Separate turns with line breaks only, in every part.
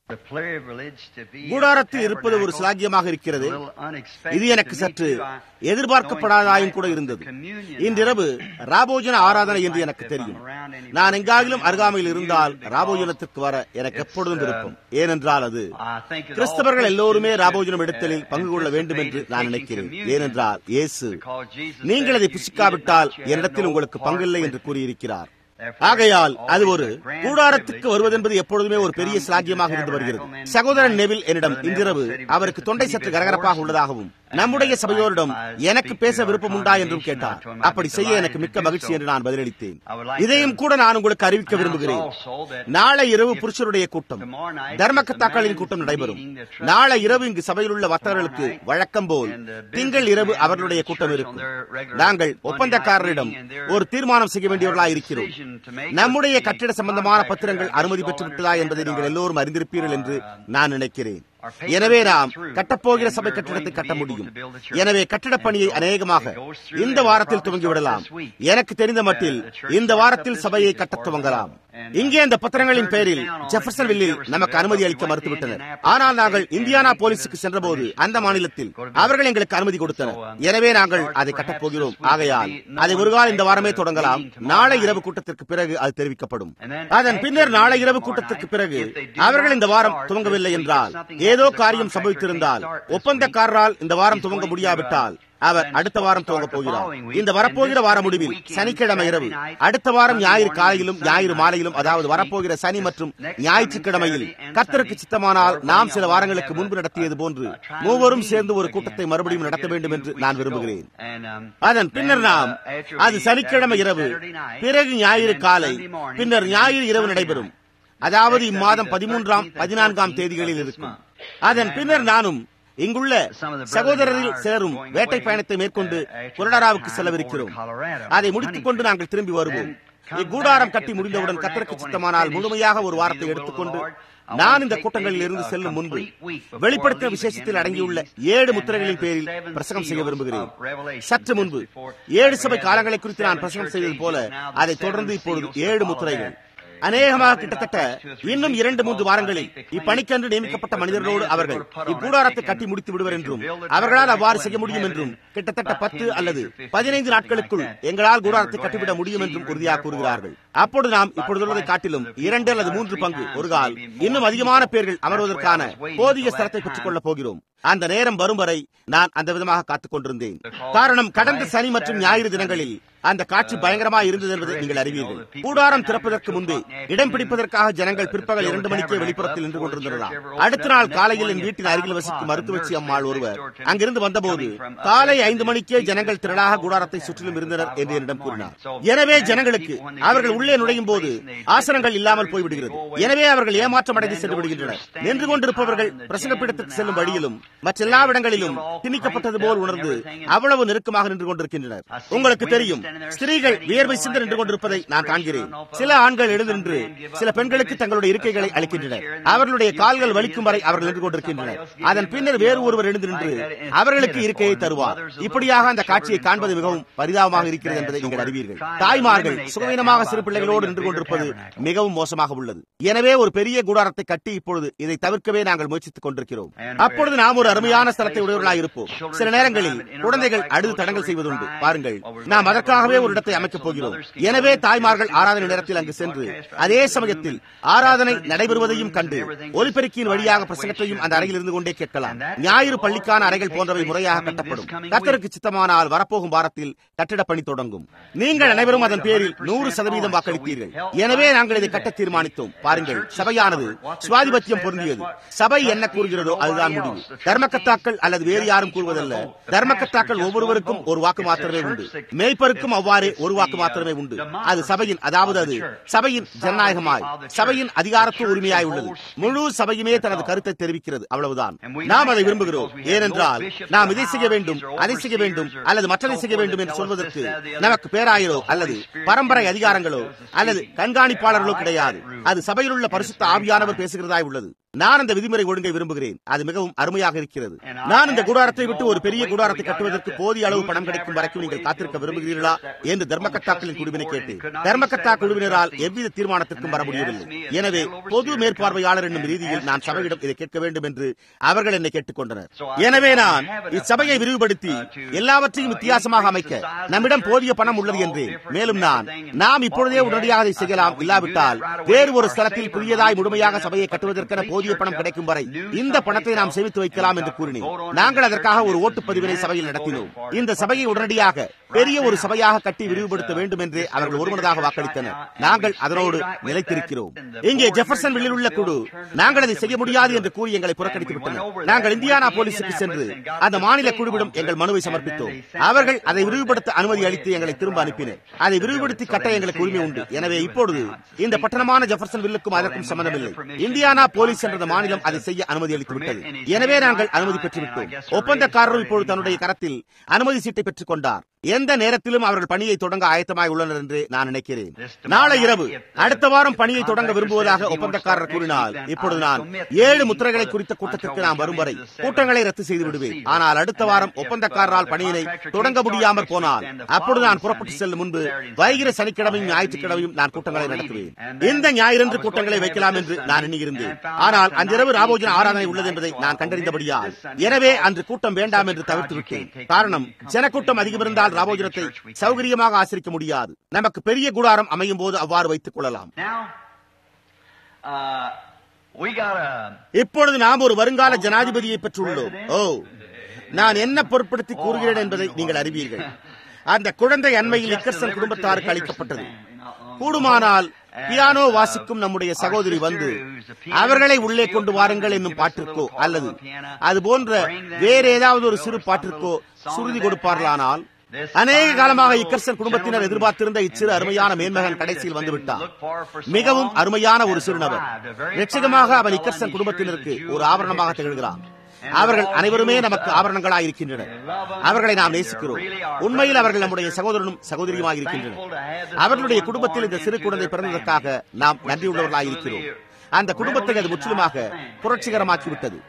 கூடாரத்தில் இருப்பது ஒரு சிலாகியமாக இருக்கிறது இது எனக்கு சற்று எதிர்பார்க்கப்படாதாயும் கூட இருந்தது இன்றிரவு ராபோஜன ஆராதனை என்று எனக்கு தெரியும் நான் எங்காகிலும் அருகாமையில் இருந்தால் ராபோஜனத்திற்கு வர எனக்கு எப்பொழுதும் விருப்பம் ஏனென்றால் அது கிறிஸ்தவர்கள் எல்லோருமே ராபோஜனம் எடுத்தலில் பங்கு கொள்ள வேண்டும் என்று நான் நினைக்கிறேன் ஏனென்றால் இயேசு நீங்கள் அதை புசிக்காவிட்டால் என்னிடத்தில் உங்களுக்கு பங்கில்லை என்று கூறியிருக்கிறார் ஆகையால் அது ஒரு கூடாரத்துக்கு வருவதென்பது எப்பொழுதுமே ஒரு பெரிய சிலாகியமாக இருந்து வருகிறது சகோதரன் நெவில் என்னிடம் இன்றிரவு அவருக்கு தொண்டை சற்று கரகரப்பாக உள்ளதாகவும் நம்முடைய சபையோரிடம் எனக்கு பேச விருப்பம் உண்டா என்றும் கேட்டார் அப்படி செய்ய எனக்கு மிக்க மகிழ்ச்சி என்று நான் பதிலளித்தேன் இதையும் கூட நான் உங்களுக்கு அறிவிக்க விரும்புகிறேன் நாளை இரவு புருஷருடைய கூட்டம் தர்மக்கத்தாக்களின் கூட்டம் நடைபெறும் நாளை இரவு இங்கு சபையில் உள்ள வர்த்தகர்களுக்கு வழக்கம் போல் திங்கள் இரவு அவர்களுடைய கூட்டம் இருக்கும் நாங்கள் ஒப்பந்தக்காரரிடம் ஒரு தீர்மானம் செய்ய வேண்டியவர்களாக இருக்கிறோம் நம்முடைய கட்டிட சம்பந்தமான பத்திரங்கள் அனுமதி பெற்று விட்டதா என்பதை நீங்கள் எல்லோரும் அறிந்திருப்பீர்கள் என்று நான் நினைக்கிறேன் எனவே நாம் கட்டப்போகிற சபை கட்டிடத்தை கட்ட முடியும் எனவே கட்டிடப் பணியை அநேகமாக இந்த வாரத்தில் துவங்கிவிடலாம் எனக்கு தெரிந்த மட்டில் இந்த வாரத்தில் சபையை கட்டத் துவங்கலாம் இங்கே அந்த பத்திரங்களின் பேரில் ஜெஃபர்சன்வில்லில் நமக்கு அனுமதி அளிக்க மறுத்துவிட்டனர் ஆனால் நாங்கள் இந்தியானா போலீஸுக்கு சென்றபோது அந்த மாநிலத்தில் அவர்கள் எங்களுக்கு அனுமதி கொடுத்தனர் எனவே நாங்கள் அதை கட்டப் போகிறோம் ஆகையால் அதை ஒரு கால இந்த வாரமே தொடங்கலாம் நாளை இரவு கூட்டத்திற்கு பிறகு அது தெரிவிக்கப்படும் அதன் பின்னர் நாளை இரவு கூட்டத்திற்கு பிறகு அவர்கள் இந்த வாரம் துவங்கவில்லை என்றால் ஏதோ காரியம் சம்பவித்திருந்தால் ஒப்பந்தக்காரரால் இந்த வாரம் துவங்க முடியாவிட்டால் அவர் அடுத்த வாரம் துவங்க போகிறார் இந்த வரப்போகிற வார முடிவில் சனிக்கிழமை இரவு அடுத்த வாரம் ஞாயிறு காலையிலும் ஞாயிறு மாலையிலும் அதாவது வரப்போகிற சனி மற்றும் ஞாயிற்றுக்கிழமையில் கத்தருக்கு சித்தமானால் நாம் சில வாரங்களுக்கு முன்பு நடத்தியது போன்று மூவரும் சேர்ந்து ஒரு கூட்டத்தை மறுபடியும் நடத்த வேண்டும் என்று நான் விரும்புகிறேன் அதன் பின்னர் நாம் அது சனிக்கிழமை இரவு பிறகு ஞாயிறு காலை பின்னர் ஞாயிறு இரவு நடைபெறும் அதாவது இம்மாதம் பதிமூன்றாம் பதினான்காம் தேதிகளில் இருக்கும் அதன் பின்னர் நானும் இங்குள்ள சகோதரரில் சிலரும் வேட்டை பயணத்தை மேற்கொண்டு கொலடாராவுக்கு செல்லவிருக்கிறோம் அதை முடித்துக் கொண்டு நாங்கள் திரும்பி வருவோம் இக்கூடாரம் கட்டி முடிந்தவுடன் கத்தருக்கு சித்தமானால் முழுமையாக ஒரு வாரத்தை எடுத்துக்கொண்டு நான் இந்த கூட்டங்களில் இருந்து செல்லும் முன்பு வெளிப்படுத்தின விசேஷத்தில் அடங்கியுள்ள ஏழு முத்திரைகளின் பேரில் பிரசங்கம் செய்ய விரும்புகிறேன் சற்று முன்பு ஏழு சபை காலங்களை குறித்து நான் பிரசங்கம் செய்தது போல அதை தொடர்ந்து இப்பொழுது ஏழு முத்திரைகள் அநேகமாக கிட்டத்தட்ட இன்னும் இரண்டு மூன்று வாரங்களில் இப்பணிக்கென்று நியமிக்கப்பட்ட மனிதர்களோடு அவர்கள் இக்கூடாரத்தை கட்டி முடித்து விடுவர் என்றும் அவர்களால் அவ்வாறு செய்ய முடியும் என்றும் கிட்டத்தட்ட பத்து அல்லது பதினைந்து நாட்களுக்குள் எங்களால் கூடாரத்தை கட்டிவிட முடியும் என்றும் உறுதியாக கூறுகிறார்கள் அப்பொழுது நாம் இப்பொழுதுள்ளதை காட்டிலும் இரண்டு அல்லது மூன்று பங்கு ஒரு கால் இன்னும் அதிகமான பேர்கள் அமர்வதற்கான போதிய ஸ்தலத்தை பெற்றுக் கொள்ளப் போகிறோம் அந்த நேரம் வரும் வரை நான் அந்த விதமாக காத்துக் கொண்டிருந்தேன் காரணம் கடந்த சனி மற்றும் ஞாயிறு தினங்களில் அந்த காட்சி பயங்கரமாக இருந்தது என்பதை நீங்கள் அறிவீர்கள் கூடாரம் திறப்பதற்கு முன்பே இடம் பிடிப்பதற்காக ஜனங்கள் பிற்பகல் இரண்டு மணிக்கே வெளிப்புறத்தில் நின்று கொண்டிருந்தனர் அடுத்த நாள் காலையில் என் வீட்டின் அருகில் வசிக்கும் மருத்துவச்சி அம்மாள் ஒருவர் அங்கிருந்து வந்தபோது காலை ஐந்து மணிக்கே ஜனங்கள் திரளாக கூடாரத்தை சுற்றிலும் இருந்தனர் என்று என்னிடம் கூறினார் எனவே ஜனங்களுக்கு அவர்கள் உள்ளே நுழையும் போது ஆசனங்கள் இல்லாமல் போய்விடுகிறது எனவே அவர்கள் ஏமாற்றம் அடைந்து சென்று விடுகின்றனர் நின்று கொண்டிருப்பவர்கள் பிரசங்கப்பீடத்திற்கு செல்லும் வழியிலும் மற்றெல்லா இடங்களிலும் திணிக்கப்பட்டது போல் உணர்ந்து அவ்வளவு நெருக்கமாக நின்று கொண்டிருக்கின்றனர் உங்களுக்கு தெரியும் ஸ்திரீகள் வியர்வை சிந்து நின்று கொண்டிருப்பதை நான் காண்கிறேன் சில ஆண்கள் எழுந்து நின்று சில பெண்களுக்கு தங்களுடைய இருக்கைகளை அளிக்கின்றனர் அவர்களுடைய கால்கள் வலிக்கும் வரை அவர்கள் நின்று கொண்டிருக்கின்றனர் அதன் பின்னர் வேறு ஒருவர் எழுந்து நின்று அவர்களுக்கு இருக்கையை தருவார் இப்படியாக அந்த காட்சியை காண்பது மிகவும் பரிதாபமாக இருக்கிறது என்பதை நீங்கள் அறிவீர்கள் தாய்மார்கள் சுகவீனமாக சிறு பிள்ளைகளோடு நின்று கொண்டிருப்பது மிகவும் மோசமாக உள்ளது எனவே ஒரு பெரிய கூடாரத்தை கட்டி இப்பொழுது இதை தவிர்க்கவே நாங்கள் முயற்சித்துக் கொண்டிருக்கிறோம் அப்பொழுது நாம் ஒரு அருமையான ஸ்தலத்தை உடையவர்களாக இருப்போம் சில நேரங்களில் குழந்தைகள் அழுது தடங்கல் செய்வதுண்டு பாருங்கள் நாம் அதற்காகவே ஒரு இடத்தை அமைக்கப் போகிறோம் எனவே தாய்மார்கள் ஆராதனை நேரத்தில் அங்கு சென்று அதே சமயத்தில் ஆராதனை நடைபெறுவதையும் கண்டு ஒலிபெருக்கியின் வழியாக பிரசங்கத்தையும் அந்த அறையில் இருந்து கொண்டே கேட்கலாம் ஞாயிறு பள்ளிக்கான அறைகள் போன்றவை முறையாக கட்டப்படும் கத்தருக்கு சித்தமானால் வரப்போகும் வாரத்தில் கட்டிடப் பணி தொடங்கும் நீங்கள் அனைவரும் அதன் பேரில் நூறு சதவீதம் வாக்களித்தீர்கள் எனவே நாங்கள் இதை கட்ட தீர்மானித்தோம் பாருங்கள் சபையானது சுவாதிபத்தியம் பொருந்தியது சபை என்ன கூறுகிறதோ அதுதான் முடிவு தர்மக்கத்தாக்கள் அல்லது வேறு யாரும் கூறுவதல்ல தர்மக்கத்தாக்கள் ஒவ்வொருவருக்கும் ஒரு வாக்கு மாத்திரமே உண்டு மேய்ப்பருக்கும் அவ்வாறே ஒரு வாக்கு மாத்திரமே உண்டு அது சபையின் அதாவது அது சபையின் ஜனநாயகமாய் சபையின் அதிகாரத்துவ உரிமையாய் உள்ளது முழு சபையுமே தனது கருத்தை தெரிவிக்கிறது அவ்வளவுதான் நாம் அதை விரும்புகிறோம் ஏனென்றால் நாம் இதை செய்ய வேண்டும் அதை செய்ய வேண்டும் அல்லது மற்றதை செய்ய வேண்டும் என்று சொல்வதற்கு நமக்கு பேராயரோ அல்லது பரம்பரை அதிகாரங்களோ அல்லது கண்காணிப்பாளர்களோ கிடையாது அது சபையில் உள்ள பரிசுத்த ஆவியானவர் பேசுகிறதாய் உள்ளது நான் அந்த விதிமுறை ஒழுங்கை விரும்புகிறேன் அது மிகவும் அருமையாக இருக்கிறது நான் இந்த கூடாரத்தை விட்டு ஒரு பெரிய கூடாரத்தை கட்டுவதற்கு போதிய அளவு பணம் கிடைக்கும் வரைக்கும் நீங்கள் காத்திருக்க விரும்புகிறீர்களா என்று தர்மகத்தாக்களின் குழுவினை கேட்டேன் தர்மகத்தா குழுவினரால் எவ்வித தீர்மானத்திற்கும் வர முடியவில்லை எனவே பொது மேற்பார்வையாளர் என்னும் ரீதியில் நான் சபையிடம் இதை கேட்க வேண்டும் என்று அவர்கள் என்னை கேட்டுக்கொண்டனர் எனவே நான் இச்சபையை விரிவுபடுத்தி எல்லாவற்றையும் வித்தியாசமாக அமைக்க நம்மிடம் போதிய பணம் உள்ளது என்று மேலும் நான் நாம் இப்பொழுதே உடனடியாக அதை செய்யலாம் இல்லாவிட்டால் வேறு ஒரு ஸ்தலத்தில் புதியதாய் முழுமையாக சபையை கட்டுவதற்கென போதிய பணம் கிடைக்கும் வரை இந்த பணத்தை நாம் சேமித்து வைக்கலாம் என்று கூறினேன் நாங்கள் அதற்காக ஒரு ஓட்டுப்பதிவினை சபையில் நடத்தினோம் இந்த சபையை உடனடியாக பெரிய ஒரு சபையாக கட்டி விரிவுபடுத்த வேண்டும் என்று அவர்கள் ஒருமனதாக வாக்களித்தனர் நாங்கள் அதனோடு நிலைத்திருக்கிறோம் இங்கே ஜெஃபர்சன் வெளியில் உள்ள குழு நாங்கள் அதை செய்ய முடியாது என்று கூறி எங்களை புறக்கணித்து விட்டனர் நாங்கள் இந்தியானா போலீசுக்கு சென்று அந்த மாநில குழுவிடம் எங்கள் மனுவை சமர்ப்பித்தோம் அவர்கள் அதை விரிவுபடுத்த அனுமதி அளித்து எங்களை திரும்ப அனுப்பினர் அதை விரிவுபடுத்தி கட்ட எங்களுக்கு உரிமை உண்டு எனவே இப்பொழுது இந்த பட்டணமான ஜெஃபர்சன் வில்லுக்கும் அதற்கும் சம்பந்தமில்லை இந்தியானா போலீஸ் என்ற மாநிலம் அதை செய்ய அனுமதி அளித்து விட்டது எனவே நாங்கள் அனுமதி பெற்றுவிட்டோம் ஒப்பந்தக்காரரும் இப்பொழுது தன்னுடைய கரத்தில் அனுமதி சீட்டை பெற்றுக் கொண்டார் எந்த நேரத்திலும் அவர்கள் பணியை தொடங்க ஆயத்தமாய் உள்ளனர் என்று நான் நினைக்கிறேன் நாளை இரவு அடுத்த வாரம் பணியை தொடங்க விரும்புவதாக ஒப்பந்தக்காரர் கூறினால் இப்பொழுது நான் ஏழு முத்திரைகளை குறித்த கூட்டத்திற்கு நான் வரும் வரை கூட்டங்களை ரத்து செய்து விடுவேன் ஆனால் அடுத்த வாரம் ஒப்பந்தக்காரரால் பணியினை தொடங்க முடியாமல் போனால் அப்பொழுது நான் புறப்பட்டு செல்லும் முன்பு வைகிற சனிக்கிழமையும் ஞாயிற்றுக்கிழமையும் நான் கூட்டங்களை நடத்துவேன் இந்த ஞாயிறன்று கூட்டங்களை வைக்கலாம் என்று நான் எண்ணியிருந்தேன் ஆனால் அன்றிரவு ராபோஜன ஆராதனை உள்ளது என்பதை நான் கண்டறிந்தபடியால் எனவே அன்று கூட்டம் வேண்டாம் என்று தவிர்த்து விட்டேன் காரணம் ஜனக்கூட்டம் அதிகம் இருந்தால் நம்மால் ராபோஜனத்தை சௌகரியமாக ஆசிரிக்க முடியாது நமக்கு பெரிய கூடாரம் அமையும் போது அவ்வாறு வைத்துக் கொள்ளலாம் இப்பொழுது நாம் ஒரு வருங்கால ஜனாதிபதியை பெற்றுள்ளோம் ஓ நான் என்ன பொருட்படுத்தி கூறுகிறேன் என்பதை நீங்கள் அறிவீர்கள் அந்த குழந்தை அண்மையில் இக்கர்சன் குடும்பத்தாருக்கு அளிக்கப்பட்டது கூடுமானால் பியானோ வாசிக்கும் நம்முடைய சகோதரி வந்து அவர்களை உள்ளே கொண்டு வாருங்கள் என்னும் பாட்டிற்கோ அல்லது அது போன்ற வேற ஏதாவது ஒரு சிறு பாட்டிற்கோ சுருதி கொடுப்பார்களானால் அநேக காலமாக இக்கர்சன் குடும்பத்தினர் எதிர்பார்த்திருந்த இச்சிறு அருமையான மேன்மகன் கடைசியில் வந்துவிட்டார் மிகவும் அருமையான ஒரு சிறுநபர் நிச்சயமாக அவர் இக்கர்சன் குடும்பத்தினருக்கு ஒரு ஆபரணமாக திகழ்கிறார் அவர்கள் அனைவருமே நமக்கு ஆபரணங்களாக இருக்கின்றனர் அவர்களை நாம் நேசிக்கிறோம் உண்மையில் அவர்கள் நம்முடைய சகோதரனும் சகோதரியுமாக இருக்கின்றனர் அவர்களுடைய குடும்பத்தில் இந்த சிறு குழந்தை பிறந்ததற்காக நாம் நன்றியுள்ளவர்களாக இருக்கிறோம் அந்த குடும்பத்தை அது முற்றிலுமாக புரட்சிகரமாக்கிவிட்டது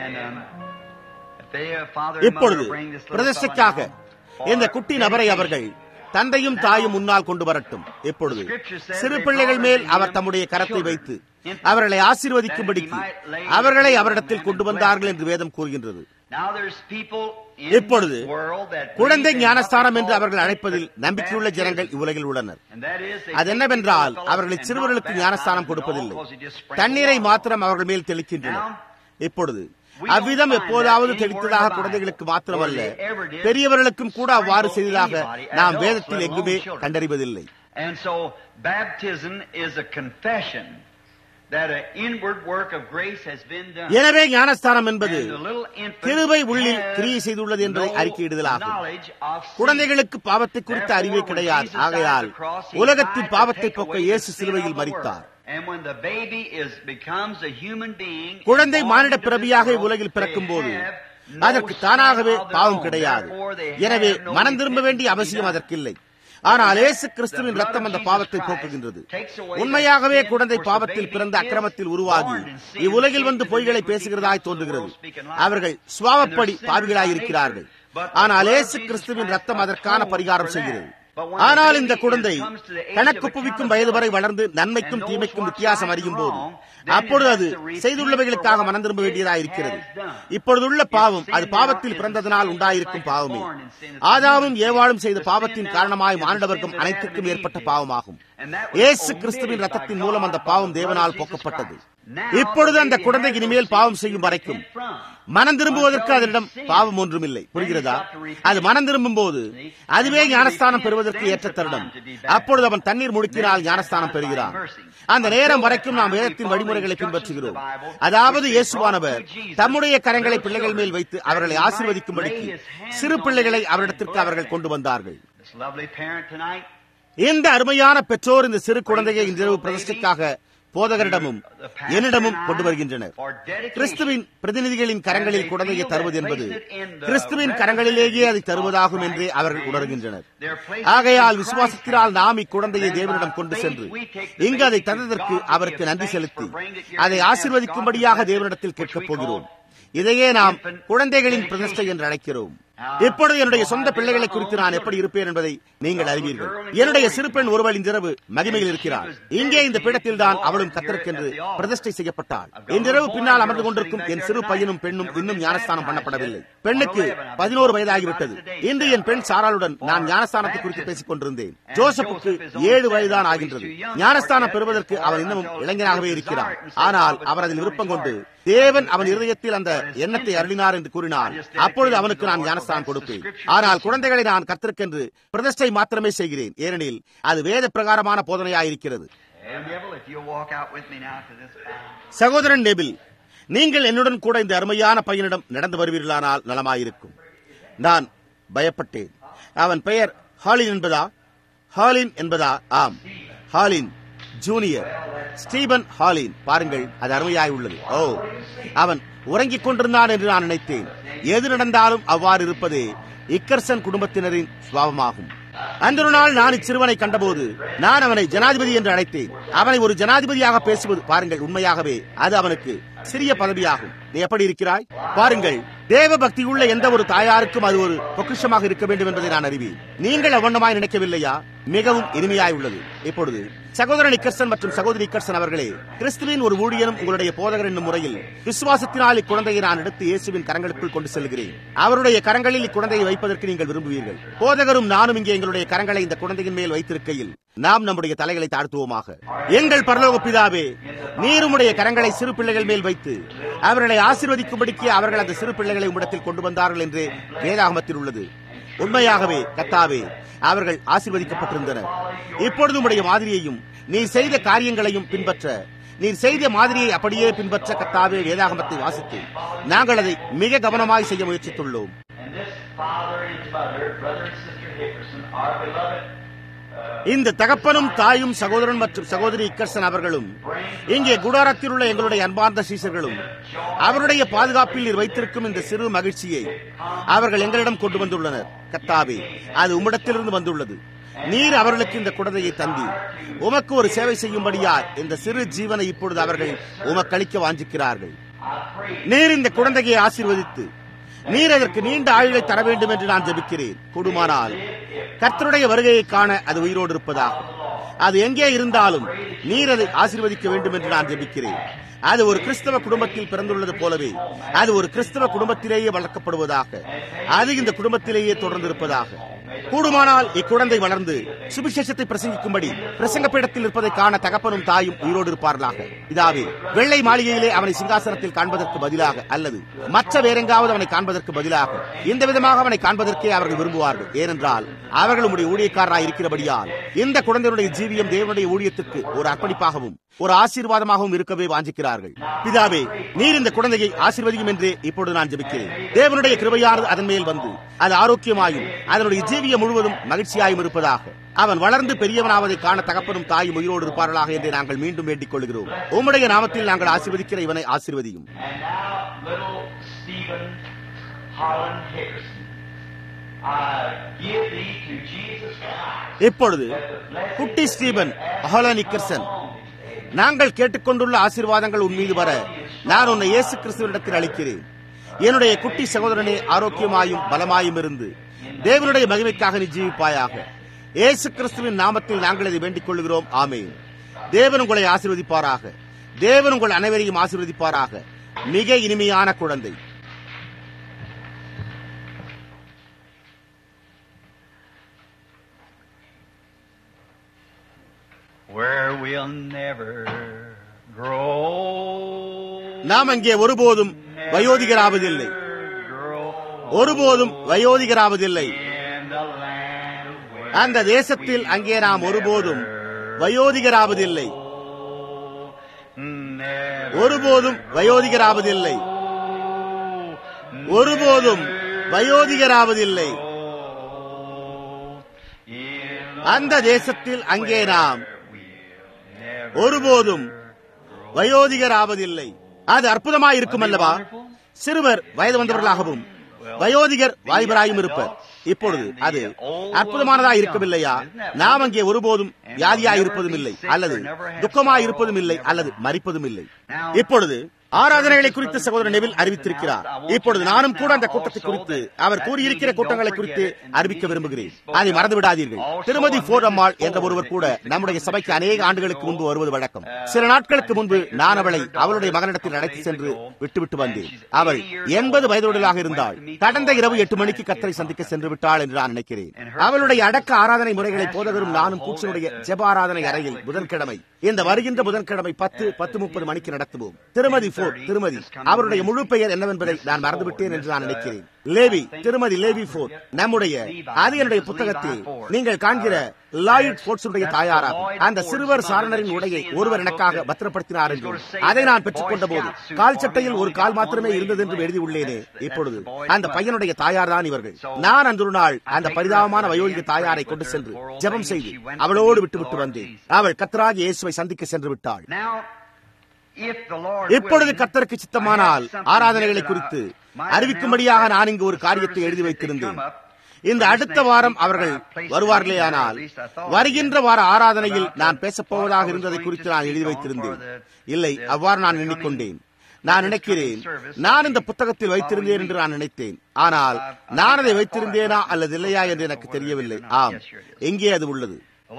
இப்பொழுது பிரதிஷ்டைக்காக இந்த குட்டி நபரை அவர்கள் தந்தையும் தாயும் முன்னால் கொண்டு வரட்டும் இப்பொழுது சிறு பிள்ளைகள் மேல் அவர் தம்முடைய கரத்தை வைத்து அவர்களை ஆசீர்வதிக்கும்படிக்கு அவர்களை அவரிடத்தில் கொண்டு வந்தார்கள் என்று வேதம் கூறுகின்றது இப்பொழுது குழந்தை ஞானஸ்தானம் என்று அவர்கள் அழைப்பதில் நம்பிக்கையுள்ள ஜனங்கள் இவ்வுலகில் உள்ளனர் அது என்னவென்றால் அவர்களை சிறுவர்களுக்கு ஞானஸ்தானம் கொடுப்பதில்லை தண்ணீரை மாத்திரம் அவர்கள் மேல் தெளிக்கின்றனர் இப்பொழுது அவ்விதம் எப்போதாவது தெளித்ததாக குழந்தைகளுக்கு மாத்திரமல்ல பெரியவர்களுக்கும் கூட அவ்வாறு செய்ததாக நாம் வேதத்தில் எங்குமே கண்டறிவதில்லை எனவே ஞானஸ்தானம் என்பது கிருபை உள்ளில் கிரியை செய்துள்ளது என்பதை அறிக்கையிடுதலாகும் குழந்தைகளுக்கு பாவத்தை குறித்த அறிவே கிடையாது ஆகையால் உலகத்தின் பாவத்தை போக்க இயேசு சிலுவையில் மறித்தார் குழந்தை மானிட பிறவியாக உலகில் பிறக்கும் போது அதற்கு தானாகவே பாவம் கிடையாது எனவே மனம் திரும்ப வேண்டிய அவசியம் அதற்கில்லை ஆனால் ஏசு கிறிஸ்துவின் ரத்தம் அந்த பாவத்தை போக்குகின்றது உண்மையாகவே குழந்தை பாவத்தில் பிறந்த அக்கிரமத்தில் உருவாகி இவ்வுலகில் வந்து பொய்களை பேசுகிறதாய் தோன்றுகிறது அவர்கள் சுவாவப்படி பாவிகளாய் இருக்கிறார்கள் ஆனால் ஏசு கிறிஸ்துவின் ரத்தம் அதற்கான பரிகாரம் செய்கிறது ஆனால் இந்த குழந்தை கணக்குப்புவிக்கும் வயது வரை வளர்ந்து நன்மைக்கும் தீமைக்கும் வித்தியாசம் அறியும் போது அப்பொழுது அது செய்துள்ளவைகளுக்காக மனம் திரும்ப வேண்டியதாக இருக்கிறது இப்பொழுதுள்ள பாவம் அது பாவத்தில் பிறந்ததனால் உண்டாயிருக்கும் பாவமே ஆதாவும் ஏவாளும் செய்த பாவத்தின் காரணமாய் மானிடவர்க்கம் அனைத்திற்கும் ஏற்பட்ட பாவமாகும் ஏசு கிறிஸ்துவின் ரத்தத்தின் மூலம் அந்த பாவம் தேவனால் போக்கப்பட்டது இப்பொழுது அந்த குழந்தை இனிமேல் பாவம் செய்யும் வரைக்கும் மனம் திரும்புவதற்கு அதனிடம் பாவம் ஒன்றும் இல்லை புரிகிறதா அது மனம் திரும்பும் போது அதுவே ஞானஸ்தானம் பெறுவதற்கு ஏற்ற தருணம் அப்பொழுது அவன் தண்ணீர் முழுக்கினால் ஞானஸ்தானம் பெறுகிறான் அந்த நேரம் வரைக்கும் நாம் வேதத்தின் வழிமுறைகளை பின்பற்றுகிறோம் அதாவது இயேசுவானவர் தம்முடைய கரங்களை பிள்ளைகள் மேல் வைத்து அவர்களை ஆசீர்வதிக்கும்படிக்கு சிறு பிள்ளைகளை அவரிடத்திற்கு அவர்கள் கொண்டு வந்தார்கள் இந்த அருமையான பெற்றோர் இந்த சிறு குழந்தையை இன்றிரவு பிரதிஷ்டைக்காக போதகரிடமும் என்னிடமும் கொண்டு வருகின்றனர் கிறிஸ்துவின் பிரதிநிதிகளின் கரங்களில் குழந்தையை தருவது என்பது கிறிஸ்துவின் கரங்களிலேயே அதை தருவதாகும் என்றே அவர்கள் உணர்கின்றனர் ஆகையால் விசுவாசத்தினால் நாம் இக்குழந்தையை தேவனிடம் கொண்டு சென்று இங்கு அதை தந்ததற்கு அவருக்கு நன்றி செலுத்தி அதை ஆசிர்வதிக்கும்படியாக தேவனிடத்தில் கேட்கப் போகிறோம் இதையே நாம் குழந்தைகளின் பிரதிஷ்டை என்று அழைக்கிறோம் இப்பொழுது என்னுடைய சொந்த பிள்ளைகளை குறித்து நான் எப்படி இருப்பேன் என்பதை நீங்கள் அறிவீர்கள் என்னுடைய சிறு பெண் ஒருவள் இன்றிரவு மகிமையில் இருக்கிறார் இங்கே இந்த பீடத்தில் தான் அவளும் கத்தருக்கென்று பிரதிஷ்டை செய்யப்பட்டாள் இன்றிரவு பின்னால் அமர்ந்து கொண்டிருக்கும் என் சிறு பையனும் பெண்ணும் இன்னும் ஞானஸ்தானம் பண்ணப்படவில்லை பெண்ணுக்கு பதினோரு வயதாகிவிட்டது இன்று என் பெண் சாராளுடன் நான் ஞானஸ்தானத்தை குறித்து பேசிக் கொண்டிருந்தேன் ஜோசப்புக்கு ஏழு வயதுதான் ஆகின்றது ஞானஸ்தானம் பெறுவதற்கு அவன் இன்னமும் இளைஞனாகவே இருக்கிறான் ஆனால் அவர் அதில் விருப்பம் கொண்டு தேவன் அவன் இருதயத்தில் அந்த எண்ணத்தை அருளினார் என்று கூறினார் அப்பொழுது அவனுக்கு நான் ஞானஸ்தானம் கொடுப்பேன் ஆனால் குழந்தைகளை நான் கத்திருக்கென்று பிரதிஷ்டை மாத்திரமே செய்கிறேன் ஏனெனில் அது வேத பிரகாரமான போதனையாயிருக்கிறது சகோதரன் நெபில் நீங்கள் என்னுடன் கூட இந்த அருமையான பையனிடம் நடந்து வருவீர்களானால் நலமாயிருக்கும் நான் பயப்பட்டேன் அவன் பெயர் ஹாலின் என்பதா ஹாலின் என்பதா ஆம் ஹாலின் ஜூனியர் ஸ்டீபன் ஹாலின் பாருங்கள் அது அருமையாய் உள்ளது ஓ அவன் உறங்கிக் கொண்டிருந்தான் என்று நான் நினைத்தேன் எது நடந்தாலும் அவ்வாறு இருப்பதே இக்கர்சன் குடும்பத்தினரின் சுவாபமாகும் அந்த ஒரு நாள் நான் இச்சிறுவனை கண்டபோது நான் அவனை ஜனாதிபதி என்று அழைத்தேன் அவனை ஒரு ஜனாதிபதியாக பேசுவது பாருங்கள் உண்மையாகவே அது அவனுக்கு சிறிய பதவியாகும் நீ எப்படி இருக்கிறாய் பாருங்கள் தேவ பக்தி உள்ள எந்த ஒரு தாயாருக்கும் அது ஒரு பொக்கிஷமாக இருக்க வேண்டும் என்பதை நான் அறிவேன் நீங்கள் அவ்வண்ணமாய் நினைக்கவில்லையா மிகவும் இனிமையாய் உள்ளது இப்பொழுது சகோதரன் இக்கர்சன் மற்றும் சகோதரி இக்கர்சன் அவர்களே கிறிஸ்துவின் ஒரு ஊழியனும் உங்களுடைய போதகர் என்னும் முறையில் விசுவாசத்தினால் இக்குழந்தையை நான் எடுத்து இயேசுவின் கரங்களுக்குள் கொண்டு செல்கிறேன் அவருடைய கரங்களில் இக்குழந்தையை வைப்பதற்கு நீங்கள் விரும்புவீர்கள் போதகரும் நானும் இங்கே எங்களுடைய கரங்களை இந்த குழந்தையின் மேல் வைத்திருக்கையில் நாம் நம்முடைய தலைகளை தாழ்த்துவோமாக எங்கள் பரலோக பிதாவே நீருமுடைய கரங்களை சிறு பிள்ளைகள் மேல் வைத்து அவர்களை ஆசீர்வதிக்கும்படிக்கு அவர்கள் அந்த சிறு பிள்ளைகளை உம்மிடத்தில் கொண்டு வந்தார்கள் என்று வேதாகமத்தில் உள்ளது உண்மையாகவே கத்தாவே அவர்கள் ஆசீர்வதிக்கப்பட்டிருந்தனர் இப்பொழுது உடைய மாதிரியையும் நீ செய்த காரியங்களையும் பின்பற்ற நீர் செய்த மாதிரியை அப்படியே பின்பற்ற கத்தாவே வேதாகமத்தை வாசித்து நாங்கள் அதை மிக கவனமாய் செய்ய முயற்சித்துள்ளோம் இந்த தகப்பனும் தாயும் சகோதரன் மற்றும் சகோதரி இக்கர்சன் அவர்களும் இங்கே குடாரத்தில் உள்ள எங்களுடைய அன்பார்ந்த சீசர்களும் அவருடைய பாதுகாப்பில் நீர் வைத்திருக்கும் இந்த சிறு மகிழ்ச்சியை அவர்கள் எங்களிடம் கொண்டு வந்துள்ளனர் கத்தாவே அது உம்மிடத்திலிருந்து வந்துள்ளது நீர் அவர்களுக்கு இந்த குழந்தையை தந்தி உமக்கு ஒரு சேவை செய்யும்படியா இந்த சிறு ஜீவனை இப்பொழுது அவர்கள் உமக்களிக்க வாஞ்சிக்கிறார்கள் நீர் இந்த குழந்தையை ஆசீர்வதித்து நீர் அதற்கு நீண்ட ஆயுளை தர வேண்டும் என்று நான் ஜபிக்கிறேன் கொடுமானால் கர்த்தருடைய வருகையை காண அது உயிரோடு இருப்பதாகும் அது எங்கே இருந்தாலும் நீர் அதை ஆசீர்வதிக்க வேண்டும் என்று நான் ஜபிக்கிறேன் அது ஒரு கிறிஸ்தவ குடும்பத்தில் பிறந்துள்ளது போலவே அது ஒரு கிறிஸ்தவ குடும்பத்திலேயே வளர்க்கப்படுவதாக அது இந்த குடும்பத்திலேயே தொடர்ந்து இருப்பதாக கூடுமானால் இக்குழந்தை வளர்ந்து சுபிசேஷத்தை பிரசங்கிக்கும்படி பிரசங்க பீடத்தில் இருப்பதை காண தகப்பனும் தாயும் உயிரோடு இருப்பார்களாக இதாவே வெள்ளை மாளிகையிலே அவனை சிங்காசனத்தில் காண்பதற்கு பதிலாக அல்லது மற்ற வேறெங்காவது அவனை காண்பதற்கு பதிலாக இந்த விதமாக அவனை காண்பதற்கே அவர்கள் விரும்புவார்கள் ஏனென்றால் அவர்கள் உடைய ஊழியக்காரராய் இருக்கிறபடியால் இந்த குழந்தையுடைய ஜீவியம் தேவனுடைய ஊழியத்துக்கு ஒரு அர்ப்பணிப்பாகவும் ஒரு ஆசீர்வாதமாகவும் இருக்கவே வாஞ்சிக்கிறார்கள் பிதாவே நீர் இந்த குழந்தையை ஆசீர்வதிக்கும் என்றே இப்பொழுது நான் ஜெபிக்கிறேன் தேவனுடைய கிருபையானது அதன் மேல் வந்து அது ஆரோக்கியமாயும் அதனுடைய ஜீவியம் முழுவதும் மகிழ்ச்சியாயும் இருப்பதாக அவன் வளர்ந்து பெரியவனாவதை காண தகப்பனும் தாயும் உயிரோடு இருப்பார்களாக என்று நாங்கள் மீண்டும் வேண்டிக் கொள்கிறோம் உம்முடைய நாமத்தில் நாங்கள் ஆசீர்வதிக்கிற இவனை ஆசீர்வதியும் இப்பொழுது குட்டி ஸ்டீபன் அஹோலா நிக்கர்சன் நாங்கள் கேட்டுக்கொண்டுள்ள ஆசீர்வாதங்கள் உன் மீது வர நான் உன்னை இயேசு கிறிஸ்துவனிடத்தில் அளிக்கிறேன் என்னுடைய குட்டி சகோதரனே ஆரோக்கியமாயும் பலமாயும் இருந்து தேவனுடைய மகிமைக்காக நீ ஜீவிப்பாயாக இயேசு கிறிஸ்துவின் நாமத்தில் நாங்கள் இதை வேண்டிக் கொள்கிறோம் ஆமேன் தேவன் உங்களை ஆசீர்வதிப்பாராக தேவன் உங்கள் அனைவரையும் ஆசீர்வதிப்பாராக மிக இனிமையான குழந்தை
where we'll never grow.
நாம் அங்கே ஒருபோதும் வயோதிகராவதில்லை
grow
ஒருபோதும் வயோதிகராவதில்லை
in the land where
அந்த தேசத்தில் அங்கே நாம் ஒருபோதும் வயோதிகராவதில்லை
never
ஒருபோதும் வயோதிகராவதில்லை ஒருபோதும் வயோதிகராவதில்லை
in
அந்த தேசத்தில் அங்கே நாம்
never
ஒருபோதும் வயோதிகர் ஆவதில்லை அது அற்புதமாயிருக்கும் அல்லவா சிறுவர் வயது வந்தவர்களாகவும் வயோதிகர் வாலிபராயும் இருப்பர் இப்பொழுது அது அற்புதமானதா இருக்கவில்லையா நாம் அங்கே ஒருபோதும் வியாதியாய் இருப்பதும் இல்லை அல்லது துக்கமாய் இருப்பதும் இல்லை அல்லது மறிப்பதும் இல்லை இப்பொழுது ஆராதனைகளை குறித்து சகோதரர் நெவில் அறிவித்திருக்கிறார் இப்பொழுது நானும் கூட அந்த கூட்டத்தை குறித்து அவர் கூறியிருக்கிற கூட்டங்களை குறித்து அறிவிக்க விரும்புகிறேன் அதை மறந்து விடாதீர்கள் திருமதி போர் அம்மாள் என்ற ஒருவர் கூட நம்முடைய சபைக்கு அநேக ஆண்டுகளுக்கு முன்பு வருவது வழக்கம் சில நாட்களுக்கு முன்பு நான் அவளை அவளுடைய மகனிடத்தில் அழைத்து சென்று விட்டுவிட்டு வந்தேன் அவள் எண்பது வயதுடையதாக இருந்தாள் கடந்த இரவு எட்டு மணிக்கு கத்தரை சந்திக்க சென்று விட்டாள் என்று நான் நினைக்கிறேன் அவளுடைய அடக்க ஆராதனை முறைகளை போதவரும் நானும் கூச்சனுடைய ஜெப ஆராதனை அறையில் புதன்கிழமை இந்த வருகின்ற புதன்கிழமை பத்து பத்து முப்பது மணிக்கு நடத்துவோம் திருமதி போர் திருமதி அவருடைய முழு பெயர் என்னவென்பதை நான் மறந்துவிட்டேன் என்று நான் நினைக்கிறேன் லேவி திருமதி லேவி போர் நம்முடைய அது என்னுடைய புத்தகத்தில் நீங்கள் காண்கிற லாயிட் போர்ட்ஸுடைய தாயாராகும் அந்த சிறுவர் சாரணரின் உடையை ஒருவர் எனக்காக பத்திரப்படுத்தினார் என்றும் அதை நான் பெற்றுக்கொண்ட போது கால் சட்டையில் ஒரு கால் மாத்திரமே இருந்தது என்று எழுதியுள்ளேனே இப்பொழுது அந்த பையனுடைய தாயார் தான் இவர்கள் நான் அன்று ஒரு நாள் அந்த பரிதாபமான வயோதிக தாயாரை கொண்டு சென்று ஜெபம் செய்து அவளோடு விட்டுவிட்டு வந்தேன் அவள் கத்தராகி இயேசுவை சந்திக்க சென்று விட்டாள் இப்பொழுது கத்தருக்கு சித்தமானால் ஆராதனைகளை குறித்து அறிவிக்கும்படியாக நான் இங்கு ஒரு காரியத்தை எழுதி வைத்திருந்தேன் இந்த அடுத்த வாரம் அவர்கள் வருவார்களேயானால் வருகின்ற வார ஆராதனையில் நான் பேசப்போவதாக இருந்ததை குறித்து நான் எழுதி வைத்திருந்தேன் இல்லை அவ்வாறு நான் எண்ணிக்கொண்டேன் நான் நினைக்கிறேன் நான் இந்த புத்தகத்தில் வைத்திருந்தேன் என்று நான் நினைத்தேன் ஆனால் நான் அதை வைத்திருந்தேனா அல்லது இல்லையா என்று எனக்கு தெரியவில்லை ஆம் எங்கே அது உள்ளது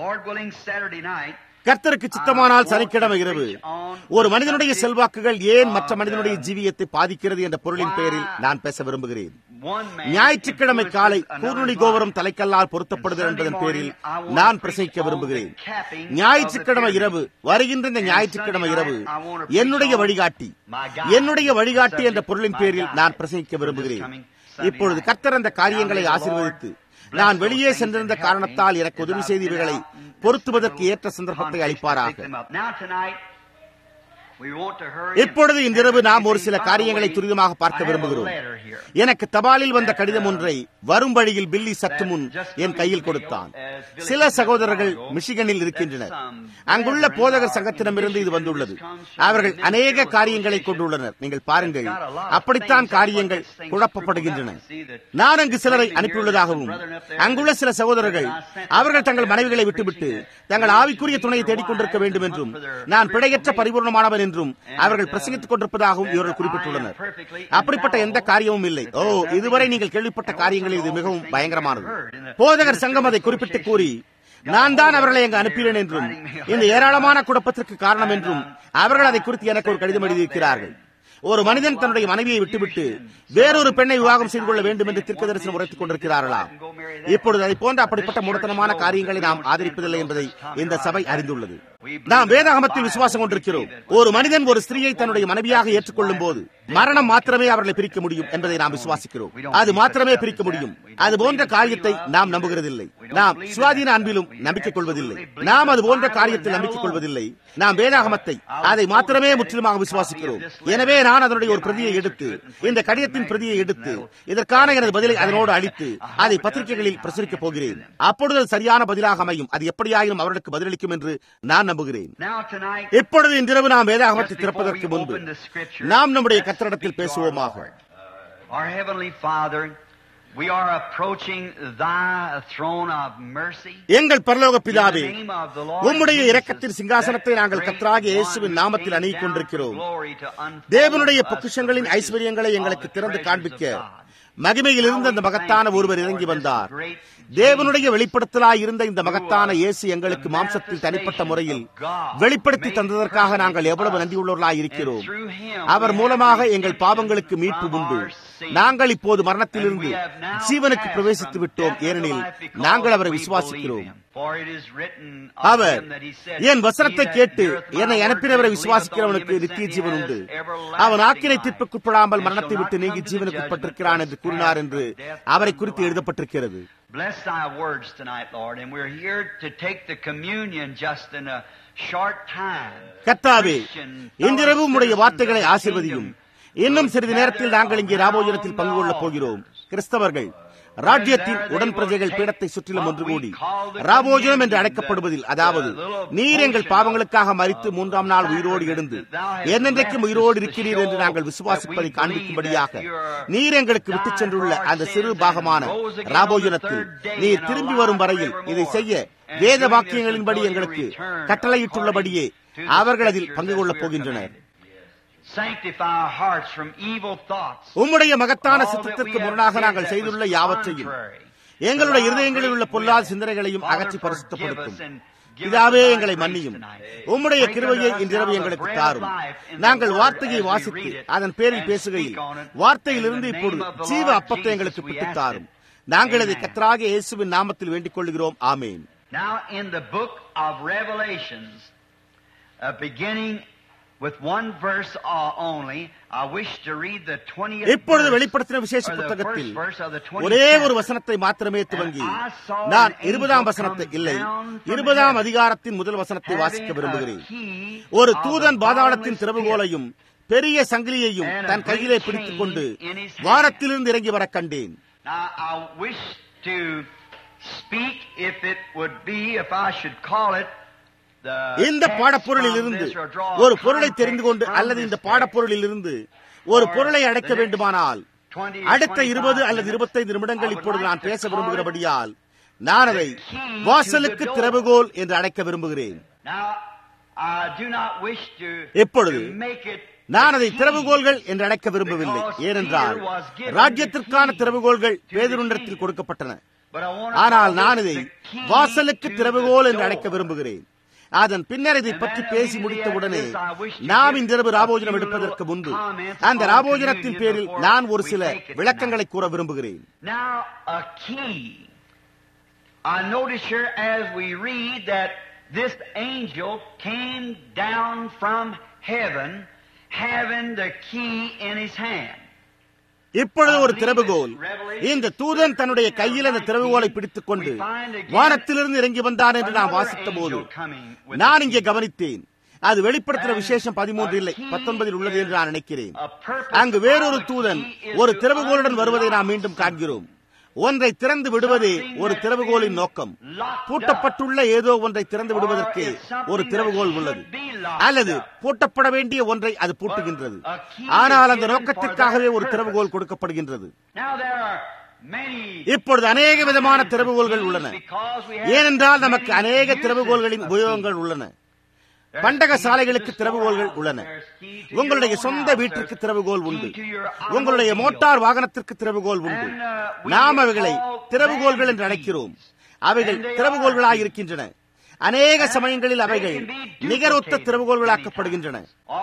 கர்த்தருக்கு சித்தமானால் சனிக்கிழமை இரவு ஒரு மனிதனுடைய செல்வாக்குகள் ஏன் மற்ற மனிதனுடைய ஜீவியத்தை பாதிக்கிறது என்ற பொருளின் பெயரில் நான் பேச விரும்புகிறேன் ஞாயிற்றுக்கிழமை காலை கூர்நுடி கோபுரம் தலைக்கல்லால் பொருத்தப்படுதல் என்பதன் பேரில் நான் பிரசங்கிக்க விரும்புகிறேன் ஞாயிற்றுக்கிழமை இரவு வருகின்ற இந்த ஞாயிற்றுக்கிழமை இரவு என்னுடைய வழிகாட்டி என்னுடைய வழிகாட்டி என்ற பொருளின் பேரில் நான் பிரசங்கிக்க விரும்புகிறேன் இப்பொழுது கர்த்தர் அந்த காரியங்களை ஆசீர்வதித்து நான் வெளியே சென்றிருந்த காரணத்தால் எனக்கு உதவி செய்தவர்களை பொருத்துவதற்கு ஏற்ற சந்தர்ப்பத்தை அளிப்பாராக இப்பொழுது இன்றிரவு நாம் ஒரு சில காரியங்களை துரிதமாக பார்க்க விரும்புகிறோம் எனக்கு தபாலில் வந்த கடிதம் ஒன்றை வரும் வழியில் பில்லி சற்று முன் என் கையில் கொடுத்தான் சில சகோதரர்கள் மிஷிகனில் இருக்கின்றனர் அங்குள்ள போதகர் சங்கத்திடமிருந்து இது வந்துள்ளது அவர்கள் அநேக காரியங்களை கொண்டுள்ளனர் நீங்கள் பாருங்கள் அப்படித்தான் காரியங்கள் குழப்பப்படுகின்றன நான் அங்கு சிலரை அனுப்பியுள்ளதாகவும் அங்குள்ள சில சகோதரர்கள் அவர்கள் தங்கள் மனைவிகளை விட்டுவிட்டு தங்கள் ஆவிக்குரிய துணையை தேடிக்கொண்டிருக்க வேண்டும் என்றும் நான் பிழையற்ற பரிபூர்ணமானவன் என்றும் அவர்கள் பிரசங்கித்துக் கொண்டிருப்பதாகவும் இவர்கள் குறிப்பிட்டுள்ளனர் அப்படிப்பட்ட எந்த காரியமும் இல்லை ஓ இதுவரை நீங்கள் கேள்விப்பட்ட காரியங்களில் இது மிகவும் பயங்கரமானது போதகர் சங்கம் அதை குறிப்பிட்டு கூறி நான் தான் அவர்களை அங்கு அனுப்பினேன் என்றும் இந்த ஏராளமான குழப்பத்திற்கு காரணம் என்றும் அவர்கள் அதை குறித்து எனக்கு ஒரு கடிதம் எழுதியிருக்கிறார்கள் ஒரு மனிதன் தன்னுடைய மனைவியை விட்டுவிட்டு வேறொரு பெண்ணை விவாகம் செய்து கொள்ள வேண்டும் என்று தீர்க்க தரிசனம் உரைத்துக் கொண்டிருக்கிறார்களா இப்பொழுது அதை போன்ற அப்படிப்பட்ட முடத்தனமான காரியங்களை நாம் ஆதரிப்பதில்லை என்பதை இந்த சபை அறிந்துள்ளது நாம் வேதாகமத்தில் விசுவாசம் கொண்டிருக்கிறோம் ஒரு மனிதன் ஒரு ஸ்திரீயை தன்னுடைய மனைவியாக ஏற்றுக்கொள்ளும் போது மரணம் மாத்திரமே அவர்களை பிரிக்க முடியும் என்பதை நாம் விசுவாசிக்கிறோம் அது மாத்திரமே பிரிக்க முடியும் அது போன்ற காரியத்தை நாம் நம்புகிறதில்லை நாம் சுவாதீன அன்பிலும் நம்பிக்கை கொள்வதில்லை நாம் அது போன்ற காரியத்தில் நம்பிக்கை கொள்வதில்லை நாம் வேதாகமத்தை அதை மாத்திரமே முற்றிலுமாக விசுவாசிக்கிறோம் எனவே நான் அதனுடைய ஒரு பிரதியை எடுத்து இந்த கடிதத்தின் பிரதியை எடுத்து இதற்கான எனது பதிலை அதனோடு அளித்து அதை பத்திரிகைகளில் பிரசுரிக்கப் போகிறேன் அப்பொழுது சரியான பதிலாக அமையும் அது எப்படியாயினும் அவர்களுக்கு பதிலளிக்கும் என்று நான் நம்புகிறேன் இப்பொழுது இன்றிரவு நாம் வேதாகமத்தை திறப்பதற்கு முன்பு நாம் நம்முடைய கத்திரிடத்தில் பேசுவோமாக
Our Heavenly Father, we are approaching Thy throne of mercy.
எங்கள் பரலோக பிதாவே உம்முடைய இரக்கத்தின் சிங்காசனத்தை நாங்கள் கத்தராகிய இயேசுவின் நாமத்தில் அணுகிக் கொண்டிருக்கிறோம் தேவனுடைய பொக்கிஷங்களின் ஐஸ்வர்யங்களை எங்களுக்கு திறந்து காண்பிக்க மகிமையில் இருந்த அந்த மகத்தான ஒருவர் இறங்கி வந்தார் தேவனுடைய வெளிப்படுத்தலாய் இருந்த இந்த மகத்தான இயேசு எங்களுக்கு மாம்சத்தில் தனிப்பட்ட முறையில் வெளிப்படுத்தி தந்ததற்காக நாங்கள் எவ்வளவு நன்றியுள்ளவர்களாய் இருக்கிறோம் அவர் மூலமாக எங்கள் பாவங்களுக்கு மீட்பு உண்டு நாங்கள் இப்போது மரணத்திலிருந்து ஜீவனுக்கு பிரவேசித்து விட்டோம் ஏனெனில் நாங்கள் அவரை விசுவாசிக்கிறோம் அவர் என் வசனத்தை கேட்டு என்னை அனுப்பினவரை விசுவாசிக்கிறவனுக்கு நித்திய ஜீவன் உண்டு அவன் ஆக்கினை தீர்ப்புக்குட்படாமல் மரணத்தை விட்டு நீங்கி ஜீவனுக்குட்பட்டிருக்கிறான் என்று கூறினார் என்று அவரை குறித்து எழுதப்பட்டிருக்கிறது
Bless thy words tonight, Lord, and we're here to take the communion just in a short time.
கத்தாவே இன்றிரவு உம்முடைய வார்த்தைகளை ஆசிர்வதியும் இன்னும் சிறிது நேரத்தில் நாங்கள் இங்கே ராமோஜனத்தில் பங்கு கொள்ளப் போகிறோம் கிறிஸ்தவர்கள் ராஜ்யத்தின் உடன் பிரஜைகள் பீடத்தை சுற்றிலும் ஒன்று கூடி ராபோஜனம் என்று அழைக்கப்படுவதில் அதாவது நீர் எங்கள் பாவங்களுக்காக மறித்து மூன்றாம் நாள் உயிரோடு எழுந்து என்னென்றைக்கும் உயிரோடு இருக்கிறீர் என்று நாங்கள் விசுவாசிப்பதை காண்பிக்கும்படியாக நீர் எங்களுக்கு விட்டுச் சென்றுள்ள அந்த சிறு பாகமான ராபோஜனத்தில் நீர் திரும்பி வரும் வரையில் இதை செய்ய வேத வாக்கியங்களின்படி எங்களுக்கு கட்டளையிட்டுள்ளபடியே அவர்கள் அதில் பங்கு கொள்ளப் போகின்றனர்
Sanctify our hearts from evil thoughts.
உம்முடைய மகத்தான
All that
சித்தத்திற்கு
we have
முரணாக
did
நாங்கள்
that
செய்துள்ள
was
யாவற்றையும்
contrary.
எங்களுடைய
But our
இருதயங்களில் உள்ள
great
பொல்லாத
will,
சிந்தனைகளையும்
Father,
அகற்றி
forgive
பரிசுத்தப்படுத்தும்
us and give us
பிதாவே
thy
எங்களை
grace
மன்னியும்
tonight.
உம்முடைய
Drink
கிருபையை
unto us
இன்றிரவு
now the
எங்களுக்கு
bread of
தாரும்
life in the
நாங்கள்
word
வார்த்தையை
as we
வாசித்து
read it
அதன் பேரில்
and
பேசுகையில்
speak on it.
வார்த்தையிலிருந்து
In the
இப்பொழுது
name of the
ஜீவ
Lord
அப்பத்தை
Jesus,
எங்களுக்கு
we
பிட்டுத்
ask
தாரும்
it.
நாங்கள் அதை
Amen.
கத்தராக இயேசுவின் நாமத்தில் வேண்டிக் கொள்கிறோம் ஆமேன்
Now, in the book of Revelations, uh, beginning with one verse uh, only, I wish to read the 20th
இப்பொழுது
verse,
வெளிப்படுத்தின விசேஷ
or the
புத்தகத்தில்
first verse of the 20th
ஒரே ஒரு
chapter.
வசனத்தை மாத்திரமே துவங்கி
And I saw
நான்
an
இருபதாம்
angel
வசனத்தை
come
இல்லை
down from
இருபதாம்
heaven,
அதிகாரத்தின் முதல் வசனத்தை
having
வாசிக்க
a
விரும்புகிறேன்
key
ஒரு
of
தூதன்
the
பாதாளத்தின்
bottomless
திறவுகோலையும் பெரிய சங்கிலியையும்
And a
தன் கையிலே
great
பிடித்துக்
chain
கொண்டு
in his hand.
வானத்திலிருந்து இறங்கி வர கண்டேன்
Now, I wish to speak if it would be, if I should call it, the
இந்த
text
பாடப்பொருளில்
from
இருந்து
this or draw a
ஒரு பொருளை
context
தெரிந்து கொண்டு
from
அல்லது
this
இந்த
text.
பாடப்பொருளில் இருந்து ஒரு
Or
பொருளை அடைக்க
the next
வேண்டுமானால்
20,
அடுத்த
25
இருபது அல்லது
minutes,
இருபத்தைந்து நிமிடங்கள்
I would
இப்பொழுது
like
நான்
to
பேச
call
விரும்புகிறபடியால் நான் அதை
the key to
வாசலுக்கு
the door.
திறவுகோல் என்று அழைக்க விரும்புகிறேன்
Now, I do not wish to,
இப்பொழுது
to make it
நான் அதை
the key.
திறவுகோல்கள் என்று அழைக்க விரும்பவில்லை ஏனென்றால் ராஜ்யத்திற்கான திறவுகோல்கள் பேதுருண்டத்தில் கொடுக்கப்பட்டன
But I want to
ஆனால்
call
நான்
this
இதை
the key
வாசலுக்கு
to the
திறவுகோல் என்று
door.
அழைக்க விரும்புகிறேன் அதன் பின்னர் இதை பற்றி பேசி முடித்தவுடனே நாம் இந்த இரவு ராபோஜனம் எடுப்பதற்கு முன்பு அந்த ராபோஜனத்தின் பேரில் நான் ஒரு சில விளக்கங்களை கூற விரும்புகிறேன்
Now, a key. I notice here as we read that this angel came down from heaven having the key in his hand.
இப்பொழுது ஒரு திறவுகோல் இந்த தூதன் தன்னுடைய கையில் அந்த திறவுகோலை பிடித்துக் கொண்டு வானத்திலிருந்து இறங்கி வந்தான் என்று நான் வாசித்த போது நான் இங்கே கவனித்தேன் அது வெளிப்படுத்தின விசேஷம் பதிமூன்று இல்லை பத்தொன்பதில் உள்ளது என்று நான் நினைக்கிறேன் அங்கு வேறொரு தூதன் ஒரு திறவுகோலுடன் வருவதை நாம் மீண்டும் காண்கிறோம் ஒன்றை திறந்து விடுவதே ஒரு திறவுகோலின் நோக்கம் பூட்டப்பட்டுள்ள ஏதோ ஒன்றை திறந்து விடுவதற்கு ஒரு திறவுகோல் உள்ளது அல்லது பூட்டப்பட வேண்டிய ஒன்றை அது பூட்டுகின்றது ஆனால் அந்த நோக்கத்திற்காகவே ஒரு திறவுகோல் கொடுக்கப்படுகின்றது
Now there are many
இப்பொழுது அநேக விதமான திறவுகோல்கள் உள்ளன ஏனென்றால் நமக்கு அநேக திறவுகோல்களின் உபயோகங்கள் உள்ளன பண்டக சாலைகளுக்கு திறவுகோல்கள் உள்ளன உங்களுடைய சொந்த வீட்டிற்கு திறவுகோல் உண்டு உங்களுடைய மோட்டார் வாகனத்திற்கு திறவுகோல் உண்டு நாம் அவைகளை திறவுகோல்கள் என்று அழைக்கிறோம் அவைகள் திறவுகோல்களாக இருக்கின்றன அநேக சமயங்களில் அவைகள் நிகரொத்த திறவுகோல்களாக்கப்படுகின்றன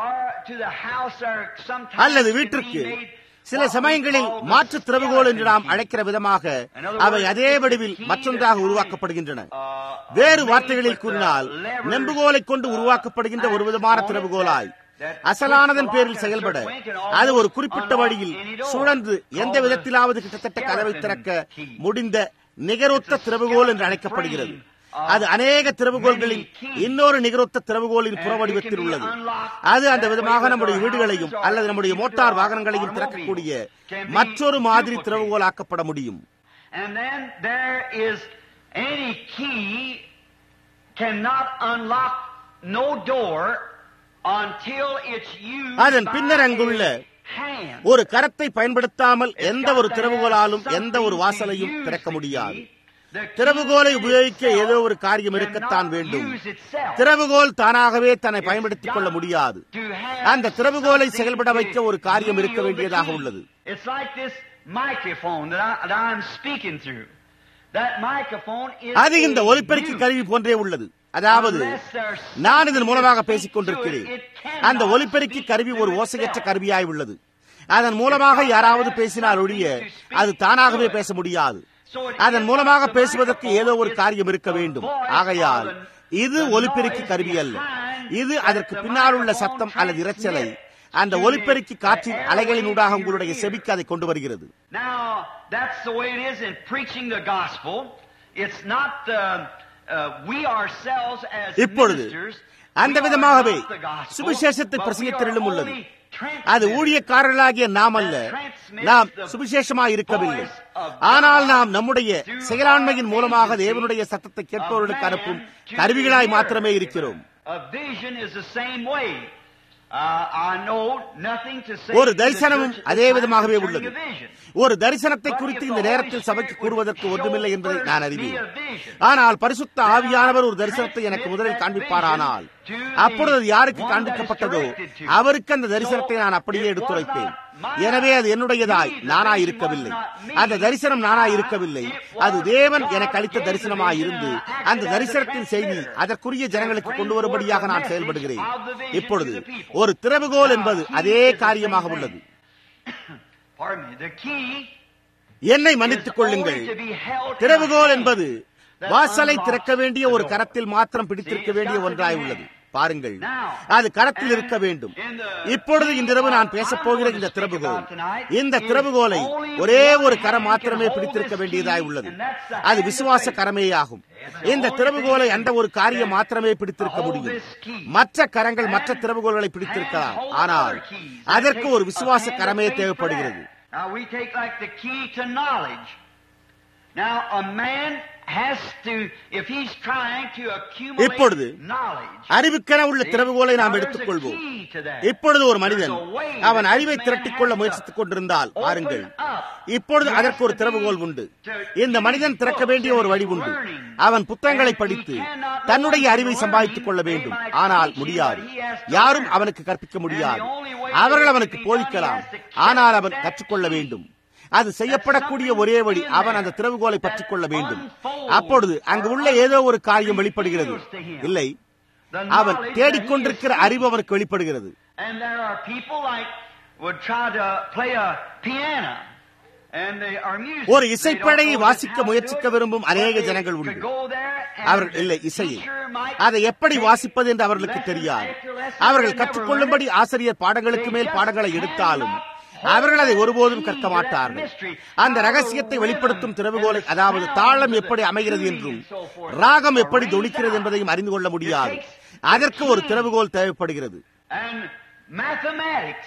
அல்லது வீட்டிற்கு சில சமயங்களில் மாற்று திறவுகோல் என்று நாம் அழைக்கிற விதமாக அவை அதே வடிவில் மற்றொன்றாக உருவாக்கப்படுகின்றன வேறு வார்த்தைகளில் கூறினால் நெம்புகோலை கொண்டு உருவாக்கப்படுகின்ற ஒரு விதமான திறவுகோலாய் அசலானதன் பேரில் செயல்பட அது ஒரு குறிப்பிட்ட வழியில் சுழன்று எந்த விதத்திலாவது கிட்டத்தட்ட கதவை திறக்க முடிந்த நிகரொத்த திறவுகோல் என்று அழைக்கப்படுகிறது அது அநேக திறவுகோல்களின் இன்னொரு நிகரொத்த திறவுகோலின் புறவடிவத்தில் உள்ளது அது அந்த விதமாக நம்முடைய வீடுகளையும் அல்லது நம்முடைய மோட்டார் வாகனங்களையும் திறக்கக்கூடிய மற்றொரு மாதிரி திறவுகோல் ஆக்கப்பட முடியும்
And then there is any key cannot unlock no door until it's used
அதன் பின்னர்
by
அங்குள்ள
his hand.
ஒரு கரத்தை பயன்படுத்தாமல் எந்த ஒரு திறவுகோலாலும் எந்த ஒரு வாசலையும் திறக்க முடியாது திறவுகோலை உபயோகிக்க ஏதோ ஒரு காரியம் இருக்கத்தான் வேண்டும் திறவுகோல் தானாகவே தன்னை பயன்படுத்திக் கொள்ள முடியாது அந்த திறவுகோலை செயல்பட வைக்க ஒரு காரியம் இருக்க வேண்டியதாக உள்ளது
It's like this microphone that, I, that I'm speaking through. That microphone is
அது இந்த
a
ஒலிபெருக்கி
mute.
கருவி போன்றே உள்ளது அதாவது நான் இதன் மூலமாக பேசிக் கொண்டிருக்கிறேன் அந்த ஒலிபெருக்கி கருவி ஒரு ஓசையற்ற கருவியாய் உள்ளது அதன் மூலமாக யாராவது பேசினால் ஒழிய அது தானாகவே பேச முடியாது அதன் மூலமாக பேசுவதற்கு ஏதோ ஒரு காரியம் இருக்க வேண்டும் ஆகையால் இது ஒலிபெருக்கி கருவி அல்ல இது அதற்கு பின்னால் உள்ள சத்தம் அல்லது இரைச்சலை அந்த ஒலிபெருக்கி காற்றின் அலைகளினூடாக உங்களுடைய செவிக்கு அதை கொண்டு வருகிறது
Now, that's the way it is in preaching the gospel. It's not uh, uh, we ourselves as
இப்பொழுது
ministers.
அந்த
we are
விதமாகவே
not the gospel,
சுவிசேஷத்தை
but we are
பிரசங்கித்தலிலும் உள்ளது
only
அது ஊழியக்காரர்களாகிய நாம் அல்ல நாம் சுவிசேஷமாய் இருக்கவில்லை ஆனால் நாம் நம்முடைய செயலாண்மையின் மூலமாக தேவனுடைய சத்தத்தை கேட்பவர்களுக்கு அனுப்பும் கருவிகளாய் மாத்திரமே இருக்கிறோம்
A vision is the same way. Uh, I know nothing to say
ஒரு
to the
தரிசனமும்
church
அதே
this time
விதமாகவே
concerning
உள்ளது
a vision.
ஒரு தரிசனத்தை குறித்து இந்த நேரத்தில் சபைக்கு கூறுவதற்கு ஒன்றுமில்லை என்பதை நான் அறிவேன் ஆனால் பரிசுத்த ஆவியானவர் ஒரு தரிசனத்தை எனக்கு முதலில் காண்பிப்பாரானால் அப்பொழுது அது யாருக்கு காண்பிக்கப்பட்டதோ அவருக்கு அந்த தரிசனத்தை நான் அப்படியே எடுத்துரைப்பேன் எனவே அது என்னுடையதாய் நானாய் இருக்கவில்லை அந்த தரிசனம் நானாய் இருக்கவில்லை அது தேவன் எனக்கு அளித்த தரிசனமாய் இருந்து அந்த தரிசனத்தின் செய்தி அதற்குரிய ஜனங்களுக்கு கொண்டு வரும்படியாக நான் செயல்படுகிறேன் இப்பொழுது ஒரு திறவுகோல் என்பது அதே காரியமாக உள்ளது
Pardon me. The key
என்னை
is
மன்னித்துக் கொள்ளுங்கள்
only to be held in
திறவுகோல்
the
என்பது
hand that
வாசலை
unlocks
திறக்க வேண்டிய ஒரு
the door.
கரத்தில் மாத்திரம் பிடித்திருக்க வேண்டிய ஒன்றாய் உள்ளது பாருங்கள்
Now,
அது கரத்தில் இருக்க வேண்டும்
in the
இப்பொழுது இன்றிரவு நான் பேசப் போகிற இந்த திறவுகோல் இந்த திறவுகோலை ஒரே ஒரு கரம் மாத்திரமே பிடித்திருக்க வேண்டியதாய் உள்ளது அது விசுவாச கரமேயாகும் இந்த திறவுகோலை அந்த ஒரு காரியம் மாத்திரமே பிடித்திருக்க முடியும் மற்ற கரங்கள் மற்ற திறவுகோல்களை பிடித்திருக்கலாம் ஆனால் அதற்கு ஒரு விசுவாச கரமே தேவைப்படுகிறது
Now we take like the key to knowledge. Now a man has to, if he's trying to accumulate
இப்பொழுது
knowledge.
அறிவுக்கென உள்ள திறவுகோலை நாம்
Now, there's a
எடுத்துக்கொள்வோம்
key to that.
இப்பொழுது ஒரு மனிதன்
There's a way
அவன்
that
அறிவை
this man
திரட்டிக் கொள்ள
has
முயற்சித்துக்
to
கொண்டிருந்தால் பாருங்கள்
open up.
இப்பொழுது
He has
அதற்கு ஒரு
to
திறவுகோல்
be
உண்டு
to
இந்த மனிதன்
read
திறக்க
books
வேண்டிய ஒரு
and
வழி உண்டு
learning.
அவன் புத்தகங்களை
And he
படித்து
cannot
தன்னுடைய
learn
அறிவை
from
சம்பாதித்துக் கொள்ள
learning.
வேண்டும்
They might
ஆனால்
teach him,
முடியாது
but he has to
யாரும்
learn.
அவனுக்கு கற்பிக்க முடியாது
And the only way
அவர்கள்
that it
அவனுக்கு
can be done,
போதிக்கலாம்
he has to catch
ஆனால் அவன்
that
கற்றுக்கொள்ள
key.
வேண்டும் அது செய்யப்படக்கூடிய ஒரே வழி அவன் அந்த திறவுகோலை பற்றிக் கொள்ள வேண்டும் அப்பொழுது அங்கு உள்ள ஏதோ ஒரு காரியம் வெளிப்படுகிறது இல்லை
The
அவன்
knowledge that he
தேடிக்கொண்டிருக்கிற
is
அறிவு அவனுக்கு வெளிப்படுகிறது
And there are people like would try to play a piano. And they are music.
ஒரு
They don't
இசைப்படையை
know
வாசிக்க
how to
முயற்சிக்க
do it,
விரும்பும்
but
அநேக
they
ஜனங்கள்
could
உண்டு
go there and
அவர்கள்
the
இல்லை இசையை
teacher might
அதை எப்படி
take
வாசிப்பது என்று அவர்களுக்கு
lesson
தெரியாது
after lesson,
அவர்கள்
they
கற்றுக்கொள்ளும்படி
never learn it.
ஆசிரியர் பாடங்களுக்கு
They
மேல்
just
பாடங்களை
cannot
எடுத்தாலும்
hold
அவர்கள் அதை
that
ஒருபோதும்
key
கற்க
to that
மாட்டார்கள்
mystery.
அந்த
How the
ரகசியத்தை
rhythm
வெளிப்படுத்தும்
and
திறவுகோலை
the
அதாவது
sound
தாளம்
and
எப்படி
the
அமைகிறது
tuning
என்றும்
and so forth
ராகம்
are
எப்படி
raised
தொனிக்கிறது
out.
என்பதையும் அறிந்து கொள்ள முடியாது
It takes the
அதற்கு ஒரு
key.
திறவுகோல் தேவைப்படுகிறது
And mathematics.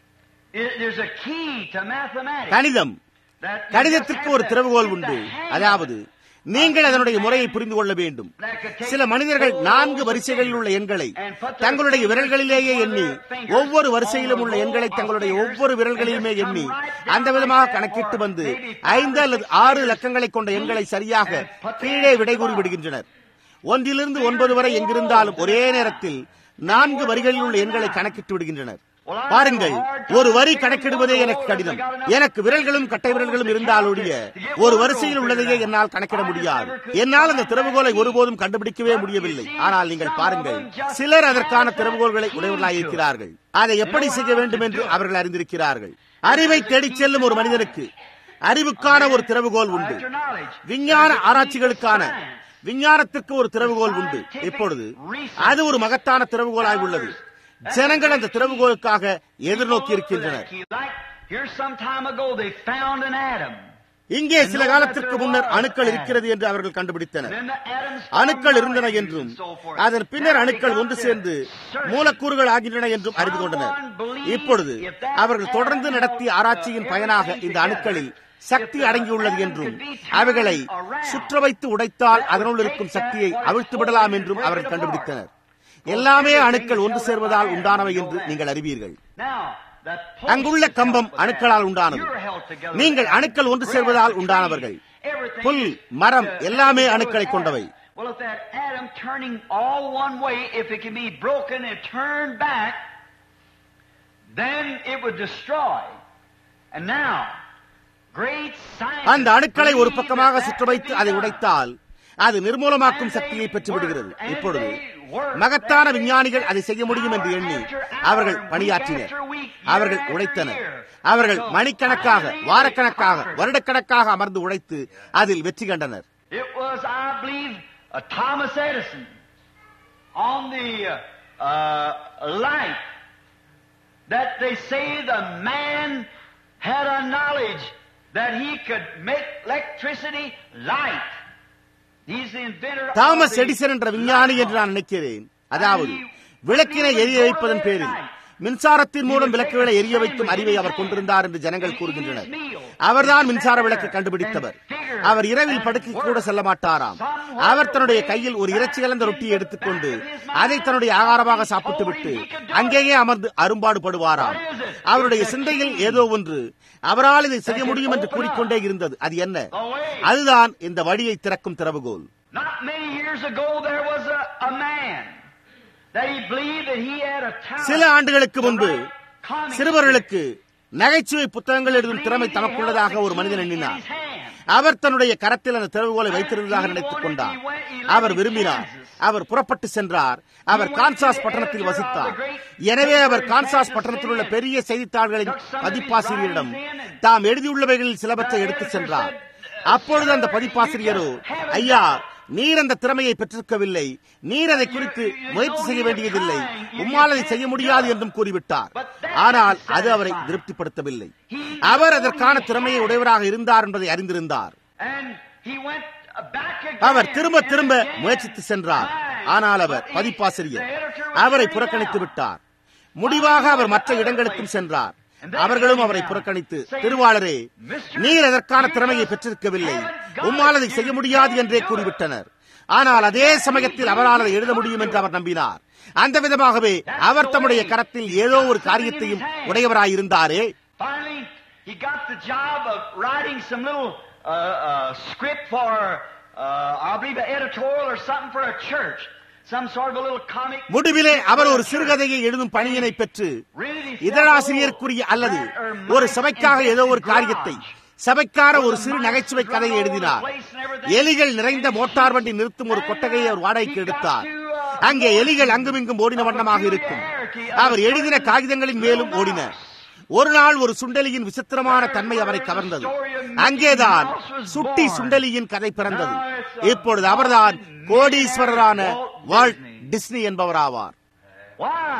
It, there's a key to mathematics.
கணிதம்
that you
கணிதத்திற்கு
just
ஒரு
have to
திறவுகோல்
get
உண்டு
the hang of
அதாவது
it.
நீங்கள் அதனுடைய முறையை புரிந்து கொள்ள வேண்டும் சில மனிதர்கள் நான்கு வரிசைகளில் உள்ள எண்களை தங்களுடைய விரல்களிலேயே எண்ணி ஒவ்வொரு வரிசையிலும் உள்ள எண்களை தங்களுடைய ஒவ்வொரு விரல்களிலுமே எண்ணி அந்த விதமாக கணக்கிட்டு வந்து ஐந்து அல்லது ஆறு இலக்கங்களை கொண்ட எண்களை சரியாக கீழே விடைகூறி விடுகின்றனர் ஒன்றிலிருந்து ஒன்பது வரை எங்கிருந்தாலும் ஒரே நேரத்தில் நான்கு வரிகளில் உள்ள எண்களை கணக்கிட்டு விடுகின்றனர் பாருங்கள் ஒரு வரி கணக்கிடுவதே எனக்கு கடினம் எனக்கு விரல்களும் கட்டை விரல்களும் இருந்தாலொழிய ஒரு வரிசையில் உள்ளதையே என்னால் கணக்கிட முடியாது என்னால் அந்த திறவுகோலை ஒருபோதும் கண்டுபிடிக்கவே முடியவில்லை ஆனால் நீங்கள் பாருங்கள் சிலர் அதற்கான திறவுகோல்களை உடையவர்களாயிருக்கிறார்கள் அதை எப்படி செய்ய வேண்டும் என்று அவர்கள் அறிந்திருக்கிறார்கள் அறிவை தேடிச் செல்லும் ஒரு மனிதனுக்கு அறிவுக்கான ஒரு திறவுகோல் உண்டு விஞ்ஞான ஆராய்ச்சிகளுக்கான விஞ்ஞானத்திற்கு ஒரு திறவுகோல் உண்டு இப்பொழுது அது ஒரு மகத்தான திறவுகோலாய் உள்ளது ஜனங்கள் அந்த திறவுகோலுக்காக எதிர்நோக்கி இருக்கின்றனர்
Here some time ago they found an atom.
இங்கே சில காலத்திற்கு முன்னர் அணுக்கள் இருக்கிறது என்று அவர்கள் கண்டுபிடித்தனர் அணுக்கள் இருந்தன என்றும் அதன் பின்னர் அணுக்கள் ஒன்று சேர்ந்து மூலக்கூறுகள் ஆகின்றன என்றும் அறிந்து கொண்டனர் இப்பொழுது அவர்கள் தொடர்ந்து நடத்திய ஆராய்ச்சியின் பயனாக இந்த அணுக்களில் சக்தி அடங்கியுள்ளது என்றும் அவைகளை சுற்ற வைத்து உடைத்தால் அதனுள் இருக்கும் சக்தியை அவிழ்த்து விடலாம் என்றும் அவர்கள் கண்டுபிடித்தனர் எல்லாமே அணுக்கள் ஒன்று சேர்வதால் உண்டானவை என்று நீங்கள் அறிவீர்கள் அங்குள்ள கம்பம் அணுக்களால் உண்டானது நீங்கள் அணுக்கள் ஒன்று சேர்வதால் உண்டானவர்கள் புல் மரம் எல்லாமே அணுக்களை கொண்டவை
Well, if that atom turning all one way, if it can be broken and turned back, then it would destroy. And now, great science.
அந்த அணுக்களை ஒரு பக்கமாக சுற்ற வைத்து அதை உடைத்தால் அது நிர்மூலமாக்கும் சக்தியை பெற்று விடுகிறது இப்பொழுது மகத்தான விஞ்ஞானிகள் அதை செய்ய முடியும் என்று எண்ணி அவர்கள் பணியாற்றினர் அவர்கள் உழைத்தனர் அவர்கள் மணிக்கணக்காக வாரக்கணக்காக வருடக்கணக்காக அமர்ந்து உழைத்து அதில் வெற்றி கண்டனர்
It was, I believe, uh, Thomas Edison on the uh, uh, light that they say the man had a knowledge that he could make electricity light. He's the inventor
Thomas
of the
Edison என்ற விஞ்ஞானி என்று நான் நினைக்கிறேன் அதாவது விளக்கினை எரிய வைப்பதன் பேரில் மின்சாரத்தின் மூலம் விளக்குகளை எரிய வைக்கும் அறிவை அவர் கொண்டிருந்தார் என்று ஜனங்கள் கூறுகின்றனர் அவர்தான் மின்சார விளக்கு கண்டுபிடித்தவர் அவர் இரவில் படுக்கை கூட செல்ல மாட்டாராம் அவர் தன்னுடைய கையில் ஒரு இறைச்சி கலந்த ரொட்டியை எடுத்துக்கொண்டு அதை தன்னுடைய ஆகாரமாக சாப்பிட்டுவிட்டு அங்கேயே அமர்ந்து அரும்பாடு படுவாராம் அவருடைய சிந்தையில் ஏதோ ஒன்று அவரால் இதை செய்ய முடியும் என்று கூறிக்கொண்டே இருந்தது அது என்ன அதுதான் இந்த வழியை திறக்கும் திறவுகோல்
Not many years ago, there was a, a man that he believed that he had a talent.
சில ஆண்டுகளுக்கு முன்பு
to write comic
சிறுவர்களுக்கு நகைச்சுவை புத்தகங்கள் எழுதும் திறமை தமக்குள்ளதாக ஒரு மனிதன் எண்ணினார் அவர் தன்னுடைய கரத்தில் அந்த திறவுகோலை வைத்திருந்ததாக நினைத்துக் கொண்டார் அவர் விரும்பினார் அவர் புறப்பட்டு சென்றார் அவர் கான்சாஸ் பட்டணத்தில் வசித்தார் எனவே அவர் கான்சாஸ் பட்டணத்தில் உள்ள பெரிய செய்தித்தாள்களின் பதிப்பாசிரியரிடம் தாம் எழுதியுள்ளவைகளில் சிலவற்றை எடுத்துச் சென்றார் அப்பொழுது அந்த பதிப்பாசிரியரோ ஐயா நீர் அந்த திறமையை பெற்றிருக்கவில்லை நீர் அதை குறித்து முயற்சி செய்ய வேண்டியதில்லை உம்மால் அதை செய்ய முடியாது என்றும் கூறிவிட்டார் ஆனால் அது அவரை திருப்திப்படுத்தவில்லை அவர் அதற்கான திறமையை உடையவராக இருந்தார் என்பதை அறிந்திருந்தார்
And he went back again.
அவர் திரும்ப திரும்ப முயற்சித்து சென்றார் ஆனால் அவர் பதிப்பாசிரியர் அவரை புறக்கணித்து விட்டார் முடிவாக அவர் மற்ற இடங்களுக்கும் சென்றார் அவர்களும் அவரை புறக்கணித்து திருவாளரே நீர் அதற்கான திறமையை பெற்றிருக்கவில்லை உம்மால் அதை செய்ய முடியாது என்றே கூறிவிட்டனர் ஆனால் அதே சமயத்தில் அவரால் அதை எழுத முடியும் என்று அவர் நம்பினார் அந்த விதமாகவே அவர் தம்முடைய கரத்தில் ஏதோ ஒரு காரியத்தையும் உடையவராயிருந்தாரே
Finally, he got the job of writing some little uh, uh, script for, uh, I believe, an editorial or something for a church. Some sort of a little comic.
முடிவிலே அவர் ஒரு சிறுகதையை எழுதும் பணியினை பெற்று இதழாசிரியருக்குரிய அல்லது ஒரு சபைக்காக ஏதோ ஒரு காரியத்தை சபைக்கார ஒரு சிறு நகைச்சுவை கதையை எழுதினார் எலிகள் நிறைந்த மோட்டார் வண்டி நிறுத்தும் ஒரு கொட்டகையை அவர் வாடகைக்கு எடுத்தார் அங்கே எலிகள் அங்குமிங்கும் ஓடின வண்ணமாக இருக்கும் அவர் எழுதின காகிதங்களின் மேலும் ஓடின ஒரு நாள் ஒரு சுண்டலியின் விசித்திரமான தன்மை அவரை கவர்ந்தது அங்கேதான் சுட்டி சுண்டலியின் கதை பிறந்தது இப்பொழுது அவர்தான் கோடீஸ்வரரான வால்ட் டிஸ்னி என்பவராவார்
Why?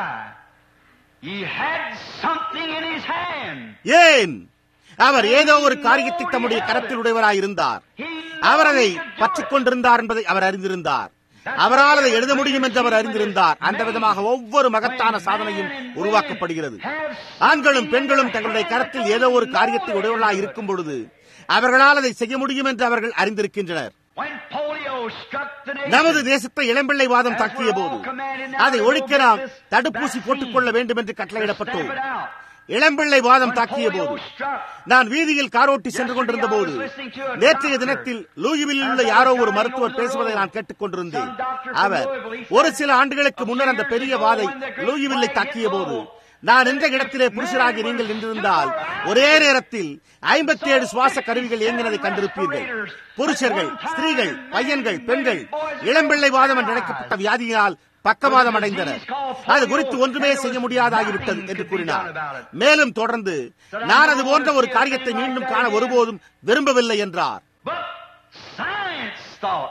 He had something in his hand.
ஏன் அவர் ஏதோ ஒரு காரியத்தை தம்முடைய கரத்தில் உடையவராயிருந்தார் அவர் அதை பற்றிக் கொண்டிருந்தார் என்பதை அவர் அறிந்திருந்தார் அவரால் அதை எழுத முடியும் என்று அவர் அறிந்திருந்தார் அந்த விதமாக ஒவ்வொரு மகத்தான சாதனையும் உருவாக்கப்படுகிறது ஆண்களும் பெண்களும் தங்களுடைய கரத்தில் ஏதோ ஒரு காரியத்தை உடையவர்களாக இருக்கும் பொழுது அவர்களால் அதை செய்ய முடியும் என்று அவர்கள் அறிந்திருக்கின்றனர்
When polio struck the nation,
நமது தேசத்தை இளம்பிள்ளை வாதம் தாக்கிய போது அதை ஒழிக்க நாம் தடுப்பூசி போட்டுக் கொள்ள வேண்டும் என்று கட்டளையிடப்பட்டோம்
stamp it out.
இளம்பிள்ளை வாதம் தாக்கிய
Polio
போது
struck.
நான் வீதியில் காரோட்டி சென்று கொண்டிருந்த போது நேற்றைய தினத்தில் லூயிவில் உள்ள யாரோ ஒரு மருத்துவர் பேசுவதை நான் கேட்டுக் கொண்டிருந்தேன் அவர் ஒரு சில ஆண்டுகளுக்கு முன்னர் அந்த பெரிய வாதை லூயிவில்லை தாக்கிய போது நான் நின்ற இடத்திலே புருஷராகி நீங்கள் நின்றிருந்தால் ஒரே நேரத்தில் ஐம்பத்தி ஏழு சுவாச கருவிகள் இயங்கினதை கண்டிருப்பீர்கள் புருஷர்கள் ஸ்திரீகள் பையன்கள் பெண்கள் இளம்பிள்ளை வாதம் என்று அழைக்கப்பட்ட வியாதியினால் பக்கவாதம் அடைந்தனர் அது குறித்து ஒன்றுமே செய்ய முடியாதாகிவிட்டது என்று கூறினார் மேலும் தொடர்ந்து நான் அது போன்ற ஒரு காரியத்தை மீண்டும் காண ஒருபோதும் விரும்பவில்லை என்றார்
But science thought,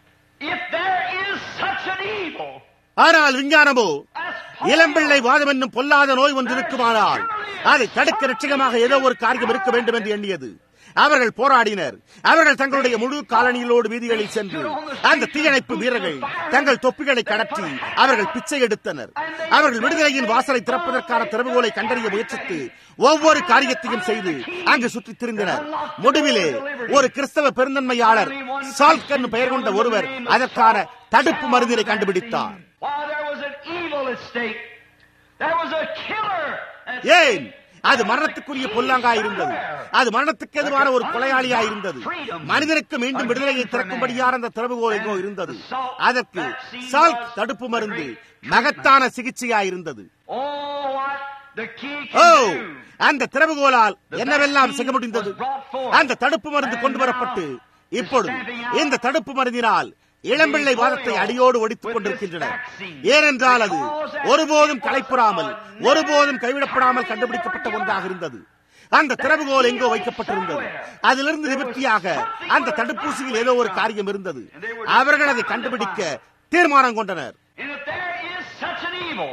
if there is such an evil,
ஆனால் விஞ்ஞானமோ
as
இளம்பிள்ளை வாதம் என்னும் பொல்லாத நோய் ஒன்று இருக்குமானால் அதை தடுக்க நிச்சயமாக ஏதோ ஒரு காரியம் இருக்க வேண்டும் என்று எண்ணியது அவர்கள் போராடினர் அவர்கள் தங்களுடைய முழு காலனிகளோடு வீதிகளில் சென்று அந்த தீயணைப்பு வீரர்கள் தங்கள் தொப்பிகளை கடற்றி அவர்கள் பிச்சை எடுத்தனர் அவர்கள் விடுதலையின் வாசலை திறப்பதற்கான திறவுகோலை கண்டறிய முயற்சித்து ஒவ்வொரு காரியத்தையும் செய்து அங்கு சுற்றித் திரிந்தனர் முடிவிலே ஒரு கிறிஸ்தவ பெருந்தன்மையாளர் சால்கன் பெயர் கொண்ட ஒருவர் அதற்கான தடுப்பு மருந்தினை கண்டுபிடித்தார்
while there was an evil at stake, there was a killer at
ஏன் அது மரணத்துக்குரிய பொல்லாங்காய் இருந்தது அது மரணத்துக்கு எதிரான ஒரு கொலையாளியாய் இருந்தது மனிதனுக்கு மீண்டும் விடுதலையை திறக்கும்படியான அந்த திறவுகோல் எங்கோ இருந்தது அதற்கு சால்க் தடுப்பு மருந்து மகத்தான சிகிச்சையாய் இருந்தது
Oh, what the key
O
can do.
அந்த திறவுகோலால் என்னவெல்லாம் செய்ய முடிந்தது அந்த தடுப்பு மருந்து கொண்டு வரப்பட்டு இப்பொழுது இந்த தடுப்பு மருந்தினால் இளம்பிள்ளை வாதத்தை அடியோடு ஒடித்துக் கொண்டிருக்கின்றனர் ஏனென்றால் அது ஒருபோதும் களைப்புறாமல் ஒருபோதும் கைவிடப்படாமல் கண்டுபிடிக்கப்பட்ட ஒன்றாக இருந்தது அந்த திறவுகோல் எங்கோ வைக்கப்பட்டிருந்தது அதிலிருந்து நிவர்த்தியாக அந்த தடுப்பூசியில் ஏதோ ஒரு காரியம் இருந்தது அவர்கள் அதை கண்டுபிடிக்க தீர்மானம் கொண்டனர்
And if there is such an evil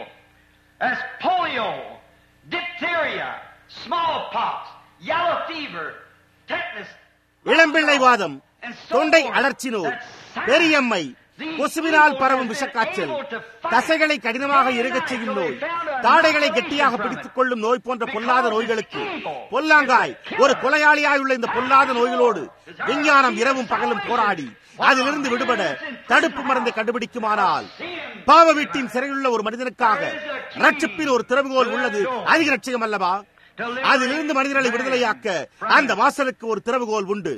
as polio, diphtheria, smallpox, yellow fever, tetanus,
இளம்பிள்ளை வாதம் தொண்டை அழற்சி நோய் பெரியம்மை கொசுவினால் பரவும் விஷக்காய்ச்சல் தசைகளை கடினமாக இறுகச் செய்யும் நோய் தாடைகளை கெட்டியாக பிடித்துக் கொள்ளும் நோய் போன்ற பொல்லாத நோய்களுக்கு பொல்லாங்காய் ஒரு கொலையாளியாய் உள்ள இந்த பொல்லாத நோய்களோடு விஞ்ஞானம் இரவும் பகலும் போராடி அதிலிருந்து விடுபட தடுப்பு மருந்தை கண்டுபிடிக்குமானால் பாவ வீட்டின் சிறையுள்ள ஒரு மனிதனுக்காக ரட்சிப்பின் ஒரு திறவுகோல் உள்ளது அதிக ரட்சிகம் அல்லவா அதிலிருந்து மனிதர்களை விடுதலையாக்க அந்த வாசலுக்கு ஒரு திறவுகோல் உண்டு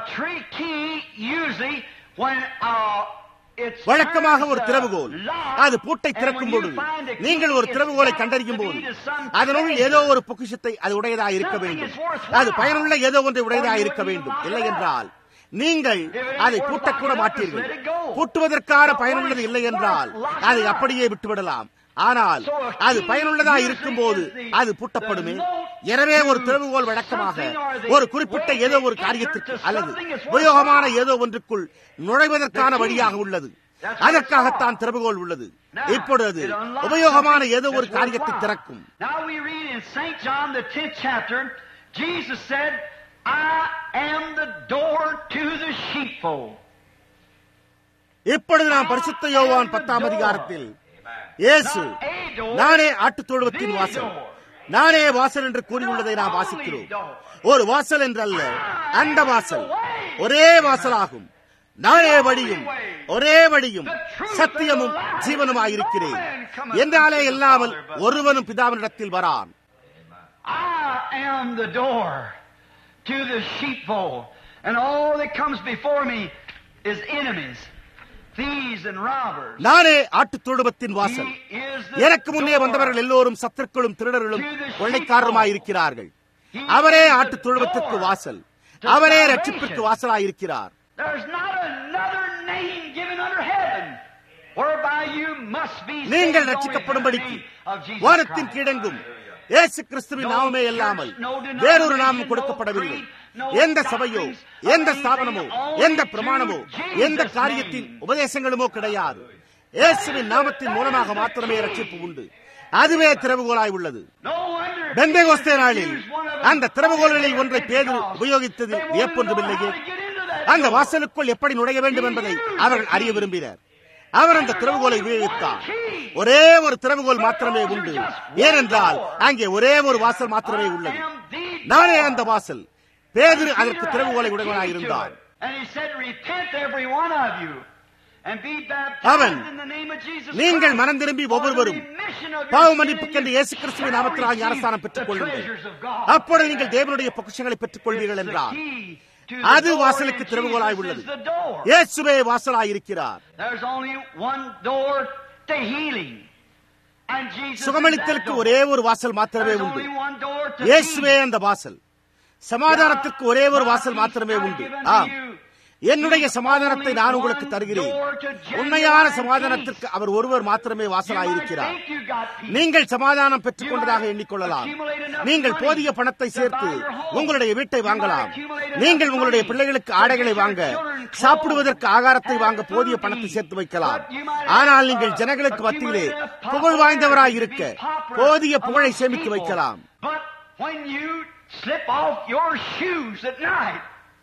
வழக்கமாக ஒரு திறவுகோல் அது பூட்டை திறக்கும் பொழுது நீங்கள் ஒரு திறவுகோலை கண்டறியும் போது அதனுள் ஏதோ ஒரு பொக்கிஷத்தை அது உடையதாக இருக்க வேண்டும் அது பயனுள்ள ஏதோ ஒன்றை உடையதாக இருக்க வேண்டும் இல்லை என்றால் நீங்கள் அதை பூட்டக்கூட மாட்டீர்கள் பூட்டுவதற்கான பயனுள்ளது இல்லை என்றால் அதை அப்படியே விட்டுவிடலாம் ஆனால் அது பயனுள்ளதா இருக்கும் போது அது பூட்டப்படுமே எனவே ஒரு திறவுகோல் வழக்கமாக ஒரு குறிப்பிட்ட ஏதோ ஒரு காரியத்திற்கு அல்லது உபயோகமான ஏதோ ஒன்றுக்குள் நுழைவதற்கான வழியாக உள்ளது அதற்காகத்தான் திறவுகோல் உள்ளது இப்பொழுது உபயோகமான ஏதோ ஒரு காரியத்தை திறக்கும் இப்பொழுது நாம் பரிசுத்த யோவான் பத்தாம் அதிகாரத்தில் இயேசு நானே ஆட்டுத் தொழுவத்தின் வாசல் நானே வாசல் என்று கூறியுள்ளதை நாம் வாசிக்கிறோம் ஒரு வாசல் என்றல்ல அந்த வாசல் ஒரே வாசலாகும் நானே வழியும் ஒரே வழியும் சத்தியமும் ஜீவனுமாயிருக்கிறேன் என்றாலே இல்லாமல் ஒருவனும் பிதாவினிடத்தில் வரான்
I am the door to the sheepfold, and all that comes before me is enemies, thieves and robbers.
நானே ஆட்டுத் தொழுவத்தின்
He
வாசல்
is the
எனக்கு முன்னே
door.
வந்தவர்கள் எல்லோரும் சத்துருக்களும் திருடர்களும் கொள்ளைக்காரருமாயிருக்கிறார்கள் அவரே ஆட்டுத் தொழுவத்திற்கு வாசல் அவரே ரட்சிப்பிற்கு வாசலாயிருக்கிறார்
There's not another name given under heaven whereby you must be saved
நீங்கள்
only in the
ரட்சிக்கப்படும்படிக்கு
name of Jesus
வானத்தின்
Christ.
கீழெங்கும் இயேசு கிறிஸ்துவின் நாமமே இல்லாமல் வேறொரு நாமம் கொடுக்கப்படவில்லை எந்த சபையோ எந்த ஸ்தாபனமோ எந்த பிரமாணமோ எந்த காரியத்தின் உபதேசங்களுமோ கிடையாது இயேசுவின் நாமத்தின் மூலமாக மாத்திரமே ரட்சிப்பு உண்டு அதுவே திறவுகோலாய் உள்ளது
No wonder
பெந்தேகோஸ்தே நாளில்
Jesus used one of
அந்த திறவுகோல்களில் ஒன்றை பேது உபயோகித்ததில் வியப்பொன்றுமில்லையே அந்த வாசலுக்குள் எப்படி நுழைய வேண்டும் என்பதை அவர்கள் அறிய விரும்பினர் அவர் அந்த திறவுகோலை உபயோகித்தார் ஒரே ஒரு திறவுகோல் மாத்திரமே உண்டு ஏனென்றால் அங்கே ஒரே ஒரு வாசல் மாத்திரமே உள்ளது நானே அந்த வாசல் பேதுரு அதற்கு திறவுகோலை உடையவனாயிருந்தார்
And he said, Repent, every one of you, and be
அவன்,
baptized in the name of Jesus
நீங்கள்
Christ
மனம் திரும்பி
for the
ஒவ்வொருவரும்
remission of your
பாவ
sin,
மன்னிப்புக்கென்று
and
இயேசு
you
கிறிஸ்துவின்
shall
நாமத்தினால்
receive
ஞானஸ்தானம்
the
பெற்றுக் கொள்ளுங்கள்
treasures of God.
அப்பொழுது நீங்கள் தேவனுடைய பொக்கிஷங்களை பெற்றுக் கொள்வீர்கள்
It's the
என்றார்
key to the
அது
door,
வாசலுக்கு
and
திறவுகோலாய்
Jesus
உள்ளது
is the door.
இயேசுவே வாசலாயிருக்கிறார்
There's only one door to healing. And Jesus is that
சுகமளித்தலுக்கு
door.
ஒரே ஒரு வாசல் மாத்திரமே
There's
உண்டு
only one door to
இயேசுவே
peace.
அந்த வாசல் சமாதானத்திற்கு ஒரே ஒரு வாசல் மாத்திரமே உண்டு ஆம் என்னுடைய சமாதானத்தை நான் உங்களுக்கு தருகிறேன் உண்மையான சமாதானத்திற்கு அவர் ஒருவர் மாத்திரமே வாசலாயிருக்கிறார் நீங்கள் சமாதானம் பெற்றுக் கொண்டதாக எண்ணிக்கொள்ளலாம் நீங்கள் போதிய பணத்தை சேர்த்து உங்களுடைய வீட்டை வாங்கலாம் நீங்கள் உங்களுடைய பிள்ளைகளுக்கு ஆடைகளை வாங்க சாப்பிடுவதற்கு ஆகாரத்தை வாங்க போதிய பணத்தை சேர்த்து வைக்கலாம் ஆனால் நீங்கள் ஜனங்களுக்கு மத்தியிலே புகழ் வாய்ந்தவராய் இருக்க போதிய புகழை சேமித்து வைக்கலாம்
But when you slip off your shoes at night,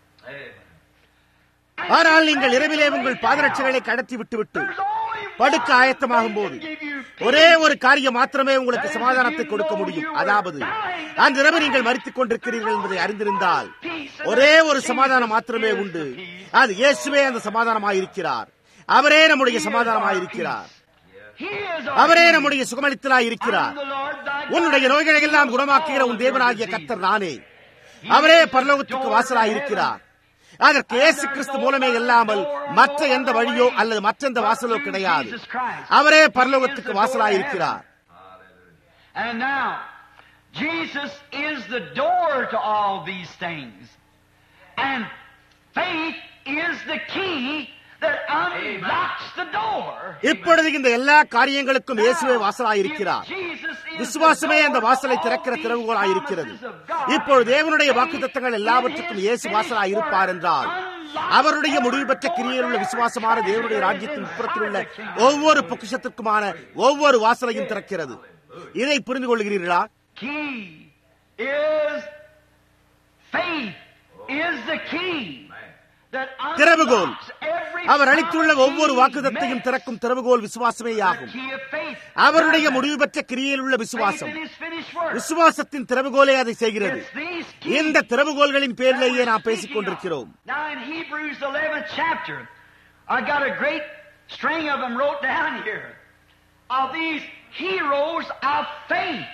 ஆனால் நீங்கள் இரவிலே உங்கள் பாதரட்சைகளை கடத்தி விட்டுவிட்டு
there's only
படுக்க
one
ஆயத்தமாகும் போது
thing that can give you
ஒரே ஒரு காரியம் மாத்திரமே உங்களுக்கு சமாதானத்தை கொடுக்க முடியும் அதாவது அந்த இரவு நீங்கள் மறித்துக் கொண்டிருக்கிறீர்கள் என்பதை அறிந்திருந்தால் ஒரே ஒரு சமாதானம் மாத்திரமே உண்டு அது இயேசுவே அந்த சமாதானமாயிருக்கிறார் அவரே நம்முடைய சமாதானமாயிருக்கிறார்
He is our
அவரே
healer.
நம்முடைய சுகமளித்தலாய் இருக்கிறார்
I'm the Lord thy God.
உன்னுடைய நோய்களை எல்லாம் குணமாக்குகிற உன் தேவனாகிய கர்த்தர் நானே அவரே பரலோகத்துக்கு வாசலாயிருக்கிறார் அதற்கு இயேசு கிறிஸ்து மூலமே இல்லாமல் மற்ற எந்த வழியோ அல்லது மற்ற எந்த வாசலோ கிடையாது அவரே பரலோகத்துக்கு வாசலாயிருக்கிறார்
And now, Jesus is the door to all these things. And faith is the key that unlocks the door.
இப்பொழுது இந்த எல்லா காரியங்களுக்கும் இயேசுவே வாசலாயிருக்கிறார் விசுவாசமே அந்த வாசலை திறக்கிற திறவுகோலாயிருக்கிறது இப்பொழுது தேவனுடைய வாக்குத்தத்தங்கள் எல்லாவற்றுக்கும் இயேசு வாசலாய் இருப்பார் என்றால் அவருடைய முடிவு பெற்ற கிரியில் உள்ள விசுவாசமான தேவனுடைய ராஜ்யத்தின் உட்புறத்தில் உள்ள ஒவ்வொரு பொக்கிஷத்திற்குமான ஒவ்வொரு வாசலையும் திறக்கிறது இதை புரிந்து கொள்கிறீர்களா
key is faith is the key that
திறவுகோல்
unlocks every
அவர் அளித்துள்ள ஒவ்வொரு வாக்குதத்தையும் திறக்கும் திறவுகோல் விசுவாசமேயாகும் அவருடைய முடிவு பெற்ற கிரியில் உள்ள விசுவாசம் விசுவாசத்தின் திறவுகோலே அதை செய்கிறது இந்த திறவுகோல்களின் பேரிலேயே நாம் பேசிக் கொண்டிருக்கிறோம்
Now in Hebrews 11th chapter, I got a great string of them wrote down here. Of these heroes of faith.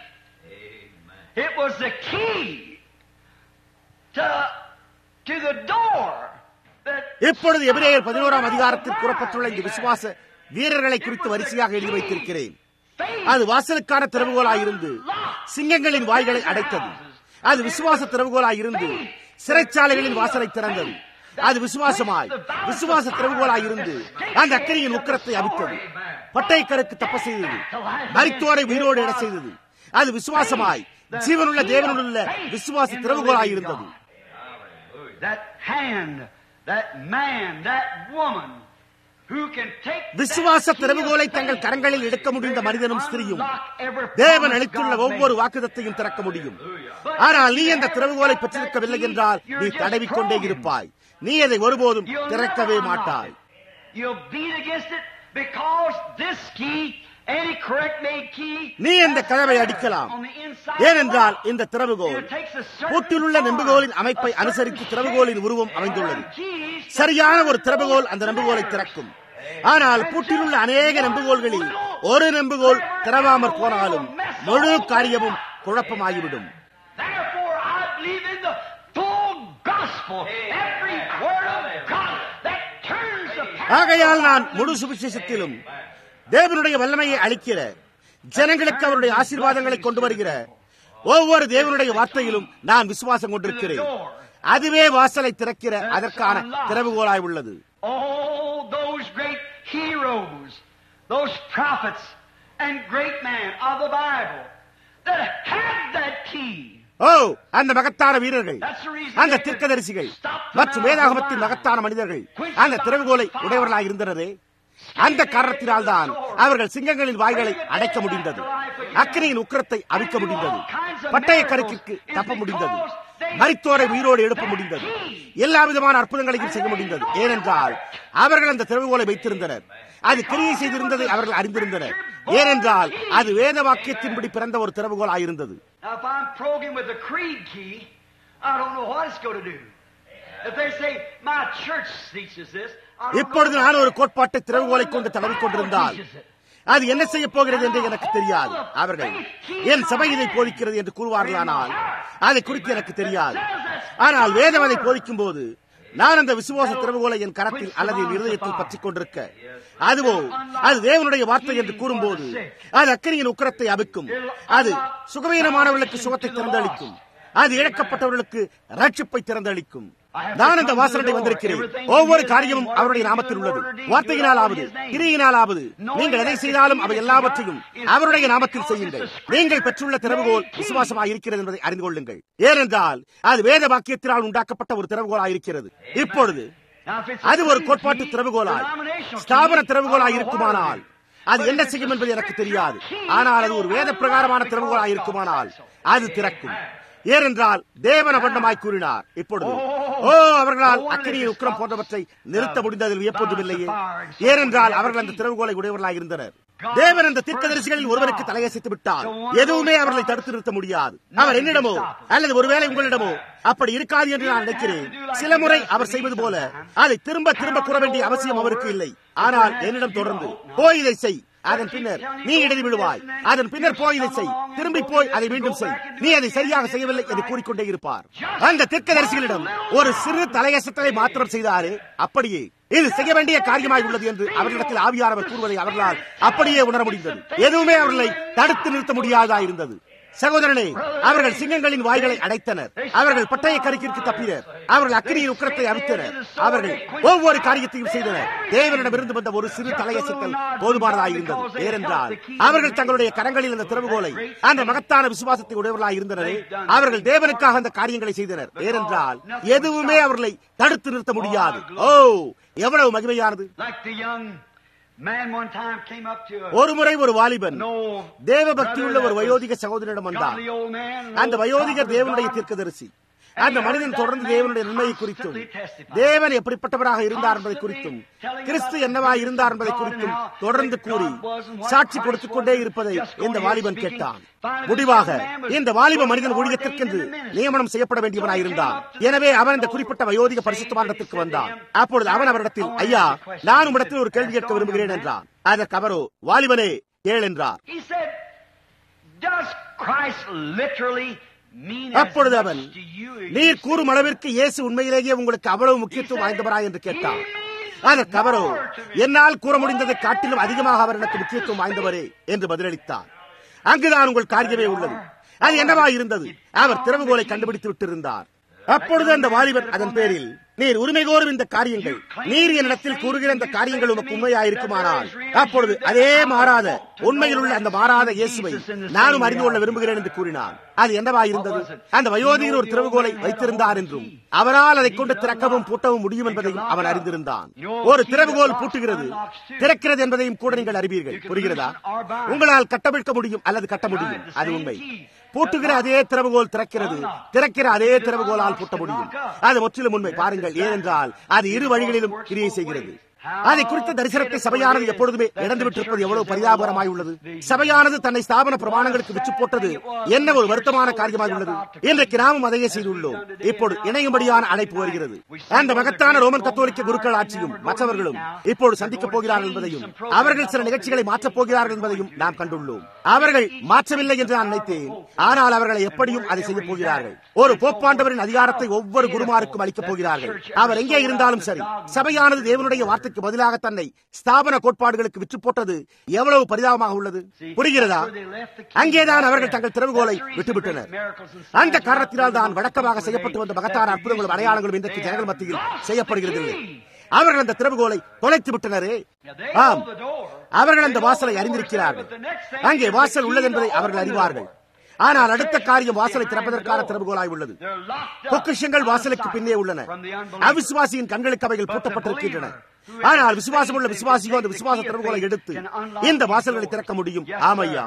It was the key to, to the door that
இப்பொழுது எபிரேயர் பதினோராம் அதிகாரத்தில் கூறப்பட்டுள்ள இந்த விசுவாச வீரர்களை குறித்து வரிசையாக எழுதி வைத்திருக்கிறேன்
faith
அது வாசலுக்கான திறவுகோலாயிருந்து சிங்கங்களின் வாய்களை அடைத்தது அது விசுவாச திறவுகோலாயிருந்து சிறைச்சாலைகளின் வாசலை திறந்தது அது விசுவாசமாய் விசுவாச திறவுகோலாயிருந்து அந்த அக்கறையின் உக்கரத்தை அவித்தது பட்டைக்கருக்கு தப்ப செய்தது மரித்தோரை உயிரோடு எட செய்தது அது விசுவாசமாய் ஜீவனுள்ள தேவனுள்ள விசுவாச திறவுகோலாயிருந்தது
that hand, that man, that woman who can take
விசுவாச
that key
திறவுகோலை
of
தங்கள்
faith
கரங்களில் எடுக்க முடிந்த மனிதனும் ஸ்திரியும்
unlock every
தேவன்
promise
அளித்துள்ள
God
ஒவ்வொரு
made.
வாக்குதத்தையும் திறக்க முடியும் ஆனால் நீ அந்த திறவுகோலை பெற்றிருக்கவில்லை என்றால் நீ தடவிக்கொண்டே இருப்பாய் நீ அதை ஒருபோதும்
You'll
திறக்கவே
never unlock
மாட்டாய்
it. You'll beat against it because this key, any correct made key,
நீ அந்த
has
கதவை
fire
அடிக்கலாம்
on the inside
ஏனென்றால்
of the
இந்த திறவுகோல்
It takes a certain
பூட்டிலுள்ள
form,
நெம்புகோலின்
a
அமைப்பை
certain
அனுசரித்து
shape,
திறவுகோலின் உருவம் அமைந்துள்ளது
and keys to
சரியான ஒரு
turn
திறவுகோல்
those
அந்த நெம்புகோலை
levers.
திறக்கும் ஆனால் பூட்டிலுள்ள அநேக நெம்புகோல்களில் ஒரு நெம்புகோல் திறவாமற் போனாலும் முழு காரியமும் குழப்பமாகிவிடும்
Therefore, I believe in the full gospel, every word of God that turns the
ஆகையால் நான் முழு சுவிசேஷத்திலும் தேவனுடைய வல்லமையை அளிக்கிற ஜனங்களுக்கு அவருடைய ஆசீர்வாதங்களை கொண்டு வருகிற ஒவ்வொரு தேவனுடைய வார்த்தையிலும் நான் விசுவாசம் கொண்டிருக்கிறேன் அதுவே வாசலை திறக்கிற அதற்கான திறவுகோலாய் உள்ளது
Oh, those great heroes, those prophets and great men of the Bible that had that key.
ஓ அந்த மகத்தான வீரர்கள்
That's the reason
அந்த
they could
தீர்க்கதரிசிகள்
stop the
மற்றும்
mouth of
வேதாகமத்தின்
lions.
மகத்தான மனிதர்கள் அந்த திறவுகோலை உடையவர்களாக இருந்தனரே அந்த காரணத்தினால்தான் அவர்கள் சிங்கங்களின் வாய்களை அடைக்க முடிந்தது அக்கினியின் உக்கிரத்தை அவிக்க முடிந்தது பட்டய கருக்கிற்கு தப்ப முடிந்தது மரித்தோரை உயிரோடு எழுப்ப முடிந்தது எல்லா விதமான அற்புதங்களையும் செய்ய முடிந்தது ஏனென்றால் அவர்கள் அந்த திறவுகோலை வைத்திருந்தனர் அது கிரியை செய்திருந்ததை அவர்கள் அறிந்திருந்தனர் ஏனென்றால் அது வேத வாக்கியத்தின்படி பிறந்த ஒரு திறவுகோல் ஆயிருந்தது
Now, if I'm programmed with a creed key, I don't know what it's going to do. If they say, my church teaches this, I don't
இப்பொழுது
know
நான் ஒரு
what
கோட்பாட்டை திறவுகோலை கொண்டு தடவிக் கொண்டிருந்தால் அது என்ன செய்ய போகிறது என்று எனக்கு தெரியாது அவர்கள் என் சபை இதை போதிக்கிறது என்று கூறுவார்களானால் அதை குறித்து எனக்கு தெரியாது ஆனால் வேதம் அதை போதிக்கும் போது நான் அந்த விசுவாச திறவுகோலை என் கரத்தில் அல்லது என் இருதயத்தில் பற்றிக் கொண்டிருக்க அதுவோ அது தேவனுடைய வார்த்தை என்று கூறும்போது அது அக்கறையின் உக்கரத்தை அவிக்கும் அது சுகவீனமானவர்களுக்கு சுகத்தை திறந்தளிக்கும் அது இழக்கப்பட்டவர்களுக்கு ரட்சிப்பை திறந்தளிக்கும் நான் அந்த வாசலடை வந்திருக்கிறேன் ஒவ்வொரு காரியமும் அவருடைய நாமத்தில் உள்ளது வார்த்தையினாலாவது கிரியினாலாவது நீங்கள் எதை செய்தாலும் அவை எல்லாவற்றையும் அவருடைய நாமத்தில் செய்யுங்கள் நீங்கள் பெற்றுள்ள திறவுகோல் விசுவாசமாக இருக்கிறது என்பதை அறிந்து கொள்ளுங்கள் ஏனென்றால் அது வேத வாக்கியத்தினால் உண்டாக்கப்பட்ட ஒரு திறவுகோலாக இருக்கிறது இப்பொழுது
Now, if it's a
அது ஒரு
creed
கோட்பாட்டு
key,
திறவுகோலாய்
denominational key,
ஸ்தாபன
I
திறவுகோலாய்
don't know what
இருக்குமானால்
it is.
அது
But
என்ன
if it's
செய்யும்
a
என்பது எனக்கு
scriptural
தெரியாது
key,
ஆனால் அது
it'll
ஒரு வேத
unlock
பிரகாரமான
because
திறவுகோலாய்
God
இருக்குமானால்
said so.
அது திறக்கும் ஏனென்றால் தேவன் அபண்டமாய் கூறினார் இப்பொழுது ஓ அவர்களால் அக்கினியின் உக்கிரம் போன்றவற்றை நிறுத்த முடிந்ததில் வியப்பொன்றுமில்லையே ஏனென்றால் அவர்கள் அந்த திறவுகோலை உடையவர்களாக இருந்தனர் தேவன் அந்த தீர்க்கதரிசிகளில் ஒருவருக்கு தலையசைத்து விட்டார் எதுவுமே அவர்களை தடுத்து நிறுத்த முடியாது அவர் என்னிடமோ அல்லது ஒருவேளை உங்களிடமோ அப்படி இருக்காது என்று நான் நினைக்கிறேன் சில முறை அவர் செய்வது போல அதை திரும்ப திரும்ப கூற வேண்டிய அவசியம் அவருக்கு இல்லை ஆனால் என்னிடம் தொடர்ந்து போய் இதை செய் அதன் பின்னர் நீ இடறி விழுவாய் அதன் பின்னர் போய் இதை செய் திரும்பி போய் அதை மீண்டும் செய் நீ அதை சரியாக செய்யவில்லை என்று கூறிக்கொண்டே இருப்பார் அந்த தீர்க்கதரிசிகளிடம் ஒரு சிறு தலையசத்தலை மாத்திரம் செய்தாரே அப்படியே இது செய்ய வேண்டிய காரியமாய் உள்ளது என்று அவர்களிடத்தில் ஆவியானவர் கூறுவதை அவர்களால் அப்படியே உணர முடிந்தது எதுவுமே அவர்களை தடுத்து நிறுத்த முடியாதா இருந்தது சகோதரனே அவர்கள் சிங்கங்களின் வாய்களை அடைத்தனர் அவர்கள் பட்டய கருக்கிற்கு தப்பினர் அவர்கள் அக்கினியின் உக்கரத்தை அவித்தனர் அவர்கள் ஒவ்வொரு காரியத்தையும் செய்தனர் தேவனிடமிருந்து வந்த ஒரு சிறு தலையசத்தல் போதுமானதாக இருந்தது ஏனென்றால் அவர்கள் தங்களுடைய கரங்களில் அந்த திறவுகோலை அந்த மகத்தான விசுவாசத்தை உடையவர்களாக இருந்தனரே அவர்கள் தேவனுக்காக அந்த காரியங்களை செய்தனர் ஏனென்றால் எதுவுமே அவர்களை தடுத்து நிறுத்த முடியாது ஓ எவ்வளவு மகிமையானது
Like the young man one time came up to a
ஒரு முறை ஒரு வாலிபன்
no
தேவ பக்தியுள்ள ஒரு வயோதிக சகோதரிடம் வந்தார்
godly old man.
அந்த வயோதிகர் தேவனுடைய தீர்க்கதரிசி அந்த மனிதன் தொடர்ந்து தேவனுடைய நன்மையை குறித்தும் தேவன் எப்படிப்பட்டவராக இருந்தார் என்பதை குறித்தும் கிறிஸ்து என்னவா இருந்தார் என்பதை குறித்தும் தொடர்ந்து கூறி சாட்சி கொடுத்துக் கொண்டே இருப்பதை இந்த வாலிபன் கேட்டான் முடிவாக இந்த வாலிப மனிதன் ஊழியத்திற்கென்று நியமனம் செய்யப்பட வேண்டியவனாயிருந்தான் எனவே அவன் இந்த குறிப்பிட்ட வயோதிக பரிசுத்தமானத்திற்கு வந்தான் அப்பொழுது அவன் அவரிடத்தில் ஐயா நான் உம்மிடத்தில் ஒரு கேள்வி கேட்க விரும்புகிறேன் என்றான் அதற்கு அவரோ வாலிபனே கேள் என்றார்
He said, Does Christ literally mean as
அப்பொழுது அவன்
much to you as
நீர்
you
கூறும் அளவிற்கு இயேசு உண்மையிலேயே உங்களுக்கு அவ்வளவு முக்கியத்துவம் வாய்ந்தவரா என்று கேட்டார் அதற்கு அவரோ என்னால் கூற முடிந்ததை காட்டிலும் அதிகமாக அவர் எனக்கு முக்கியத்துவம் வாய்ந்தவரே என்று பதிலளித்தார் அங்குதான் உங்கள் காரியமே உள்ளது அது என்னவா இருந்தது அவர் திறவுகோலை கண்டுபிடித்து விட்டிருந்தார் அப்பொழுது அந்த வாலிபன் அதன் பேரில் நீர் உரிமை கோரும் இந்த காரியங்கள் நீர் என்னிடத்தில் கூறுகிற இந்த காரியங்கள் உமக்கு உண்மையா இருக்குமானால் அப்பொழுது அதே மாறாத உண்மையில் உள்ள அந்த மாறாத இயேசுவை நானும் அறிந்து கொள்ள விரும்புகிறேன் என்று கூறினார் அது என்னவா இருந்தது அந்த வயோதிகர் ஒரு திறவுகோலை வைத்திருந்தார் என்றும் அவரால் அதை கொண்டு திறக்கவும் பூட்டவும் முடியும் என்பதையும் அவன் அறிந்திருந்தான் ஒரு திறவுகோல் பூட்டுகிறது திறக்கிறது என்பதையும் கூட நீங்கள் அறிவீர்கள் புரிகிறதா உங்களால் கட்டவிழ்க்க முடியும் அல்லது கட்ட முடியும் அது உண்மை பூட்டுகிற அதே திறவுகோல் திறக்கிறது திறக்கிற அதே திறவுகோலால் பூட்ட முடியும் அது முற்றிலும் உண்மை பாருங்கள் ஏனென்றால் அது இரு வழிகளிலும் கிரியை செய்கிறது அதை குறித்த தரிசனத்தை சபையானது எப்பொழுதுமே இழந்துவிட்டிருப்பது எவ்வளவு பரிதாபகரமாய் உள்ளது சபையானது தன்னை ஸ்தாபன பிரமாணங்களுக்கு விற்று போட்டது என்ன ஒரு வருத்தமான காரியமாக உள்ளது இன்றைக்கு நாமும் அதையே செய்துள்ளோம் இப்போது இணையும்படியான அழைப்பு வருகிறது அந்த மகத்தான ரோமன் கத்தோலிக்க குருக்கள் ஆட்சியும் மற்றவர்களும் இப்போது சந்திக்கப் போகிறார்கள் என்பதையும் அவர்கள் சில நிகழ்ச்சிகளை மாற்றப் போகிறார்கள் என்பதையும் நாம் கண்டுள்ளோம் அவர்கள் மாற்றவில்லை என்று நான் நினைத்தேன் ஆனால் அவர்களை எப்படியும் அதை செய்ய போகிறார்கள் ஒரு போப்பாண்டவரின் அதிகாரத்தை ஒவ்வொரு குருமாருக்கும் அளிக்கப் போகிறார்கள் அவர் எங்கே இருந்தாலும் சரி சபையானது தேவனுடைய வார்த்தைக்கு பதிலாக தன்னை ஸ்தாபன கோட்பாடுகளுக்கு விற்று போட்டது எவ்வளவு பரிதாபமாக உள்ளது புரிகிறதா அங்கேதான் அவர்கள் தங்கள் திறவுகோலை விட்டுவிட்டனர் அந்த காரணத்தினால் தான் வழக்கமாக செய்யப்பட்டு வந்த மகத்தான அற்புதங்களும் அடையாளங்களும் இன்றைக்கு ஜனங்கள் மத்தியில் செய்யப்படுகிறதில்லை அவர்கள் அந்த திறவுகோலை தொலைத்து விட்டனரே ஆம் அவர்கள் அந்த வாசலை அறிந்திருக்கிறார்கள் அங்கே வாசல் உள்ளது என்பதை அவர்கள் அறிவார்கள் ஆனால் அடுத்த காரியம் வாசலை திறப்பதற்கான திறவுகோலாய் உள்ளது பொக்கிஷங்கள் வாசலுக்கு பின்னே உள்ளன அவிசுவாசியின் கண்களுக்கு அவைகள் பூட்டப்பட்டிருக்கின்றன ஆனால் விசுவாசம் உள்ள விசுவாசியோ அந்த விசுவாச திறவுகோலை எடுத்து இந்த வாசல்களை திறக்க முடியும் ஆமையா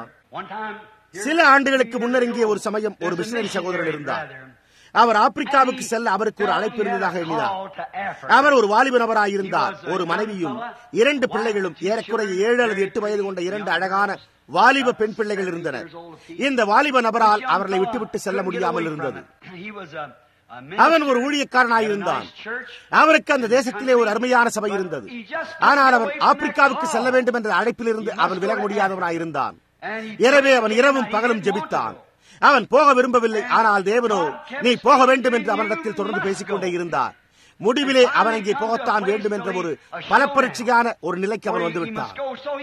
சில ஆண்டுகளுக்கு முன்னர் இங்கே ஒரு சமயம் ஒரு மிஷினரி சகோதரர் இருந்தார் அவர் ஆப்பிரிக்காவுக்கு செல்ல அவருக்கு ஒரு அழைப்பு இருந்ததாக எண்ணினார் அவர் ஒரு வாலிப நபராக இருந்தார் ஒரு மனைவியும் இரண்டு பிள்ளைகளும் ஏறக்குறைய ஏழு அல்லது எட்டு வயது கொண்ட இரண்டு அழகான வாலிப பெண் பிள்ளைகள் இருந்தனர் இந்த வாலிப நபரால் அவர்களை விட்டுவிட்டு செல்ல முடியாமல் இருந்தது அவன் ஒரு ஊழியக்காரனாயிருந்தான் அவருக்கு அந்த தேசத்திலே ஒரு அருமையான சபை இருந்தது ஆனால் அவன் ஆப்பிரிக்காவுக்கு செல்ல வேண்டும் என்ற அழைப்பிலிருந்து அவன் விலக முடியாதவனாயிருந்தான் எனவே அவன் இரவும் பகலும் ஜெபித்தான் அவன் போக விரும்பவில்லை ஆனால் தேவனோ நீ போக வேண்டும் என்று அவனிடத்தில் தொடர்ந்து பேசிக்கொண்டே இருந்தார் முடிவிலே அவன் இங்கே போகத்தான் வேண்டும் என்ற ஒரு பலப்பரீட்சையான ஒரு நிலைக்கு அவன் வந்துவிட்டான்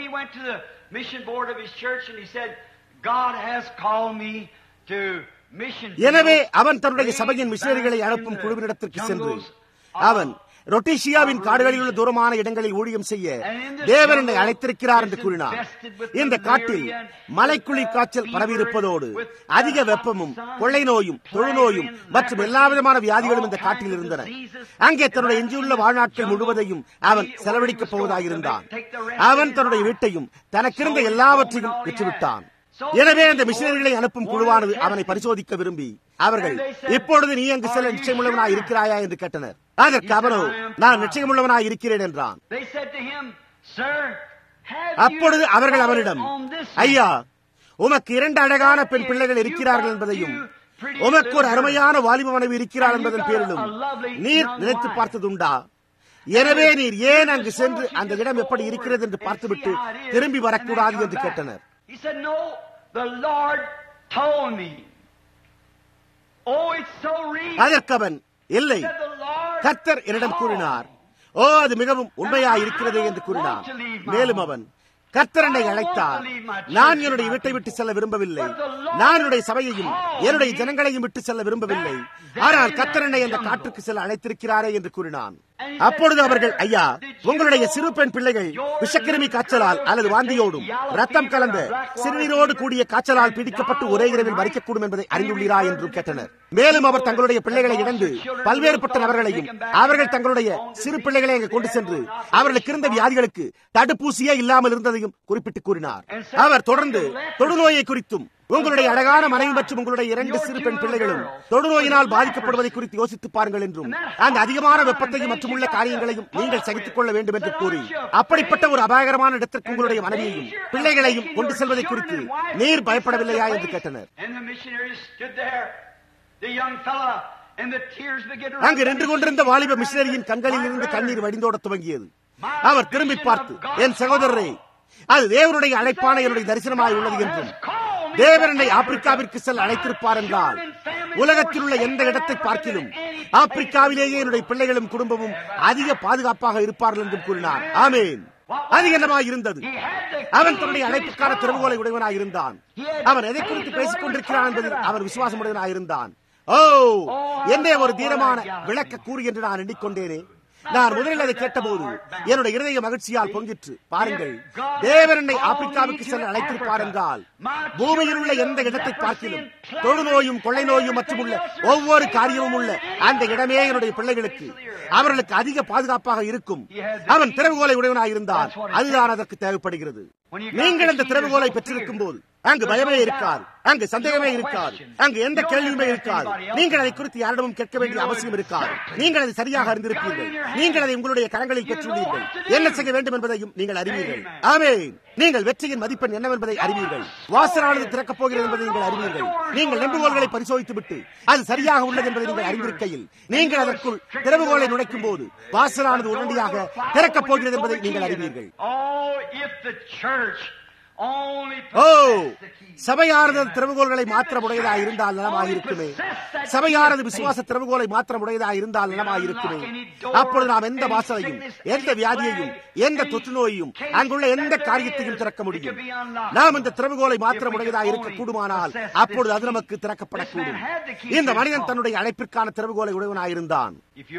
எனவே அவன் தன்னுடைய சபையின் மிஷனரிகளை அனுப்பும் குழுவினிடத்திற்கு சென்று அவன் ரொட்டீஷியாவின் காடுகளில் உள்ள தூரமான இடங்களில் ஊழியம் செய்ய தேவன் என்னை அழைத்திருக்கிறார் என்று கூறினார் இந்த காட்டில் மலைக்குழி காய்ச்சல் பரவியிருப்பதோடு அதிக வெப்பமும் கொள்ளை நோயும் தொழுநோயும் மற்றும் எல்லா விதமான வியாதிகளும் இந்த காட்டில் இருந்தன அங்கே தன்னுடைய எஞ்சியுள்ள வாழ்நாட்கள் முழுவதையும் அவன் செலவழிக்கப் போவதாயிருந்தான் அவன் தன்னுடைய வீட்டையும் தனக்கிருந்த எல்லாவற்றையும் விற்றுவிட்டான் எனவே அந்த மிஷினரிகளை அனுப்பும் குழுவானது அவனை பரிசோதிக்க விரும்பி அவர்கள் இப்பொழுது நீ அங்கு செல்ல நிச்சயமுள்ளவனாய் இருக்கிறாயா என்று கேட்டனர் அதற்கு அவனோ நான் நிச்சயமுள்ளவனாய் இருக்கிறேன் என்றான் அப்பொழுது அவர்கள் அவனிடம் ஐயா உமக்கு இரண்டு அழகான பெண் பிள்ளைகள் இருக்கிறார்கள் என்பதையும் உமக்கு ஒரு அருமையான வாலிப மனைவி இருக்கிறார் என்பதன் பேரிலும் நீர் நினைத்து பார்த்ததுண்டா எனவே நீர் ஏன் அங்கு சென்று அந்த இடம் எப்படி இருக்கிறது என்று பார்த்துவிட்டு திரும்பி வரக்கூடாது என்று கேட்டனர்
He said, No, the Lord told me. Oh, it's so real.
அதற்கு அவன் இல்லை
Said the Lord
கர்த்தர் என்னிடம் கூறினார் ஓ அது மிகவும் உண்மையா இருக்கிறது என்று கூறினார் மேலும் அவன் கர்த்தர் என்னை அழைத்தார் நான் என்னுடைய வீட்டை விட்டு செல்ல விரும்பவில்லை நான் என்னுடைய சபையையும் என்னுடைய ஜனங்களையும் விட்டு செல்ல விரும்பவில்லை ஆனால் கர்த்தர் என்னை அந்த காட்டுக்கு செல்ல அழைத்திருக்கிறாரே என்று கூறினான் அப்பொழுது அவர்கள் ஐயா உங்களுடைய சிறு பெண் பிள்ளைகள் விஷக்கிருமி காய்ச்சலால் அல்லது வாந்தியோடும் ரத்தம் கலந்த சிறுநீரோடு கூடிய காய்ச்சலால் பீடிக்கப்பட்டு ஒரே இரவில் மறிக்கக்கூடும் என்பதை அறிந்துள்ளீரா என்றும் கேட்டனர் மேலும் அவர் தங்களுடைய பிள்ளைகளை இழந்து பல்வேறுபட்ட நபர்களையும் அவர்கள் தங்களுடைய சிறு பிள்ளைகளை அங்கு கொண்டு சென்று அவர்களுக்கு இருந்த வியாதிகளுக்கு தடுப்பூசியே இல்லாமல் இருந்ததையும் குறிப்பிட்டு கூறினார் அவர் தொடர்ந்து தொடுநோயை குறித்தும் உங்களுடைய அழகான மனைவி மற்றும் உங்களுடைய இரண்டு சிறு பெண் பிள்ளைகளும் தொடுநோயினால் பாதிக்கப்படுவதை குறித்து யோசித்து பாருங்கள் என்றும் அந்த அதிகமான வெப்பத்தையும் மற்றும் உள்ள காரியங்களையும் நீங்கள் சகித்துக் கொள்ள வேண்டும் என்று கூறி அப்படிப்பட்ட ஒரு அபாயகரமான இடத்திற்கு உங்களுடைய மனைவியையும் பிள்ளைகளையும் கொண்டு செல்வதை குறித்து நீர் பயப்படவில்லையா என்று கேட்டனர் அங்கு நின்று கொண்டிருந்த வாலிப மிஷினரியின் கண்களில் இருந்து கண்ணீர் வடிந்தோட துவங்கியது அவர் திரும்பி பார்த்து என் சகோதரரே அது தேவனுடைய அழைப்பான என்னுடைய தரிசனமாய் உள்ளது என்றும் தேவன் என்னை ஆப்பிரிக்காவிற்கு செல்ல அழைத்திருப்பார் என்றால் உலகத்தில் உள்ள எந்த இடத்தை பார்க்கிலும் ஆப்பிரிக்காவிலேயே என்னுடைய பிள்ளைகளும் குடும்பமும் அதிக பாதுகாப்பாக இருப்பார்கள் என்றும் கூறினார் ஆமேன் அது என்னமாய் இருந்தது அவன் தன்னுடைய அழைப்புக்கான திறவுகோலை உடையவனாய் இருந்தான் அவன் எதை குறித்து பேசிக் கொண்டிருக்கிறான் என்பதில் அவன் விசுவாசமுடையவனாய் இருந்தான் ஓ என்னே ஒரு தீரமான விளக்க கூறு என்று நான் எண்ணிக்கொண்டேனே நான் முதலில் அதை கேட்டபோது என்னுடைய இருதய மகிழ்ச்சியால் பொங்கிற்று பாருங்கள் தேவன் என்னை ஆப்பிரிக்காவுக்கு செல்ல அழைத்திருப்பார் என்றால் பூமியில் உள்ள எந்த இடத்தை பார்க்கிலும் தொழுநோயும் கொள்ளை நோயும் மற்றும் உள்ள ஒவ்வொரு காரியமும் உள்ள அந்த இடமே என்னுடைய பிள்ளைகளுக்கு அவர்களுக்கு அதிக பாதுகாப்பாக இருக்கும் அவன் திறவுகோலை உடையவனாக இருந்தால் அதுதான் அதற்கு தேவைப்படுகிறது நீங்கள் அந்த திறவுகோலை பெற்றிருக்கும் போது அங்கு பயமே இருக்காது அங்கு சந்தேகமே இருக்காது அங்கு எந்த கேள்வியுமே இருக்காது நீங்கள் அதை குறித்து யாரிடமும் கேட்க வேண்டிய அவசியம் இருக்காது நீங்கள் அதை சரியாக அறிந்திருப்பீர்கள் நீங்கள் அதை உங்களுடைய கரங்களில் பெற்றுள்ளீர்கள் என்ன செய்ய வேண்டும் என்பதையும் நீங்கள் அறிவீர்கள் ஆமே நீங்கள் வெற்றியின் மதிப்பெண் என்னவென்பதை அறிவீர்கள் வாசலானது திறக்கப் போகிறது என்பதை நீங்கள் அறிவீர்கள் நீங்கள் நெம்புகோல்களை பரிசோதித்து விட்டு அது சரியாக உள்ளது என்பதை நீங்கள் அறிந்திருக்கையில் நீங்கள் அதற்குள் திறவுகோலை நுழைக்கும் போது வாசலானது உடனடியாக திறக்கப் போகிறது என்பதை நீங்கள் அறிவீர்கள் ஓ சபையானது திறவுகோள்களை மாத்திரமுடையதா இருந்தால் நலமாயிருக்குமே சபையானது விசுவாச திறவுகோலை மாத்திரமுடையதா இருந்தால் நலமாயிருக்குமே அப்பொழுது நாம் எந்த வாசலையும் எந்த வியாதியையும் எந்த தொற்று நோயையும் அங்குள்ள எந்த காரியத்தையும் திறக்க முடியும் நாம் இந்த திறவுகோலை மாத்திரமுடையதா இருக்க கூடுமானால் அப்பொழுது அது நமக்கு திறக்கப்படக்கூடும் இந்த மனிதன் தன்னுடைய அழைப்பிற்கான திறவுகோலை உடையவனாயிருந்தான்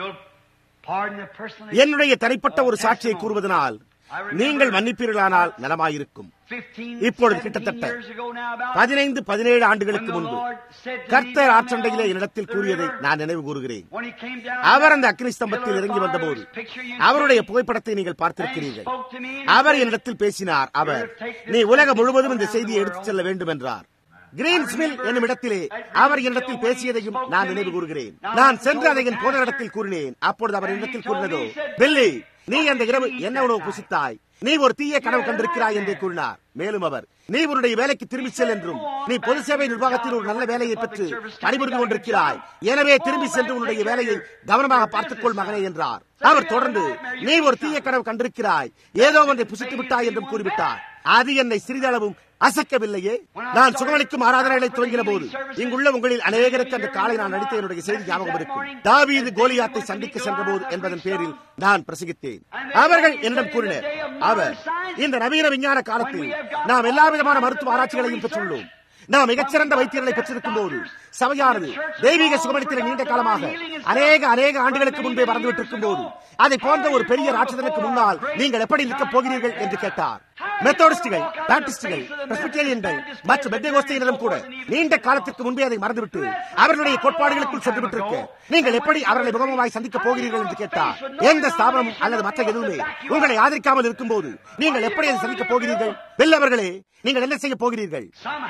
என்னுடைய தனிப்பட்ட ஒரு சாட்சியை கூறுவதனால் நீங்கள் மன்னிப்பீர்களானால் நலமாயிருக்கும் இப்பொழுது கிட்டத்தட்ட பதினைந்து பதினேழு ஆண்டுகளுக்கு முன்பு கர்த்தர் ஆற்றண்டையிலே என்னிடத்தில் கூறியதை நான் நினைவு கூறுகிறேன் அவர் அந்த அக்னி ஸ்தம்பத்தில் இறங்கி வந்தபோது அவருடைய புகைப்படத்தை நீங்கள் பார்த்திருக்கிறீர்கள் அவர் என்னிடத்தில் பேசினார் அவர் நீ உலகம் முழுவதும் இந்த செய்தியை எடுத்துச் செல்ல வேண்டும் என்றார் கிரீன்ஸ்மில் என்னும் இடத்திலே அவர் என்னிடத்தில் பேசியதையும் நான் நினைவு கூறுகிறேன் நான் சென்று அதை என் போதரிடத்தில் கூறினேன் அப்பொழுது அவர் என்னிடத்தில் கூறினதோ பில்லி நீ அந்த இரவு என்ன உணவு புசித்தாய் நீ ஒரு தீய கனவு கண்டிருக்கிறாய் என்றே கூறினார் மேலும் அவர் நீ உன்னுடைய வேலைக்கு திரும்பி செல் என்றும் நீ பொது சேவை நிர்வாகத்தில் ஒரு நல்ல வேலையை பெற்று பணிபுரிந்து கொண்டிருக்கிறாய் எனவே திரும்பி சென்று உன்னுடைய வேலையை கவனமாக பார்த்துக்கொள் மகனே என்றார் அவர் தொடர்ந்து நீ ஒரு தீய கனவு கண்டிருக்கிறாய் ஏதோ ஒன்றை புசித்து விட்டாய் என்றும் கூறிவிட்டார் அது என்னை சிறிதளவும் அசைக்கவில்லையே நான் சுகமளிக்கும் ஆராதனைகளை துவங்கின போது இங்குள்ள உங்களில் அநேகருக்கு அந்த காலை நான் நடித்த என்னுடைய செய்தி ஞாபகம் இருக்கும் தாவீது கோலியாத்தை சந்திக்க சென்ற போது என்பதன் பேரில் நான் பிரசங்கித்தேன் அவர்கள் என்னிடம் கூறினர் அவர் இந்த நவீன விஞ்ஞான காலத்தில் நாம் எல்லா விதமான மருத்துவ ஆராய்ச்சிகளையும் பெற்றுள்ளோம் நாம் மிகச்சிறந்த வைத்தியர்களை பெற்றிருக்கும் போது சபையானது தெய்வீக சுகமளித்தில நீண்ட காலமாக அநேக அநேக ஆண்டுகளுக்கு முன்பே மறந்துவிட்டிருக்கும் போது அதை போன்ற ஒரு பெரிய ராட்சதனுக்கு முன்னால் நீங்கள் எப்படி நிற்கப் போகிறீர்கள் என்று கேட்டார் மெத்தோடிஸ்டுகள் பாப்டிஸ்டுகள் பிரஸ்பிட்டேரியன்கள் மற்றும் பெந்தகோஸ்தையினரும் கூட நீண்ட காலத்திற்கு முன்பே அதை மறந்துவிட்டு அவர்களுடைய கோட்பாடுகளுக்குள் சென்று விட்டிருக்க நீங்கள் எப்படி அவர்களை முகமமாய் சந்திக்கப் போகிறீர்கள் என்று கேட்டார் எந்த ஸ்தாபனமும் அல்லது மற்ற எதுவுமே உங்களை ஆதரிக்காமல் இருக்கும்போது நீங்கள் எப்படி அதை சந்திக்கப் போகிறீர்கள் வெல் அவர்களே நீங்கள் என்ன செய்ய போகிறீர்கள்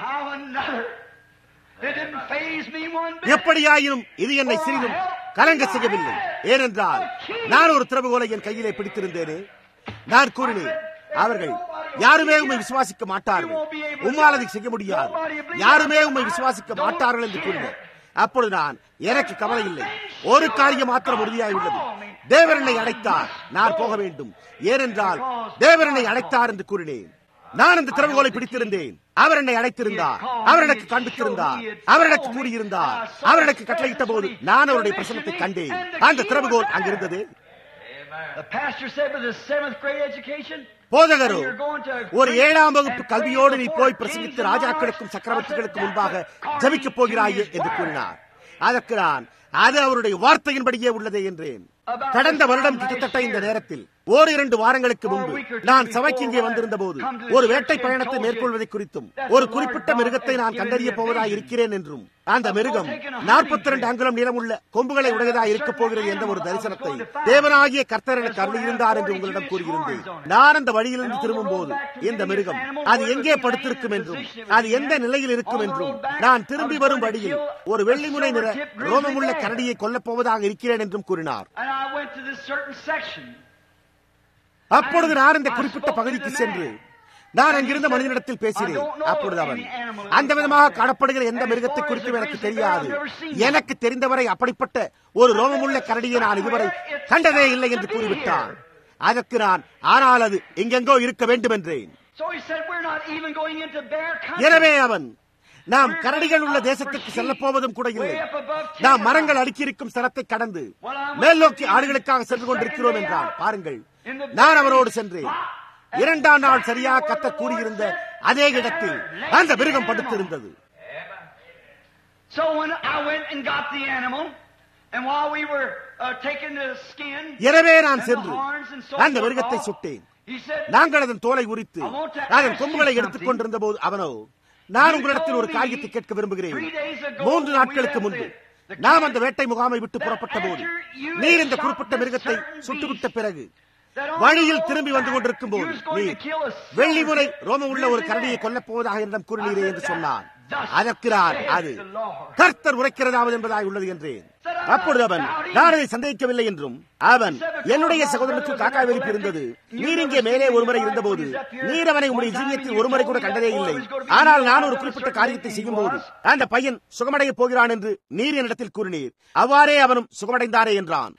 எப்படியாயினும் இது என்னை சிறிதும் கலங்க செய்யவில்லை ஏனென்றால் நான் ஒரு திறவுகோலை என் கையிலே பிடித்திருந்தேனே நான் கூறினேன் அவர்கள் யாருமே உண்மை விசுவாசிக்க மாட்டார்கள் உம்மால் அதை செய்ய முடியாது யாருமே உண்மை விசுவாசிக்க மாட்டார்கள் என்று கூறினர் அப்பொழுது நான் எனக்கு கவலை இல்லை ஒரு காரியம் மாத்திரம் உறுதியாய் உள்ளது தேவரனை அடைத்தார் நான் போக வேண்டும் ஏனென்றால் தேவரனை அடைத்தார் என்று கூறினேன் நான் அந்த திறவுகோலை பிடித்திருந்தேன் அவர் என்னை அழைத்திருந்தார் அவர் எனக்கு காண்பித்திருந்தார் அவர் எனக்கு கூறியிருந்தார் அவர் எனக்கு கட்டளையிட்ட போது நான் அவருடைய பிரசனத்தை கண்டேன் அந்த திறவுகோல் அங்கிருந்தது போதகரோ ஒரு ஏழாம் வகுப்பு கல்வியோடு நீ போய் பிரசங்கித்து ராஜாக்களுக்கும் சக்கரவர்த்திகளுக்கும் முன்பாக ஜபிக்கப் போகிறாயே என்று கூறினார் அதற்கு நான் அது அவருடைய வார்த்தையின்படியே உள்ளதே என்றேன் கடந்த வருடம் கிட்டத்தட்ட இந்த நேரத்தில் ஓரிரண்டு வாரங்களுக்கு முன்பு நான் சபைக்கு இங்கே வந்திருந்த போது ஒரு வேட்டை பயணத்தை மேற்கொள்வதை குறித்தும் ஒரு குறிப்பிட்ட மிருகத்தை நான் கண்டறிய போவதாக இருக்கிறேன் என்றும் அந்த மிருகம் நாற்பத்தி இரண்டு அங்குலம் நீளமுள்ள கொம்புகளை உடையதாக இருக்கப் போகிறது என்ற ஒரு தரிசனத்தை தேவனாகிய கர்த்தர் எனக்கு அருளியிருந்தார் என்று உங்களிடம் கூறியிருந்தேன் நான் அந்த வழியிலிருந்து திரும்பும் போது இந்த மிருகம் அது எங்கே படுத்திருக்கும் என்றும் அது எந்த நிலையில் இருக்கும் என்றும் நான் திரும்பி வரும் வழியில் ஒரு வெள்ளிமுனை நிற ரோமமுள்ள கரடியை கொல்லப் போவதாக இருக்கிறேன் என்றும் கூறினார் அப்பொழுது நான் இந்த குறிப்பிட்ட பகுதிக்கு சென்று நான் அங்கிருந்த மனிதனிடத்தில் பேசினேன் அப்பொழுது அவன் அந்த விதமாக காணப்படுகிற எந்த மிருகத்தை குறித்தும் எனக்கு தெரியாது எனக்கு தெரிந்தவரை அப்படிப்பட்ட ஒரு ரோமமுள்ள கரடியை நான் இதுவரை கண்டதே இல்லை என்று கூறிவிட்டான் அதற்கு நான் ஆனால் அது எங்கெங்கோ இருக்க வேண்டும் என்றேன் எனவே அவன் நாம் கரடிகள் உள்ள தேசத்திற்கு செல்ல போவதும் கூட இல்லை நாம் மரங்கள் அடுக்கியிருக்கும் ஸ்தலத்தை கடந்து மேல் நோக்கி ஆடுகளுக்காக சென்று கொண்டிருக்கிறோம் என்றான் பாருங்கள் நான் அவரோடு சென்றேன் இரண்டாம் நாள் சரியாக கத்த கூறியிருந்த அதே இடத்தில் அந்த மிருகம் படுத்திருந்தது எனவே நான் சென்று அந்த மிருகத்தை சுட்டேன் நாங்கள் அதன் தோலை உரித்து அதன் கொம்புகளை எடுத்துக் கொண்டிருந்த போது அவனோ நான் உங்களிடத்தில் ஒரு காரியத்தை கேட்க விரும்புகிறேன் மூன்று நாட்களுக்கு முன்பு நாம் அந்த வேட்டை முகாமை விட்டு புறப்பட்ட போது நீர் இந்த குறிப்பிட்ட மிருகத்தை சுட்டுவிட்ட பிறகு வழியில் திரும்பி வந்து கொண்டிருக்கும் போது நீர் வெள்ளிமுறை ரோமம் உள்ள ஒரு கரடியை கொல்லப் போவதாக என்னிடம் கூறினீரே என்று சொன்னான் அதற்கு நான் அது கர்த்தர் உரைக்கிறதாவது என்பதாக உள்ளது என்றேன் அப்பொழுது அவன் நான் அதை சந்தேகிக்கவில்லை என்றும் அவன் என்னுடைய சகோதரனுக்கு காக்கா வெடிப்பு இருந்தது நீர் இங்கே மேலே ஒருமுறை இருந்தபோது நீர் அவனை உங்களுடைய ஜீவியத்தில் ஒருமுறை கூட கண்டதே இல்லை ஆனால் நான் ஒரு குறிப்பிட்ட காரியத்தை செய்யும் போது அந்த பையன் சுகமடைய போகிறான் என்று நீர் என்னிடத்தில் கூறினீர் அவ்வாறே அவனும் சுகமடைந்தாரே என்றான்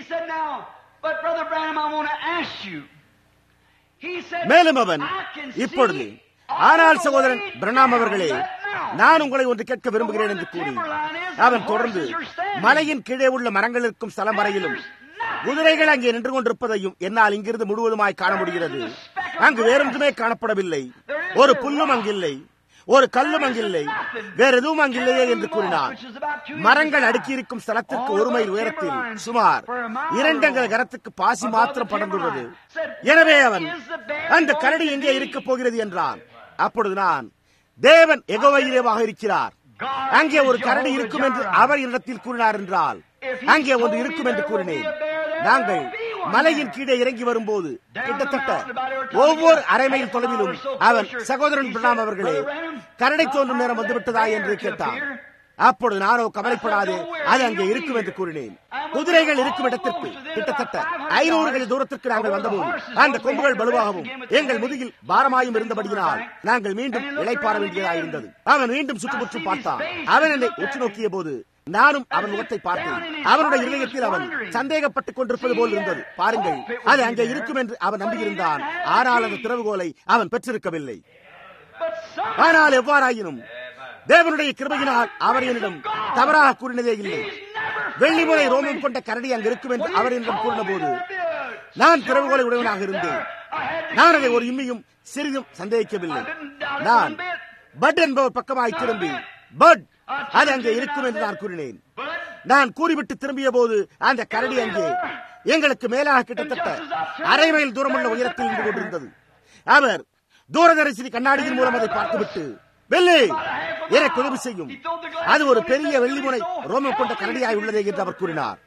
மேலும் அவன் இப்பொழுது ஆனால் சகோதரன் பிரணாம் அவர்களே நான் உங்களை ஒன்று கேட்க விரும்புகிறேன் என்று கூறி அவன் தொடர்ந்து மலையின் கீழே உள்ள மரங்கள் இருக்கும் ஸ்தலம் வரையிலும் குதிரைகள் அங்கே நின்று கொண்டிருப்பதையும் என்னால் இங்கிருந்து முழுவதுமாய் காண முடிகிறது அங்கு வேறொன்றுமே காணப்படவில்லை ஒரு புல்லும் அங்கில்லை ஒரு கல்லும் அங்கில்லை வேற எதுவும் அங்கில்லையே என்று கூறினார் மரங்கள் அடுக்கியிருக்கும் ஸ்தலத்திற்கு ஒரு மைல் உயரத்தில் சுமார் இரண்டங்கள் கரத்துக்கு பாசி மாத்திரம் படர்ந்துள்ளது எனவே அவன் அந்த கரடி எங்கே இருக்க போகிறது என்றான் அப்பொழுது நான் தேவன் எகோவையிலேவாக இருக்கிறார் அங்கே ஒரு கரடி இருக்கும் என்று அவர் இடத்தில் கூறினார் என்றால் அங்கே ஒன்று இருக்கும் என்று கூறினேன் நாங்கள் மலையின் கீழே இறங்கி வரும்போது கிட்டத்தட்ட ஒவ்வொரு அரை மைல் தொலைவிலும் அவன் சகோதரன் பிரணாம் அவர்களே கரடை தோன்றும் நேரம் வந்துவிட்டதா என்று கேட்டான் அப்பொழுது நானோ கவலைப்படாது அது அங்கே இருக்கும் என்று கூறினேன் குதிரைகள் இருக்கும் இடத்திற்கு கிட்டத்தட்ட ஐநூறு கை தூரத்திற்கு நாங்கள் வந்தபோது அந்த கொம்புகள் வலுவாகவும் எங்கள் முதுகில் பாரமாயும் இருந்தபடியினால் நாங்கள் மீண்டும் இழைப்பார வேண்டியதாயிருந்தது அவன் மீண்டும் சுற்றுமுற்றும் பார்த்தான் அவன் என்னை உற்று நோக்கிய போது நானும் அவன் முகத்தை பார்த்தேன் அவனுடைய இதயத்தில் அவன் சந்தேகப்பட்டுக் கொண்டிருப்பது போல் இருந்தது பாருங்கள் அது அங்கே இருக்கும் என்று அவன் நம்பியிருந்தான் ஆனால் அந்த திறவுகோலை அவன் பெற்றிருக்கவில்லை ஆனால் எவ்வாறாயினும் தேவனுடைய கிருபையினால் அவர் என்னிடம் தவறாக கூறினதே இல்லை வெள்ளிமுறை ரோமம் கொண்ட கரடி அங்கு இருக்கும் என்று அவர் என்னிடம் கூறின போது நான் திறவுகோலை உடையவனாக இருந்தேன் நான் அதை ஒரு இம்மியும் சிறிதும் சந்தேகிக்கவில்லை நான் பட் என்பவர் பக்கமாய் திரும்பி பட் அது அங்கே இருக்கும் என்று நான் கூறினேன் நான் கூறிவிட்டு திரும்பிய போது அந்த கரடி அங்கே எங்களுக்கு மேலாக கிட்டத்தட்ட அரை மைல் தூரமுள்ள உயரத்தில் நின்று கொண்டிருந்தது அவர் தூரதரிசி கண்ணாடியின் மூலம் அதை பார்த்துவிட்டு வெள்ளி எனக்கு உதவி செய்யும் அது ஒரு பெரிய வெள்ளிமுனை ரோமம் கொண்ட கரடியாய் உள்ளதே என்று அவர் கூறினார்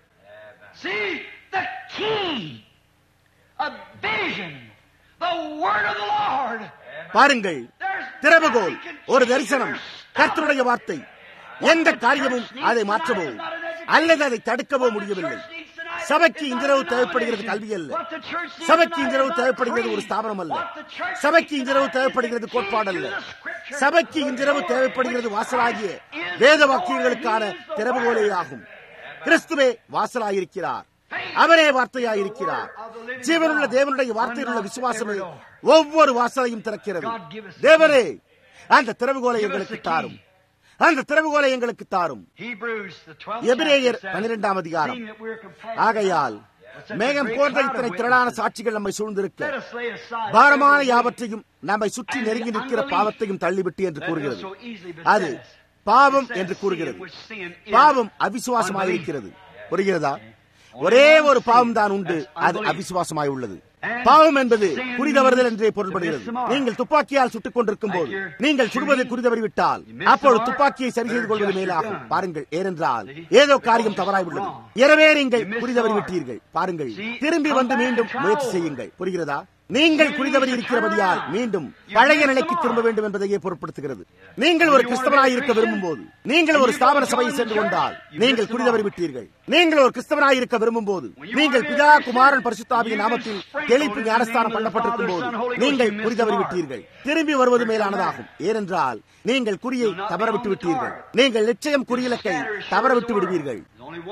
பாருங்கள் திறவுகோல் ஒரு தரிசனம் கர்த்தருடைய வார்த்தை எந்த காரியமும் அதை மாற்றவோ அல்லது அதை தடுக்கவோ முடியவில்லை சபைக்கு இன்றிரவு தேவைப்படுகிறது கல்வி அல்ல சபைக்கு இன்றிரவு தேவைப்படுகிறது ஒரு ஸ்தாபனம் அல்ல சபைக்கு இன்றிரவு தேவைப்படுகிறது கோட்பாடு அல்ல சபைக்கு இன்றிரவு தேவைப்படுகிறது வாசலாகிய வேத வாக்கியங்களுக்கான திறவுகோலே ஆகும் கிறிஸ்துவே வாசலாயிருக்கிறார் அவரே வார்த்தையாயிருக்கிறார் ஜீவனுள்ள தேவனுடைய வார்த்தையில் உள்ள விசுவாசமே ஒவ்வொரு வாசலையும் திறக்கிறது தேவரே அந்த திறவுகோலை எங்களுக்கு தாரும் அந்த திறவுகோலை எங்களுக்கு தாரும் எபிரேயர் பன்னிரெண்டாம் அதிகாரம் ஆகையால் மேகம் போன்ற இத்தனை திரளான சாட்சிகள் நம்மை சூழ்ந்திருக்க பாரமான யாவற்றையும் நம்மை சுற்றி நெருங்கி நிற்கிற பாவத்தையும் தள்ளிவிட்டு என்று கூறுகிறது அது பாவம் என்று கூறுகிறது பாவம் அவிசுவாசமாயிருக்கிறது புரிகிறதா ஒரே ஒரு பாவம் தான் உண்டு அது அவிசுவாசமாய் உள்ளது பாவம் என்பது குறிதவறுதல் என்றே பொருள்படுகிறது நீங்கள் துப்பாக்கியால் சுட்டுக் கொண்டிருக்கும் போது நீங்கள் சுடுவதை குறிதவறிவிட்டால் அப்பொழுது துப்பாக்கியை சரி செய்து கொள்வது மேலாகும் பாருங்கள் ஏனென்றால் ஏதோ காரியம் தவறாய் உள்ளது எனவே நீங்கள் குறிதவறிவிட்டீர்கள் பாருங்கள் திரும்பி வந்து மீண்டும் முயற்சி செய்யுங்கள் புரிகிறதா நீங்கள் குறிதவறி இருக்கிறபடியால் மீண்டும் பழைய நிலைக்கு திரும்ப வேண்டும் என்பதையே பொருட்படுத்துகிறது நீங்கள் ஒரு கிறிஸ்தவனாய் இருக்க விரும்பும் போது நீங்கள் ஒரு ஸ்தாபன சபையை சென்று கொண்டால் நீங்கள் குறிதவறி விட்டீர்கள் நீங்கள் ஒரு கிறிஸ்தவனாய் இருக்க விரும்பும் போது நீங்கள் பிதா குமாரன் பரிசுத்தாவியின் நாமத்தில் தெளிப்பு ஞானஸ்தானம் பண்ணப்பட்டிருக்கும் போது நீங்கள் குறிதவறி விட்டீர்கள் திரும்பி வருவது மேலானதாகும் ஏனென்றால் நீங்கள் குறியை தவறவிட்டு விட்டீர்கள் நீங்கள் நிச்சயம் குறியிலக்கை தவறவிட்டு விடுவீர்கள்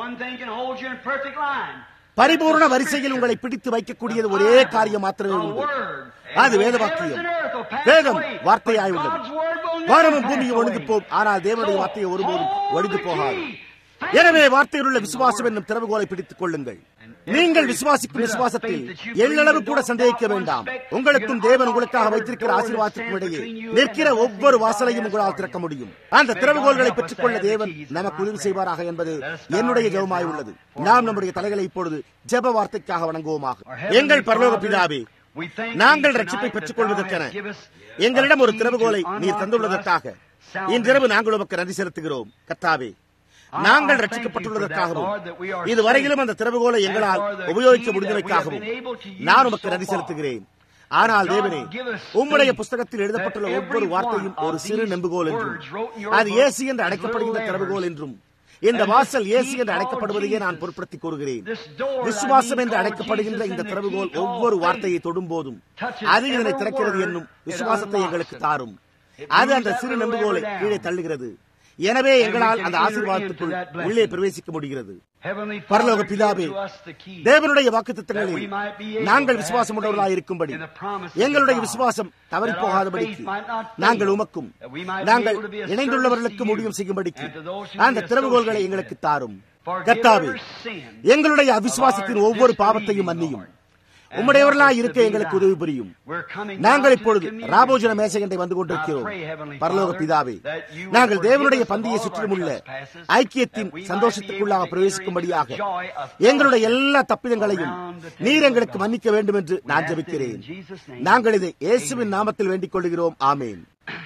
பரிபூர்ண வரிசையில் உங்களை பிடித்து வைக்கக்கூடியது ஒரே காரியம் மாத்திரமே உண்டு அது வேத வாக்கியம் வேதம் வார்த்தையாய் உள்ளது வானமும் பூமியும் ஒழிந்து போம் ஆனால் தேவனுடைய வார்த்தையை ஒருபோதும் ஒழிந்து போகாது எனவே வார்த்தையில் உள்ள விசுவாசம் என்னும் திறவுகோலை பிடித்துக் கொள்ளுங்கள் நீங்கள் விசுவாசிக்கும் விசுவாசத்தில் எள்ளளவு கூட சந்தேகிக்க வேண்டாம் உங்களுக்கும் தேவன் உங்களுக்காக வைத்திருக்கிற ஆசீர்வாதத்திற்கும் இடையே நிற்கிற ஒவ்வொரு வாசலையும் உங்களால் திறக்க முடியும் அந்த திறவுகோள்களை பெற்றுக்கொள்ள தேவன் நமக்கு உதவி செய்வாராக என்பது என்னுடைய ஜெபமாய் உள்ளது நாம் நம்முடைய தலைகளை இப்பொழுது ஜெப வார்த்தைக்காக வணங்குவோமாக எங்கள் பரலோக பிதாவே நாங்கள் ரட்சிப்பை பெற்றுக் கொள்வதற்கென எங்களிடம் ஒரு திறவுகோலை நீர் தந்துள்ளதற்காக இன்றிரவு நாங்கள் உமக்கு நன்றி செலுத்துகிறோம் கத்தாவே நாங்கள் ரட்சிக்கப்பட்டுள்ளதற்காகவும் இதுவரையிலும் அந்த திறவுகோலை எங்களால் உபயோகிக்க முடிந்தமைக்காகவும் நான் உமக்கு நன்றி செலுத்துகிறேன் ஆனால் தேவனே உம்முடைய புஸ்தகத்தில் எழுதப்பட்டுள்ள ஒவ்வொரு வார்த்தையும் ஒரு சிறு நெம்புகோல் என்றும் அது ஏசி என்று அழைக்கப்படுகின்ற திறவுகோல் என்றும் இந்த வாசல் ஏசி என்று அழைக்கப்படுவதையே நான் பொருட்படுத்தி கூறுகிறேன் விசுவாசம் என்று அழைக்கப்படுகின்ற இந்த திறவுகோல் ஒவ்வொரு வார்த்தையை தொடும் போதும் அது இதனை திறக்கிறது என்னும் விசுவாசத்தை எங்களுக்கு தாரும் அது அந்த சிறு நெம்புகோலை கீழே தள்ளுகிறது எனவே எங்களால் அந்த ஆசீர்வாதத்துக்குள் உள்ளே பிரவேசிக்க முடிகிறது பரலோக பிதாவே தேவனுடைய வாக்கு திட்டங்களில் நாங்கள் விசுவாசம் உள்ளவர்களாக இருக்கும்படி எங்களுடைய விசுவாசம் தவறி போகாதபடிக்கு நாங்கள் உமக்கும் நாங்கள் இணைந்துள்ளவர்களுக்கு முடியும் செய்யும்படிக்கு அந்த திறவுகோள்களை எங்களுக்கு தாரும் கத்தாவே எங்களுடைய அவிசுவாசத்தின் ஒவ்வொரு பாவத்தையும் மன்னியும் உம்முடையவர்களாய் இருக்க எங்களுக்கு உதவி புரியும் நாங்கள் இப்பொழுது ராபோஜன மேசகண்டை வந்து கொண்டிருக்கிறோம் பரலோக பிதாவே நாங்கள் தேவனுடைய பந்தியை சுற்றிலும் உள்ள ஐக்கியத்தின் சந்தோஷத்துக்குள்ளாக பிரவேசிக்கும்படியாக எங்களுடைய எல்லா தப்பிதங்களையும் நீர் எங்களுக்கு மன்னிக்க வேண்டும் என்று நான் ஜபிக்கிறேன் நாங்கள் இதை இயேசுவின் நாமத்தில் வேண்டிக் கொள்கிறோம் ஆமேன்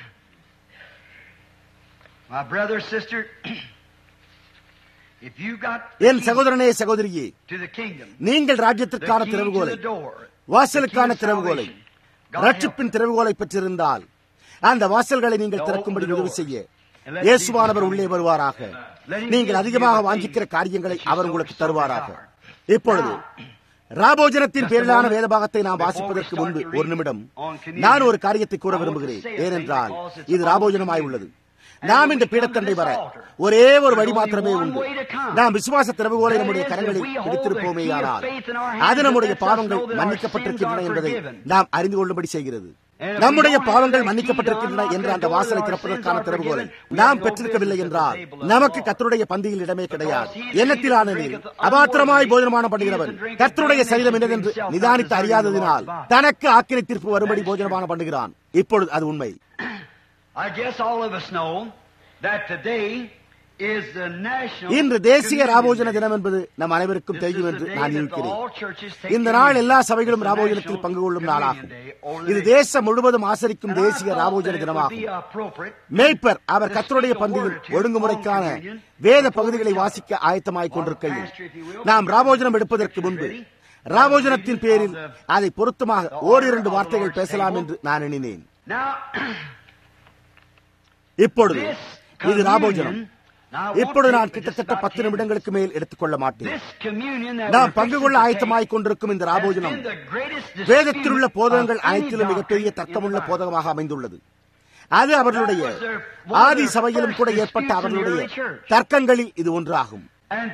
என் சகோதரனே சகோதரியே நீங்கள் ராஜ்யத்திற்கான திறவுகோலை வாசலுக்கான திறவுகோலை ரட்சிப்பின் திறவுகோலை பெற்றிருந்தால் அந்த வாசல்களை நீங்கள் திறக்கும்படி உதவி செய்ய இயேசுவானவர் உள்ளே வருவாராக நீங்கள் அதிகமாக வாங்கிக்கிற காரியங்களை அவர் உங்களுக்கு தருவாராக இப்பொழுது ராபோஜனத்தின் பேரிலான வேதபாகத்தை நாம் வாசிப்பதற்கு முன்பு ஒரு நிமிடம் நான் ஒரு காரியத்தை கூற விரும்புகிறேன் ஏனென்றால் இது ராபோஜனமாய் உள்ளது நாம் இந்த பீடத்தண்டை வர ஒரே ஒரு வழி மாத்திரமே உண்டு நாம் விசுவாச திறவுகோலை நம்முடைய கரங்களில் பிடித்திருப்போமேயானால் அது நம்முடைய பாவங்கள் மன்னிக்கப்பட்டிருக்கின்றன என்பதை நாம் அறிந்து கொள்ளும்படி செய்கிறது நம்முடைய பாவங்கள் மன்னிக்கப்பட்டிருக்கின்றன என்ற அந்த வாசலை திறப்பதற்கான திறவுகோலை நாம் பெற்றிருக்கவில்லை என்றால் நமக்கு கத்தருடைய பந்தியில் இடமே கிடையாது எண்ணத்திலான நீர் அபாத்திரமாய் போஜனமானம் பண்ணுகிறவன் கத்தருடைய சரீரம் என்னதென்று நிதானித்து அறியாததினால் தனக்கு ஆக்கிரை தீர்ப்பு வரும்படி போஜனமானம் பண்ணுகிறான் இப்பொழுது அது உண்மை
I guess all of us know that today is the national
இன்று தேசிய ராபோஜன தினம் என்பது நம் அனைவருக்கும் தெரியும் என்று நான் இருக்கிறேன் இந்த நாள் எல்லா சபைகளும் ராபோஜனத்தில் பங்கு கொள்ளும் நாளாகும் இது தேசம் முழுவதும் ஆசரிக்கும் தேசிய ராபோஜன தினமாகும் மேய்ப்பர் அவர் கத்தருடைய பந்தியில் ஒழுங்குமுறைக்கான வேத பகுதிகளை வாசிக்க ஆயத்தமாய் கொண்டிருக்கையில் நாம் ராபோஜனம் எடுப்பதற்கு முன்பு ராபோஜனத்தின் பேரில் அதை பொருத்தமாக ஓரிரண்டு வார்த்தைகள் பேசலாம் என்று நான் எண்ணினேன் இப்பொழுது இது ராபோஜனம் இப்பொழுது நான் கிட்டத்தட்ட பத்து நிமிடங்களுக்கு மேல் எடுத்துக்கொள்ள மாட்டேன் நாம் பங்கு கொள்ள ஆயத்தமாய் கொண்டிருக்கும் இந்த ராபோஜனம் வேதத்தில் உள்ள போதகங்கள் அனைத்திலும் மிகப்பெரிய தர்க்கமுள்ள போதகமாக அமைந்துள்ளது அது அவர்களுடைய ஆதி சபையிலும் கூட ஏற்பட்ட அவர்களுடைய தர்க்கங்களில் இது ஒன்றாகும்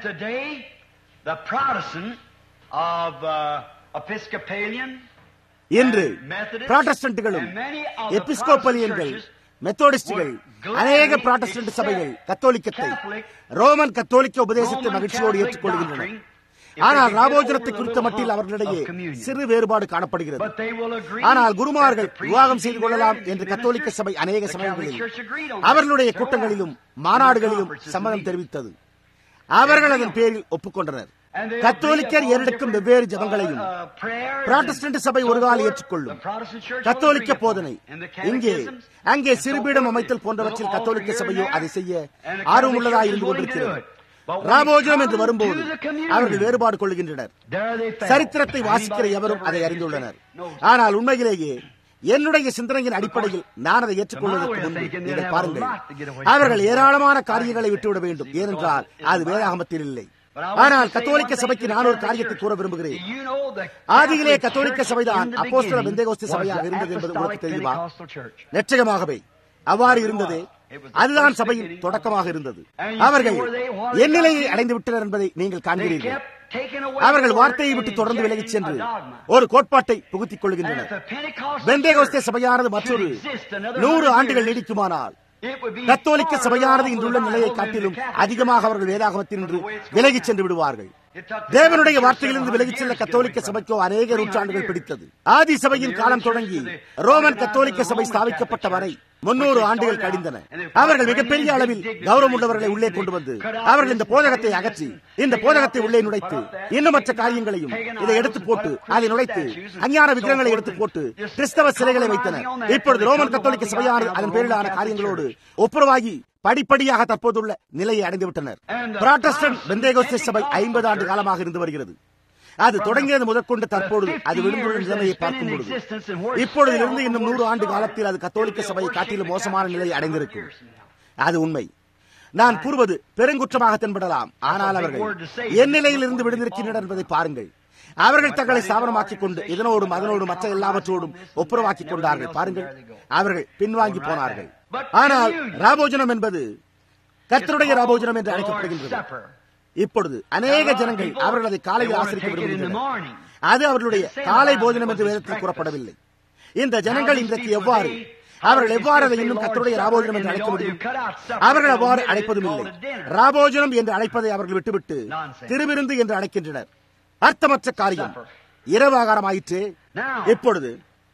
இன்று புராட்டஸ்டன்ட்களும் எபிஸ்கோப்பலியன்கள் மெத்தோடிஸ்டுகள் அநேக புராட்டஸ்டன்ட் சபைகள் கத்தோலிக்கத்தை ரோமன் கத்தோலிக்க உபதேசத்தை மகிழ்ச்சியோடு ஏற்றுக்கொள்கின்றன ஆனால் ராபோஜனத்தை குறித்த மட்டில் அவர்களிடையே சிறு வேறுபாடு காணப்படுகிறது ஆனால் குருமார்கள் விவாகம் செய்து கொள்ளலாம் என்று கத்தோலிக்க சபை அநேக சமயங்களில் அவர்களுடைய கூட்டங்களிலும் மாநாடுகளிலும் சம்மதம் தெரிவித்தது அவர்கள் அதன் பேரில் ஒப்புக்கொண்டனர் கத்தோலிக்கர் ஏறெடுக்கும் வெவ்வேறு ஜபங்களையும் புராட்டஸ்டன்ட் சபை ஒரு கால ஏற்றுக்கொள்ளும் கத்தோலிக்க போதனை இங்கே அங்கே சிறுபீடம் அமைத்தல் போன்றவற்றில் கத்தோலிக்க சபையோ அதை செய்ய ஆர்வமுள்ளதாக இருந்து கொண்டிருக்கிறது ராபோஜனம் என்று வரும்போது அவர்கள் வேறுபாடு கொள்கின்றனர் சரித்திரத்தை வாசிக்கிற எவரும் அதை அறிந்துள்ளனர் ஆனால் உண்மையிலேயே என்னுடைய சிந்தனையின் அடிப்படையில் நான் அதை ஏற்றுக்கொள்வதற்கு முன்பு நீங்கள் பாருங்கள் அவர்கள் ஏராளமான காரியங்களை விட்டுவிட வேண்டும் ஏனென்றால் அது வேதாகமத்தில் இல்லை ஆனால் கத்தோலிக்க சபைக்கு நான் ஒரு காரியத்தை கூற விரும்புகிறேன் ஆதியிலே கத்தோலிக்க சபைதான் அப்போஸ்தல பெந்தேகோஸ்து சபையாக இருந்தது என்பது உங்களுக்கு தெரியுமா நிச்சயமாகவே அவ்வாறு இருந்தது அதுதான் சபையின் தொடக்கமாக இருந்தது அவர்கள் என் நிலையை அடைந்து விட்டனர் என்பதை நீங்கள் காண்கிறீர்கள் அவர்கள் வார்த்தையை விட்டு தொடர்ந்து விலகிச் சென்று ஒரு கோட்பாட்டை புகுத்திக் கொள்கின்றனர் பெந்தேகோஸ்தே சபையானது மற்றொரு நூறு ஆண்டுகள் நீடிக்குமானால் கத்தோலிக்க சபையானது இன்றுள்ள நிலையை காட்டிலும் அதிகமாக அவர்கள் வேதாகமத்தினின்று விலகிச் சென்று விடுவார்கள் தேவனுடைய வார்த்தையிலிருந்து விலகிச் செல்ல கத்தோலிக்க சபைக்கோ அநேக நூற்றாண்டுகள் பிடித்தது ஆதி சபையின் காலம் தொடங்கி ரோமன் கத்தோலிக்க சபை ஸ்தாபிக்கப்பட்ட வரை முன்னூறு ஆண்டுகள் கழிந்தன அவர்கள் மிகப்பெரிய அளவில் கௌரவம் உள்ளவர்களை உள்ளே கொண்டு வந்து அவர்கள் இந்த போதகத்தை அகற்றி இந்த போதகத்தை உள்ளே நுழைத்து இன்னும் மற்ற காரியங்களையும் இதை எடுத்து போட்டு அதை நுழைத்து அஞ்ஞான விக்கிரங்களை எடுத்து போட்டு கிறிஸ்தவ சிலைகளை வைத்தனர் இப்பொழுது ரோமன் கத்தோலிக்க சபையானது அதன் பேரிலான காரியங்களோடு ஒப்புரவாகி படிப்படியாக தற்போதுள்ள நிலையை அடைந்து விட்டனர் புராட்டஸ்டன்ட் பெந்தேகோஸ்தே சபை ஐம்பது ஆண்டு காலமாக இருந்து வருகிறது அது தொடங்கியது முதற்கொண்டு தற்பொழுது அது விழுந்துள்ள நிலைமையை பார்க்கும் பொழுது இப்பொழுதிலிருந்து இன்னும் நூறு ஆண்டு காலத்தில் அது கத்தோலிக்க சபையை காட்டிலும் மோசமான நிலையை அடைந்திருக்கும் அது உண்மை நான் கூறுவது பெருங்குற்றமாக தென்படலாம் ஆனால் அவர்கள் என் நிலையில் இருந்து விடுந்திருக்கின்றனர் என்பதை பாருங்கள் அவர்கள் தங்களை ஸ்தாபனமாக்கிக் கொண்டு இதனோடும் அதனோடும் மற்ற எல்லாவற்றோடும் ஒப்புரவாக்கிக் கொண்டார்கள் பாருங்கள் அவர்கள் பின்வாங்கி போனார்கள் ஆனால் ராபோஜனம் என்பது கர்த்தருடைய ராபோஜனம் என்று அழைக்கப்படுகின்றது இப்பொழுது அநேக ஜனங்கள் அவர்கள் அதை காலையில் ஆசிரிக்க விரும்புகின்றனர் அது அவர்களுடைய காலை போஜனம் என்று வேதத்தில் கூறப்படவில்லை இந்த ஜனங்கள் இன்றைக்கு எவ்வாறு அவர்கள் எவ்வாறு அதை இன்னும் கத்தருடைய ராபோஜனம் என்று அழைக்க முடியும் அவர்கள் அவ்வாறு அழைப்பதும் இல்லை ராபோஜனம் என்று அழைப்பதை அவர்கள் விட்டுவிட்டு திருவிருந்து என்று அழைக்கின்றனர் அர்த்தமற்ற காரியம் இரவு ஆகாரம் ஆயிற்று இப்பொழுது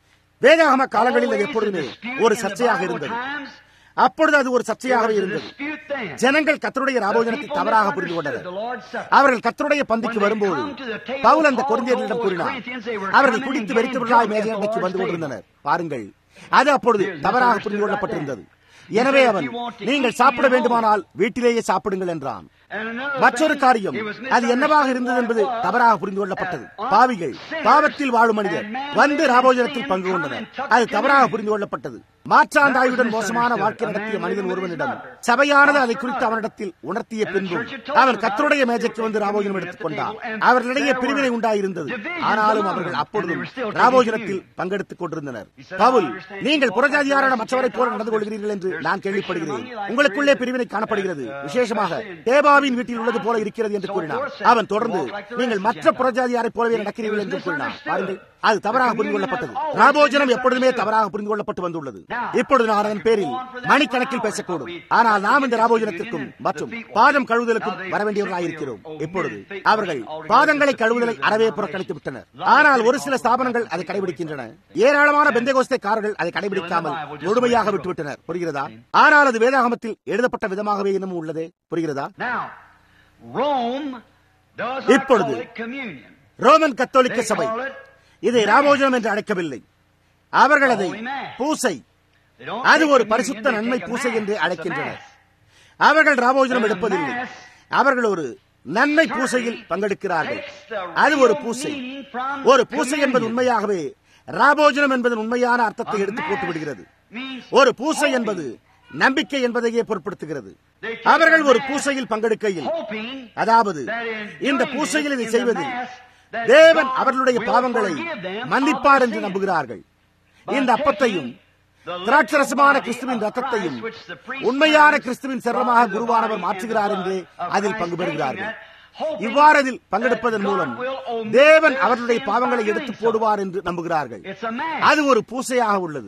வேதாகம காலங்களில் அது எப்பொழுதுமே ஒரு சர்ச்சையாக இருந்தது அப்பொழுது அது ஒரு சர்ச்சையாகவே இருந்தது ஜனங்கள் கத்தருடைய ராபோஜனத்தை தவறாக புரிந்து கொண்டனர் அவர்கள் கத்தருடைய பந்திக்கு வரும்போது பவுல் அந்த குழந்தையர்களிடம் கூறினார் அவர்கள் குடித்து வெறித்தவர்களாய் மேஜையண்டைக்கு வந்து கொண்டிருந்தனர் பாருங்கள் அது அப்பொழுது தவறாக புரிந்து கொள்ளப்பட்டிருந்தது எனவே அவன் நீங்கள் சாப்பிட வேண்டுமானால் வீட்டிலேயே சாப்பிடுங்கள் என்றான் மற்றொரு காரியம் அது என்னவாக இருந்தது என்பது தவறாக புரிந்து கொள்ளப்பட்டது பாவிகள் பாவத்தில் வாழும் மனிதர் வந்து ராபோஜனத்தில் பங்கு கொண்டனர் அது தவறாக புரிந்து கொள்ளப்பட்டது மாற்றாந்தாயுடன் மோசமான வாழ்க்கை நடத்திய மனிதன் ஒருவனிடம் சபையானது அதை குறித்து அவனிடத்தில் உணர்த்திய பின்பும் அவன் கத்தருடைய மேஜைக்கு வந்து ராபோஜனம் எடுத்துக் கொண்டார் அவர்களிடையே பிரிவினை உண்டாயிருந்தது ஆனாலும் அவர்கள் அப்பொழுதும் ராபோஜனத்தில் பங்கெடுத்துக் கொண்டிருந்தனர் பவுல் நீங்கள் புறஜாதியாரான மற்றவரை போல நடந்து கொள்கிறீர்கள் என்று நான் கேள்விப்படுகிறேன் உங்களுக்குள்ளே பிரிவினை காணப்படுகிறது விசேஷமாக தேவாவின் வீட்டில் உள்ளது போல இருக்கிறது என்று கூறினார் அவன் தொடர்ந்து நீங்கள் மற்ற புறஜாதியாரை போலவே நடக்கிறீர்கள் என்று கூறினார் பாருங்கள் அது தவறாக புரிந்து கொள்ளப்பட்டது ராபோஜனம் எப்பொழுதுமே தவறாக புரிந்து கொள்ளப்பட்டு வந்துள்ளது இப்பொழுது நான் அதன் பேரில் மணிக்கணக்கில் பேசக்கூடும் ஆனால் நாம் இந்த ராபோஜனத்திற்கும் மற்றும் பாதம் கழுவுதலுக்கும் வரவேண்டியவர்களாயிருக்கிறோம் இப்பொழுது அவர்கள் பாதங்களை கழுவுதலை அறவே புறக்கணித்து விட்டனர் ஆனால் ஒரு சில ஸ்தாபனங்கள் அதை கடைபிடிக்கின்றன ஏராளமான பெந்தகோஸ்தைக்காரர்கள் அதை கடைபிடிக்காமல் முழுமையாக விட்டுவிட்டனர் புரிகிறதா ஆனால் அது வேதாகமத்தில் எழுதப்பட்ட விதமாகவே இன்னமும் உள்ளதே புரிகிறதா இப்பொழுது ரோமன் கத்தோலிக்க சபை இதை ராமோஜனம் என்று அழைக்கவில்லை அவர்கள் அதை பூசை அது ஒரு பரிசுத்த நன்மை பூசை என்று அழைக்கின்றனர் அவர்கள் ராமோஜனம் எடுப்பதில்லை அவர்கள் ஒரு நன்மை பூசையில் பங்கெடுக்கிறார்கள் அது ஒரு பூசை ஒரு பூசை என்பது உண்மையாகவே ராபோஜனம் என்பதன் உண்மையான அர்த்தத்தை எடுத்து போட்டு விடுகிறது ஒரு பூசை என்பது நம்பிக்கை என்பதையே பொருட்படுத்துகிறது அவர்கள் ஒரு பூசையில் பங்கெடுக்கையில் அதாவது இந்த பூசையில் இதை செய்வதில் தேவன் அவர்களுடைய பாவங்களை மன்னிப்பார் என்று நம்புகிறார்கள் இந்த அப்பத்தையும் திராட்சரசமான கிறிஸ்துவின் ரத்தத்தையும் உண்மையான கிறிஸ்துவின் சிரமமாக குருவானவர் மாற்றுகிறார் என்று அதில் பங்கு பெறுகிறார்கள் இவ்வாறு அதில் பங்கெடுப்பதன் மூலம் தேவன் அவர்களுடைய பாவங்களை எடுத்து போடுவார் என்று நம்புகிறார்கள் அது ஒரு பூசையாக உள்ளது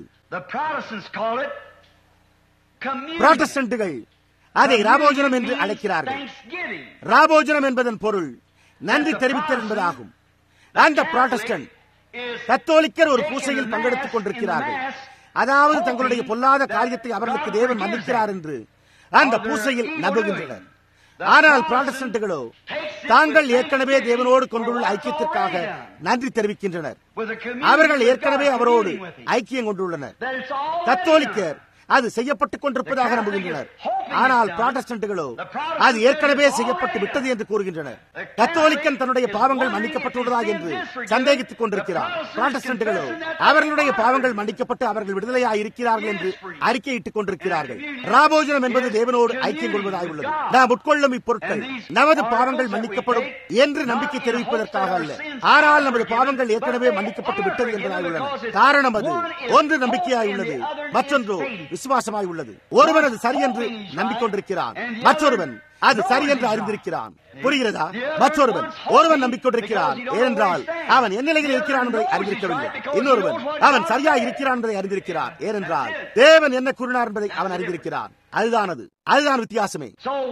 புராட்டஸ்டன்ட்டுகள் அதை ராபோஜனம் என்று அழைக்கிறார்கள் ராபோஜனம் என்பதன் பொருள் நன்றி தெரிவித்தல் என்பதாகும் அந்த புராட்டஸ்டன்ட் கத்தோலிக்கர் ஒரு பூசையில் பங்கெடுத்துக் கொண்டிருக்கிறார்கள் அதாவது தங்களுடைய பொல்லாத காரியத்தை அவர்களுக்கு தேவன் மன்னிக்கிறார் என்று அந்த பூசையில் நம்புகின்றனர் ஆனால் புராட்டஸ்டன்ட்டுகளோ தாங்கள் ஏற்கனவே தேவனோடு கொண்டுள்ள ஐக்கியத்திற்காக நன்றி தெரிவிக்கின்றனர் அவர்கள் ஏற்கனவே அவரோடு ஐக்கியம் கொண்டுள்ளனர் கத்தோலிக்கர் அது செய்யப்பட்டுக் கொண்டிருப்பதாக நம்புகின்றனர் ஆனால் புராட்டஸ்டன்ட்டுகளோ அது ஏற்கனவே செய்யப்பட்டு விட்டது என்று கூறுகின்றனர் கத்தோலிக்கன் தன்னுடைய பாவங்கள் மன்னிக்கப்பட்டுள்ளதா என்று சந்தேகித்துக் கொண்டிருக்கிறார் புராட்டஸ்டன்ட்டுகளோ அவர்களுடைய பாவங்கள் மன்னிக்கப்பட்டு அவர்கள் விடுதலையாக இருக்கிறார்கள் என்று அறிக்கையிட்டுக் கொண்டிருக்கிறார்கள் ராபோஜனம் என்பது தேவனோடு ஐக்கியம் கொள்வதாக உள்ளது நாம் உட்கொள்ளும் இப்பொருட்கள் நமது பாவங்கள் மன்னிக்கப்படும் என்று நம்பிக்கை தெரிவிப்பதற்காக அல்ல ஆனால் நமது பாவங்கள் ஏற்கனவே மன்னிக்கப்பட்டு விட்டது என்பதாக உள்ளன காரணம் அது ஒன்று நம்பிக்கையாய் உள்ளது மற்றொன்று விசுவாசமாய் உள்ளது ஒருவன் அது சரி என்று நம்பிக்கொண்டிருக்கிறான் மற்றொருவன் அது சரி என்று அறிந்திருக்கிறான் புரிகிறதா மற்றொருவன் ஒருவன் நம்பிக்கொண்டிருக்கிறான் ஏனென்றால் அவன் என் நிலையில் இருக்கிறான் என்பதை அறிந்திருக்கவில்லை இன்னொருவன் அவன் சரியா இருக்கிறான் என்பதை அறிந்திருக்கிறான் ஏனென்றால் தேவன் என்ன கூறினார் என்பதை அவன் அறிந்திருக்கிறான் அதுதான் அது அதுதான் வித்தியாசமே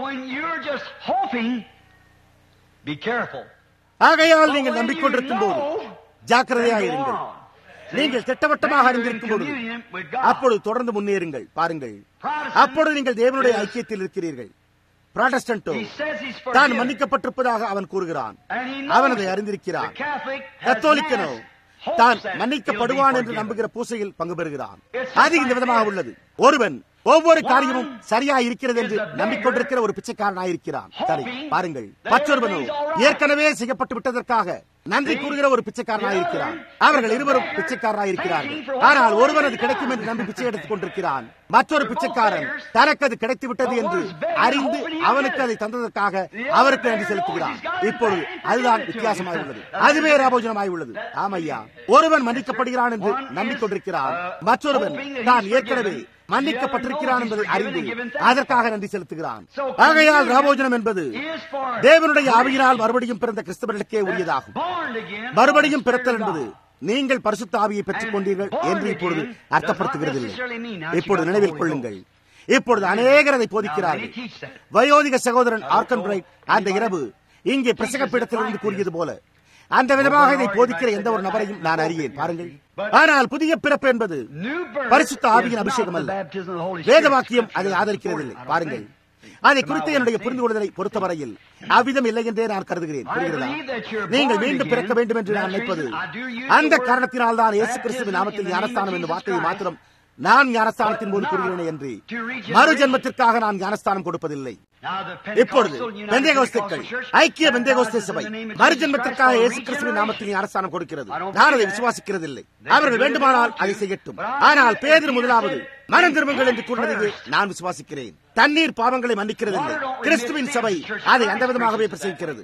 ஆகையால் நீங்கள் நம்பிக்கொண்டிருக்கும் போது ஜாக்கிரதையாக இருங்கள் நீங்கள் திட்டவட்டமாக அறிந்திருக்கும் பொழுது அப்பொழுது தொடர்ந்து முன்னேறுங்கள் பாருங்கள் அப்பொழுது நீங்கள் தேவனுடைய ஐக்கியத்தில் இருக்கிறீர்கள் புராட்டஸ்டன்டோ தான் மன்னிக்கப்பட்டிருப்பதாக அவன் கூறுகிறான் அவன் அதை அறிந்திருக்கிறான் கத்தோலிக்கனோ தான் மன்னிக்கப்படுவான் என்று நம்புகிற பூசையில் பங்கு பெறுகிறான் அது இந்த விதமாக உள்ளது ஒருவன் ஒவ்வொரு காரியமும் சரியா இருக்கிறது என்று நம்பிக்கொண்டிருக்கிற ஒரு பிச்சைக்காரனாயிருக்கிறான் சரி பாருங்கள் மற்றொருவனோ ஏற்கனவே செய்யப்பட்டு விட்டதற்காக நன்றி கூறுகிற ஒரு பிச்சைக்காரனாயிருக்கிறான் அவர்கள் இருவரும் பிச்சைக்காரனாயிருக்கிறார்கள் ஆனால் ஒருவன் அது கிடைக்கும் என்று நம்பி பிச்சை எடுத்துக் கொண்டிருக்கிறான் மற்றொரு பிச்சைக்காரன் தனக்கு அது கிடைத்து விட்டது என்று அறிந்து அவனுக்கு அதை தந்ததற்காக அவருக்கு நன்றி செலுத்துகிறான் இப்பொழுது அதுதான் வித்தியாசமாக உள்ளது அதுவே ராபோஜனமாய் உள்ளது ஆமையா ஒருவன் மன்னிக்கப்படுகிறான் என்று நம்பிக்கொண்டிருக்கிறான் மற்றொருவன் தான் ஏற்கனவே மன்னிக்கப்பட்டிருக்கிறான் என்பதை அறிந்து அதற்காக நன்றி செலுத்துகிறான் ஆகையால் ராபோஜனம் என்பது தேவனுடைய ஆவியினால் மறுபடியும் பிறந்த கிறிஸ்தவர்களுக்கே உரியதாகும் மறுபடியும் பிறத்தல் என்பது நீங்கள் பரிசுத்த ஆவியை பெற்றுக் கொண்டீர்கள் என்று இப்பொழுது அர்த்தப்படுத்துகிறது இப்பொழுது நினைவில் கொள்ளுங்கள் இப்பொழுது அநேகர் அதை போதிக்கிறார்கள் வயோதிக சகோதரன் ஆர்கன் பிரைட் அந்த இரவு இங்கே பிரசங்கப்பீடத்திலிருந்து கூறியது போல அந்த விதமாக இதை போதிக்கிற எந்த ஒரு நபரையும் நான் அறியேன் பாருங்கள் ஆனால் புதிய பிறப்பு என்பது பரிசுத்த ஆவியின் அபிஷேகம் அல்ல வேத வாக்கியம் அதை ஆதரிக்கிறதில்லை பாருங்கள் அதை குறித்து என்னுடைய புரிந்து கொள்வதை பொறுத்தவரையில் அவ்விதம் இல்லை என்றே நான் கருதுகிறேன் புரிகிறதா நீங்கள் மீண்டும் பிறக்க வேண்டும் என்று நான் நினைப்பது அந்த காரணத்தினால் தான் இயேசு கிறிஸ்துவின் நாமத்தில் ஞானஸ்தானம் என்ற வார்த்தையை மாத்திரம் நான் ஞானஸ்தானத்தின் போது கூறுகிறேன் என்று மறு ஜென்மத்திற்காக நான் ஞானஸ்தானம் கொடுப்பதில்லை இப்பொழுது பெந்தேகோஸ்தேக்கள் ஐக்கிய பெந்தேகோஸ்தே சபை மறுஜென்மத்திற்காக இயேசு கிறிஸ்துவின் நாமத்தில் ஞானஸ்தானம் கொடுக்கிறது நான் அதை விசுவாசிக்கிறதில்லை அவர்கள் வேண்டுமானால் அதை செய்யட்டும் ஆனால் பேதர் முதலாவது மனம் திரும்புங்கள் என்று கூறினது நான் விசுவாசிக்கிறேன் தண்ணீர் பாவங்களை மன்னிக்கிறதில்லை கிறிஸ்துவின் சபை அதை அந்த விதமாகவே பிரசவிக்கிறது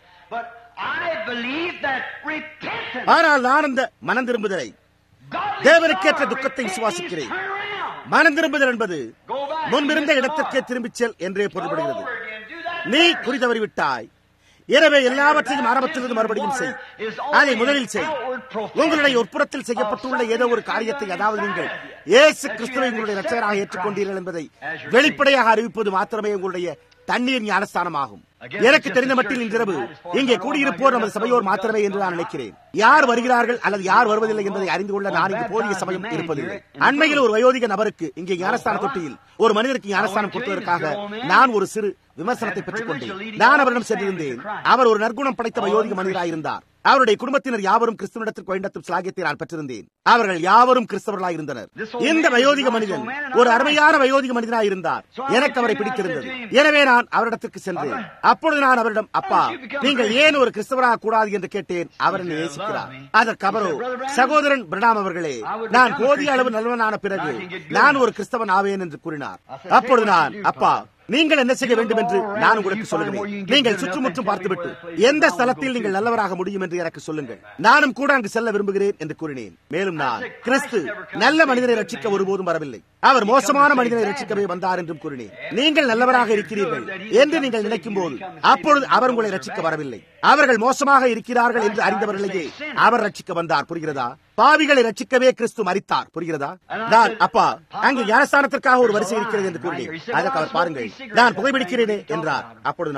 ஆனால் நான் அந்த மனம் திரும்புதலை தேவனுக்கேற்ற துக்கத்தை விசுவாசிக்கிறேன் மனம் திரும்புதல் என்பது முன்பிருந்த இடத்திற்கே திரும்பிச் செல் என்றே பொருள்படுகிறது நீ குறி தவறிவிட்டாய் எனவே எல்லாவற்றையும் ஆரம்பத்திலிருந்து மறுபடியும் செய் அதை முதலில் செய் உங்களுடைய உட்புறத்தில் செய்யப்பட்டுள்ள ஏதோ ஒரு காரியத்தை அதாவது நீங்கள் ஏசு கிறிஸ்துவை உங்களுடைய ரட்சகராக ஏற்றுக்கொண்டீர்கள் என்பதை வெளிப்படையாக அறிவிப்பது மாத்திரமே உங்களுடைய தண்ணீர் ஞானஸ்தானமாகும் எனக்கு தெரிந்த மட்டில் இன்றிரவு இங்கே கூடியிருப்போர் நமது சபையோர் மாத்திரமே என்று நான் நினைக்கிறேன் யார் வருகிறார்கள் அல்லது யார் வருவதில்லை என்பதை அறிந்து கொள்ள நான் இங்கு போதிய சமயம் இருப்பதில்லை அண்மையில் ஒரு வயோதிக நபருக்கு இங்கே ஞானஸ்தான தொட்டியில் ஒரு மனிதருக்கு ஞானஸ்தானம் கொடுத்ததற்காக நான் ஒரு சிறு விமர்சனத்தை பெற்றுக் கொண்டேன் நான் அவரிடம் சென்றிருந்தேன் அவர் ஒரு நற்குணம் படைத்த வயோதிக மனிதராயிருந்தார் அவருடைய குடும்பத்தினர் யாவரும் கிறிஸ்துவனிடத்திற்கு வழிநடத்தும் சிலாகியத்தை நான் பெற்றிருந்தேன் அவர்கள் யாவரும் கிறிஸ்தவர்களாக இருந்தனர் இந்த வயோதிக மனிதன் ஒரு அருமையான வயோதிக மனிதனாக இருந்தார் எனக்கு அவரை பிடித்திருந்தது எனவே நான் அவரிடத்திற்கு சென்றேன் அப்பொழுது நான் அவரிடம் அப்பா நீங்கள் ஏன் ஒரு கிறிஸ்தவராக கூடாது என்று கேட்டேன் அவர் என்னை நேசிக்கிறார் அதற்கு அவரோ சகோதரன் பிரணாம் அவர்களே நான் போதிய அளவு நல்லவனான பிறகு நான் ஒரு கிறிஸ்தவன் ஆவேன் என்று கூறினார் அப்பொழுது நான் அப்பா நீங்கள் என்ன செய்ய வேண்டும் என்று நான் உங்களுக்கு சொல்லுகிறேன் நீங்கள் சுற்றுமுற்றும் பார்த்துவிட்டு எந்த ஸ்தலத்தில் நீங்கள் நல்லவராக முடியும் என்று எனக்கு சொல்லுங்கள் நானும் கூட அங்கு செல்ல விரும்புகிறேன் என்று கூறினேன் மேலும் நான் கிறிஸ்து நல்ல மனிதனை ரட்சிக்க ஒருபோதும் வரவில்லை அவர் மோசமான மனிதனை ரட்சிக்கவே வந்தார் என்றும் கூறினேன் நீங்கள் நல்லவராக இருக்கிறீர்கள் என்று நீங்கள் நினைக்கும் போது அப்பொழுது அவர் உங்களை ரட்சிக்க வரவில்லை அவர்கள் மோசமாக இருக்கிறார்கள் என்று அறிந்தவர்களையே அவர் ரட்சிக்க வந்தார் புரிகிறதா பாவிகளை ரட்சிக்கவே கிறிஸ்து மறித்தார் புரிகிறதா நான் அப்பா அங்கு ஞானஸ்தானத்திற்காக ஒரு வரிசை இருக்கிறது என்று கூறினேன் அதற்கு அவர் பாருங்கள் நான் புகைப்பிடிக்கிறேனே என்றார் அப்பொழுது நான்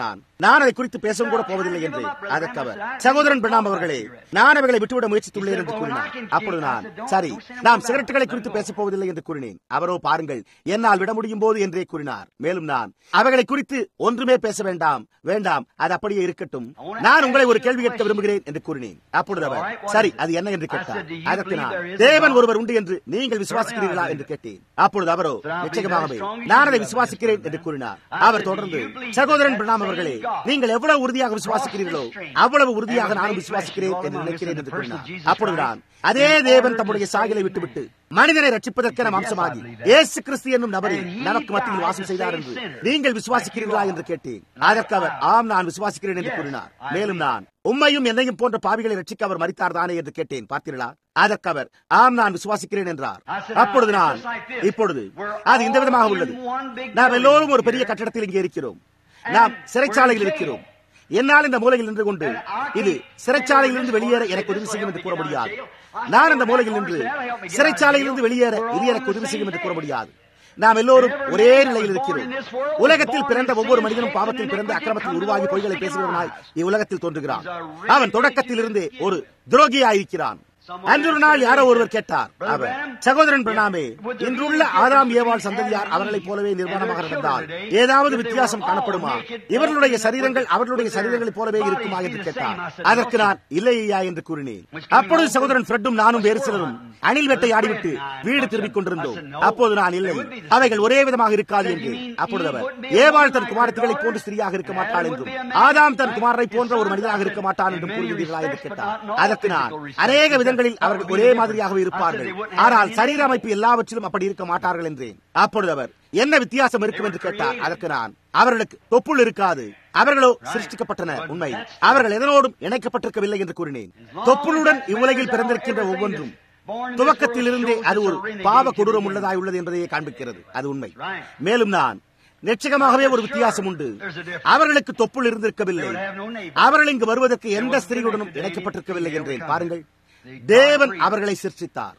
நான் அதை குறித்து பேசவும் கூட போவதில்லை என்று அதற்கு அவர் சகோதரன் பிரணாம் அவர்களே நான் அவைகளை விட்டுவிட முயற்சித்துள்ளேன் என்று கூறினார் அப்பொழுது நான் சரி நாம் சிகரெட்டுகளை குறித்து பேசப் போவதில்லை என்று கூறினேன் அவரோ பாருங்கள் என்னால் விட முடியும் போது என்றே கூறினார் மேலும் நான் அவைகளை குறித்து ஒன்றுமே பேச வேண்டாம் வேண்டாம் அது அப்படியே இருக்கட்டும் நான் உங்களை ஒரு கேள்வி கேட்க விரும்புகிறேன் என்று கூறினேன் அப்பொழுது அவர் சரி அது என்ன என்று கேட்டார் அதற்கு நான் தேவன் ஒருவர் உண்டு என்று நீங்கள் விசுவாசிக்கிறீர்களா என்று கேட்டேன் அப்பொழுது அவரோ நிச்சயமாகவே நான் அதை விசுவாசிக்கிறேன் என்று கூறினார் அவர் தொடர்ந்து சகோதரன் பிரணாம் அவர்களே நீங்கள் எவ்வளவு உறுதியாக விசுவாசிக்கிறீர்களோ அவ்வளவு உறுதியாக நானும் விசுவாசிக்கிறேன் என்று நினைக்கிறேன் என்று கூறினார் அப்பொழுது நான் அதே தேவன் தம்முடைய சாகிலை விட்டுவிட்டு மனிதனை ரட்சிப்பதற்கென மாம்சமாகி இயேசு கிறிஸ்து என்னும் நபரை நமக்கு மத்தியில் வாசம் செய்தார் என்று நீங்கள் விசுவாசிக்கிறீர்களா என்று கேட்டேன் அதற்கு அவர் ஆம் நான் விசுவாசிக்கிறேன் என்று கூறினார் மேலும் நான் உம்மையும் என்னையும் போன்ற பாவிகளை ரட்சிக்க அவர் மறித்தார் தானே என்று கேட்டேன் பார்த்தீர்களா அதற்கு அவர் ஆம் நான் விசுவாசிக்கிறேன் என்றார் அப்பொழுது நான் இப்பொழுது அது இந்த விதமாக உள்ளது நாம் எல்லோரும் ஒரு பெரிய கட்டடத்தில் இங்கே இருக்கிறோம் நாம் சிறைச்சாலையில் இருக்கிறோம் என்னால் இந்த மூலையில் நின்று கொண்டு இது சிறைச்சாலையிலிருந்து வெளியேற எனக்கு உதவி செய்யும் என்று கூற முடியாது நான் அந்த மூலையில் நின்று சிறைச்சாலையிலிருந்து வெளியேற இது எனக்கு உதவி செய்யும் என்று கூற முடியாது நாம் எல்லோரும் ஒரே நிலையில் இருக்கிறோம் உலகத்தில் பிறந்த ஒவ்வொரு மனிதனும் பாவத்தில் பிறந்த அக்கிரமத்தில் உருவாகி பொய்களை பேசுகிறவனாய் இவ்வுலகத்தில் தோன்றுகிறான் அவன் தொடக்கத்தில் இருந்தே ஒரு துரோகியாயிருக்கிறான் அன்று ஒரு நாள் யாரோ ஒருவர் கேட்டார் அவர் சகோதரன் பிரணாமே இன்றுள்ள ஆதாம் ஏவாள் சந்ததியார் அவர்களைப் போலவே நிர்மாணமாக இருந்தால் ஏதாவது வித்தியாசம் காணப்படுமா இவர்களுடைய சரீரங்கள் அவர்களுடைய சரீரங்களைப் போலவே இருக்குமா என்று கேட்டார் அதற்கு நான் இல்லையா என்று கூறினேன் அப்பொழுது சகோதரன் ஃப்ரெட்டும் நானும் வேறு சிலரும் அணில் வெட்டை ஆடிவிட்டு வீடு திரும்பிக் கொண்டிருந்தோம் அப்போது நான் இல்லை அவைகள் ஒரே விதமாக இருக்காது என்று அப்பொழுது அவர் ஏவாள் தன் குமாரத்திகளை போன்று ஸ்திரியாக இருக்க மாட்டாள் என்றும் ஆதாம் தன் குமாரரை போன்ற ஒரு மனிதனாக இருக்க மாட்டான் என்றும் கூறுகிறீர்களா என்று கேட்டார் அதற்கு நான் அநேக விதங்களில் அவர்கள் ஒரே மாதிரியாகவே இருப்பார்கள் ஆனால் சரீர அமைப்பு எல்லாவற்றிலும் அப்படி இருக்க மாட்டார்கள் என்றேன் அப்பொழுது அவர் என்ன வித்தியாசம் இருக்கும் என்று கேட்டார் அதற்கு நான் அவர்களுக்கு தொப்புள் இருக்காது அவர்களோ சிருஷ்டிக்கப்பட்டன உண்மை அவர்கள் எதனோடும் இணைக்கப்பட்டிருக்கவில்லை என்று கூறினேன் தொப்புளுடன் இவ்வுலகில் பிறந்திருக்கின்ற ஒவ்வொன்றும் துவக்கத்திலிருந்தே அது ஒரு பாவ கொடூரம் உள்ளதாய் உள்ளது என்பதையே காண்பிக்கிறது அது உண்மை மேலும் நான் நிச்சயமாகவே ஒரு வித்தியாசம் உண்டு அவர்களுக்கு தொப்புள் இருந்திருக்கவில்லை அவர்கள் இங்கு வருவதற்கு எந்த ஸ்திரீயுடனும் இணைக்கப்பட்டிருக்கவில்லை என்றேன் பாருங்கள் தேவன் அவர்களை சிருஷ்டித்தார்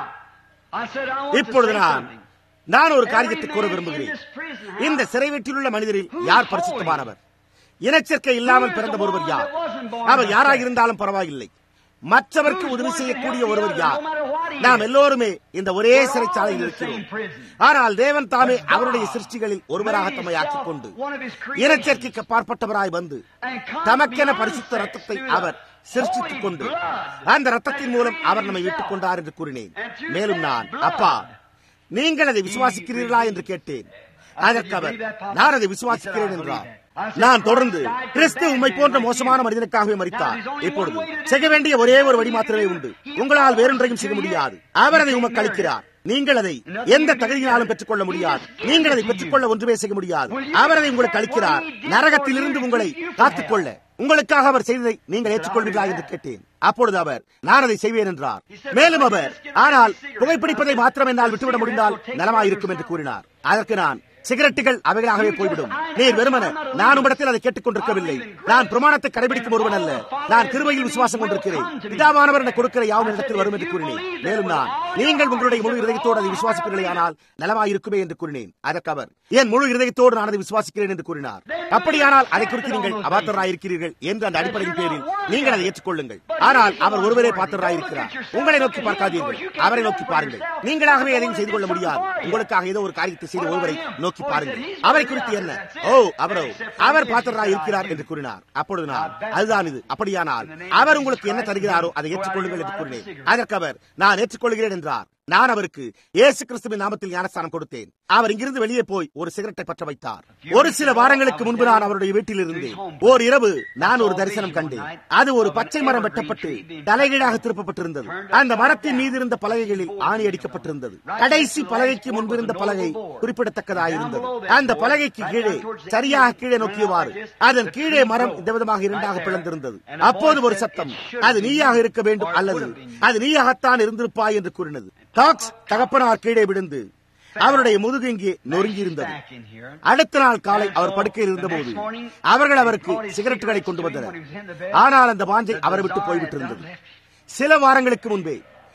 இப்பொழுது நான் நான் ஒரு காரியத்தை கூற விரும்புகிறேன் இந்த சிறை வீட்டில் உள்ள மனிதரில் யார் பரிசுத்தமானவர் இனச்சேர்க்கை இல்லாமல் பிறந்த ஒருவர் யார் அவர் யாராக இருந்தாலும் பரவாயில்லை மற்றவருக்கு உதவி செய்யக்கூடிய ஒருவர் யார் நாம் எல்லோருமே இந்த ஒரே சிறைச்சாலையில் இருக்கிறோம் ஆனால் தேவன் தாமே அவருடைய சிருஷ்டிகளில் ஒருவராக தம்மை ஆக்கிக் கொண்டு இனச்சேர்க்கைக்கு பார்ப்பட்டவராய் வந்து தமக்கென பரிசுத்த ரத்தத்தை அவர் சிருஷ்டித்துக் கொண்டு அந்த ரத்தத்தின் மூலம் அவர் நம்மை விட்டுக் கொண்டார் என்று கூறினேன் மேலும் நான் அப்பா நீங்கள் அதை விசுவாசிக்கிறீர்களா என்று கேட்டேன் அதற்கு அவர் நான் அதை விசுவாசிக்கிறேன் என்றார் நான் தொடர்ந்து கிறிஸ்து உண்மை போன்ற மோசமான மனிதனுக்காகவே மறித்தார் இப்பொழுது செய்ய வேண்டிய ஒரே ஒரு வழி மாத்திரமே உண்டு உங்களால் வேறொன்றையும் செய்ய முடியாது அவர் அதை உமக்கு அளிக்கிறார் நீங்கள் அதை எந்த தகுதியினாலும் பெற்றுக்கொள்ள முடியாது நீங்கள் அதை பெற்றுக்கொள்ள ஒன்றுமே செய்ய முடியாது அவர் அதை உங்களுக்கு அளிக்கிறார் நரகத்திலிருந்து உங்களை காத்துக்கொள்ள உங்களுக்காக அவர் செய்ததை நீங்கள் ஏற்றுக்கொள்வீர்களா என்று கேட்டேன் அப்பொழுது அவர் நான் அதை செய்வேன் என்றார் மேலும் அவர் ஆனால் புகைப்பிடிப்பதை மாத்திரம் என்னால் விட்டுவிட முடிந்தால் நலமாயிருக்கும் என்று கூறினார் அதற்கு நான் சிகரெட்டுகள் அவைகளாகவே போய்விடும் நீர் வெறுமன நான் உம்மிடத்தில் அதை கேட்டுக் கொண்டிருக்கவில்லை நான் பிரமாணத்தை கடைபிடிக்கும் ஒருவன் அல்ல நான் கிருபையில் விசுவாசம் கொண்டிருக்கிறேன் பிதாவானவர் எனக்கு கொடுக்கிற யாவும் இடத்தில் வரும் என்று கூறினேன் மேலும் நான் நீங்கள் உங்களுடைய முழு இதயத்தோடு அதை விசுவாசிப்பீர்களே ஆனால் நலமாயிருக்குமே என்று கூறினேன் அதற்கு அவர் என் முழு இதயத்தோடு நான் அதை விசுவாசிக்கிறேன் என்று கூறினார் அப்படியானால் அதை குறித்து நீங்கள் அபாத்தராயிருக்கிறீர்கள் என்று அந்த அடிப்படையின் பேரில் நீங்கள் அதை ஏற்றுக்கொள்ளுங்கள் ஆனால் அவர் ஒருவரே பாத்திராயிருக்கிறார் உங்களை நோக்கி பார்க்காதீர்கள் அவரை நோக்கி பாருங்கள் நீங்களாகவே எதையும் செய்து கொள்ள முடியாது உங்களுக்காக ஏதோ ஒரு காரியத்தை செய்த ஒருவரை நோக்கி பாருங்கள் அவரை குறித்து என்ன ஓ அவரோ அவர் பாத்திரராய் இருக்கிறார் என்று கூறினார் அப்பொழுது நான் அதுதான் இது அப்படியானால் அவர் உங்களுக்கு என்ன தருகிறாரோ அதை ஏற்றுக்கொள்ளுங்கள் என்று கூறினேன் அதற்கு அவர் நான் ஏற்றுக்கொள்கிறேன் என்றார் நான் அவருக்கு இயேசு கிறிஸ்துவின் நாமத்தில் ஞானஸ்தானம் கொடுத்தேன் அவர் இங்கிருந்து வெளியே போய் ஒரு சிகரெட்டை பற்ற வைத்தார் ஒரு சில வாரங்களுக்கு முன்பு நான் அவருடைய வீட்டில் இருந்தேன் ஓர் இரவு நான் ஒரு தரிசனம் கண்டேன் அது ஒரு பச்சை மரம் வெட்டப்பட்டு தலைகீழாக திருப்பப்பட்டிருந்தது அந்த மரத்தின் மீது இருந்த பலகைகளில் ஆணி அடிக்கப்பட்டிருந்தது கடைசி பலகைக்கு முன்பு இருந்த பலகை குறிப்பிடத்தக்கதாயிருந்தது அந்த பலகைக்கு கீழே சரியாக கீழே நோக்கியவாறு அதன் கீழே மரம் இந்த விதமாக இரண்டாக பிளந்திருந்தது அப்போது ஒரு சத்தம் அது நீயாக இருக்க வேண்டும் அல்லது அது நீயாகத்தான் இருந்திருப்பாய் என்று கூறினது டாக்ஸ் தகப்பனார் கீழே விழுந்து அவருடைய முதுகு இங்கே நொறுங்கி இருந்தது அடுத்த நாள் காலை அவர் படுக்கையில் இருந்தபோது அவர்கள் அவருக்கு சிகரெட்டுகளை கொண்டு வந்தனர் ஆனால் அந்த வாஞ்சை அவரை விட்டு போய்விட்டிருந்தது சில வாரங்களுக்கு முன்பே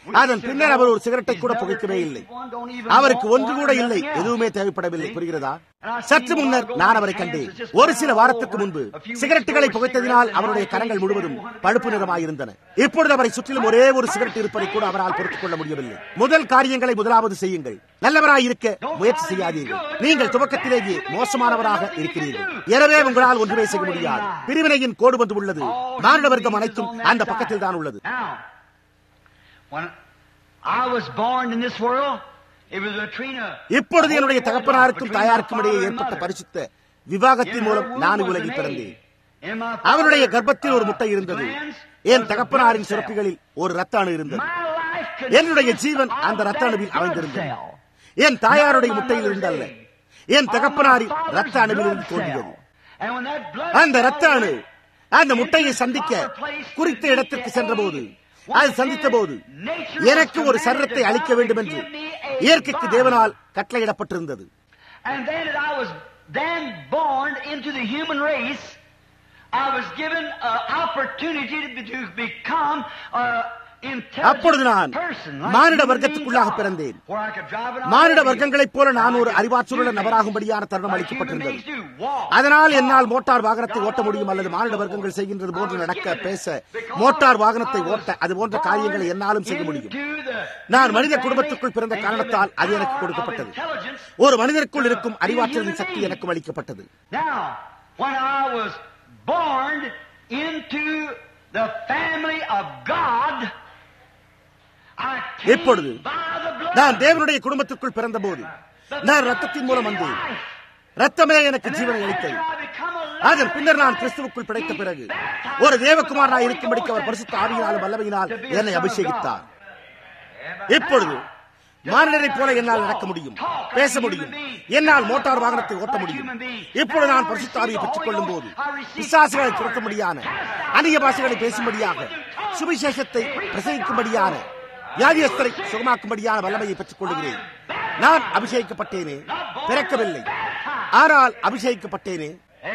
அதன் பின்னர் அவர் ஒரு சிகரெட்டை கூட புகைக்கவே இல்லை அவருக்கு ஒன்று கூட இல்லை எதுவுமே தேவைப்படவில்லை புரிகிறதா சற்று முன்னர் நான் அவரை கண்டேன் ஒரு சில வாரத்துக்கு முன்பு சிகரெட்டுகளை புகைத்ததினால் அவருடைய கரங்கள் முழுவதும் பழுப்பு நிறமாயிருந்தன இப்பொழுது அவரை சுற்றிலும் ஒரே ஒரு சிகரெட் இருப்பதை கூட அவரால் பொறுத்துக் கொள்ள முடியவில்லை முதல் காரியங்களை முதலாவது செய்யுங்கள் நல்லவராய் இருக்க முயற்சி செய்யாதீர்கள் நீங்கள் துவக்கத்திலேயே மோசமானவராக இருக்கிறீர்கள் எனவே உங்களால் ஒன்றுமே செய்ய முடியாது பிரிவினையின் கோடு வந்து உள்ளது மானிட வர்க்கம் அனைத்தும் அந்த பக்கத்தில் தான் உள்ளது
When I was born in this world, it was a Trina.
இப்பொழுது என்னுடைய தகப்பனாருக்கும் தாயாருக்கும் இடையே ஏற்பட்ட பரிசுத்த விவாகத்தின் மூலம் நான் உலகில் பிறந்தேன் அவருடைய கர்ப்பத்தில் ஒரு முட்டை இருந்தது என் தகப்பனாரின் சுரப்பிகளில் ஒரு ரத்த அணு இருந்தது என்னுடைய ஜீவன் அந்த ரத்த அணுவில் அமைந்திருந்தது என் தாயாருடைய முட்டையில் இருந்தல்ல என் தகப்பனாரின் ரத்த அணுவில் இருந்து தோன்றியது அந்த ரத்த அணு அந்த முட்டையை சந்திக்க குறித்த இடத்திற்கு சென்றபோது அது சந்தித்த போது எனக்கு ஒரு சரீரத்தை அளிக்க வேண்டும் என்று இயற்கைக்கு தேவனால் கட்டளையிடப்பட்டிருந்தது
And then I was then born into the human race. I was given an opportunity to, to become a
அப்பொழுது நான் மானிட வர்க்கத்துக்குள்ளாக பிறந்தேன் மானிட வர்க்கங்களைப் போல நான் ஒரு அறிவாற்றலுள்ள நபராகும்படியான தருணம் அளிக்கப்பட்டிருந்தது அதனால் என்னால் மோட்டார் வாகனத்தை ஓட்ட முடியும் அல்லது மானிட வர்க்கங்கள் செய்கின்றது போன்று நடக்க பேச மோட்டார் வாகனத்தை ஓட்ட அது போன்ற காரியங்களை என்னாலும் செய்ய முடியும் நான் மனித குடும்பத்துக்குள் பிறந்த காரணத்தால் அது எனக்கு கொடுக்கப்பட்டது ஒரு மனிதருக்குள் இருக்கும் அறிவாற்றலின் சக்தி எனக்கும் அளிக்கப்பட்டது
The family of God
இப்பொழுது நான் தேவனுடைய குடும்பத்திற்குள் பிறந்த போது நான் ரத்தத்தின் மூலம் வந்தேன் ரத்தமே எனக்கு ஜீவனை அளித்தது அதன் பின்னர் நான் கிறிஸ்துவுக்குள் பிழைத்த பிறகு ஒரு தேவகுமாரனாய் இருக்கும்படிக்கு அவர் பரிசுத்த ஆவியினாலும் வல்லமையினால் என்னை அபிஷேகித்தார் இப்பொழுது மானிடரை போல என்னால் நடக்க முடியும் பேச முடியும் என்னால் மோட்டார் வாகனத்தை ஓட்ட முடியும் இப்பொழுது நான் பரிசுத்தாவியை பெற்றுக் கொள்ளும் போது விசுவாசிகளை துரத்தும்படியான அந்நிய பாஷைகளை பேசும்படியாக சுவிசேஷத்தை பிரசங்கிக்கும்படியான வியாதியஸ்தரை சுகமாக்கும்படியான வல்லமையை பெற்றுக் கொள்கிறேன் நான் அபிஷேகிக்கப்பட்டேனே பிறக்கவில்லை ஆனால் அபிஷேகிக்கப்பட்டேனே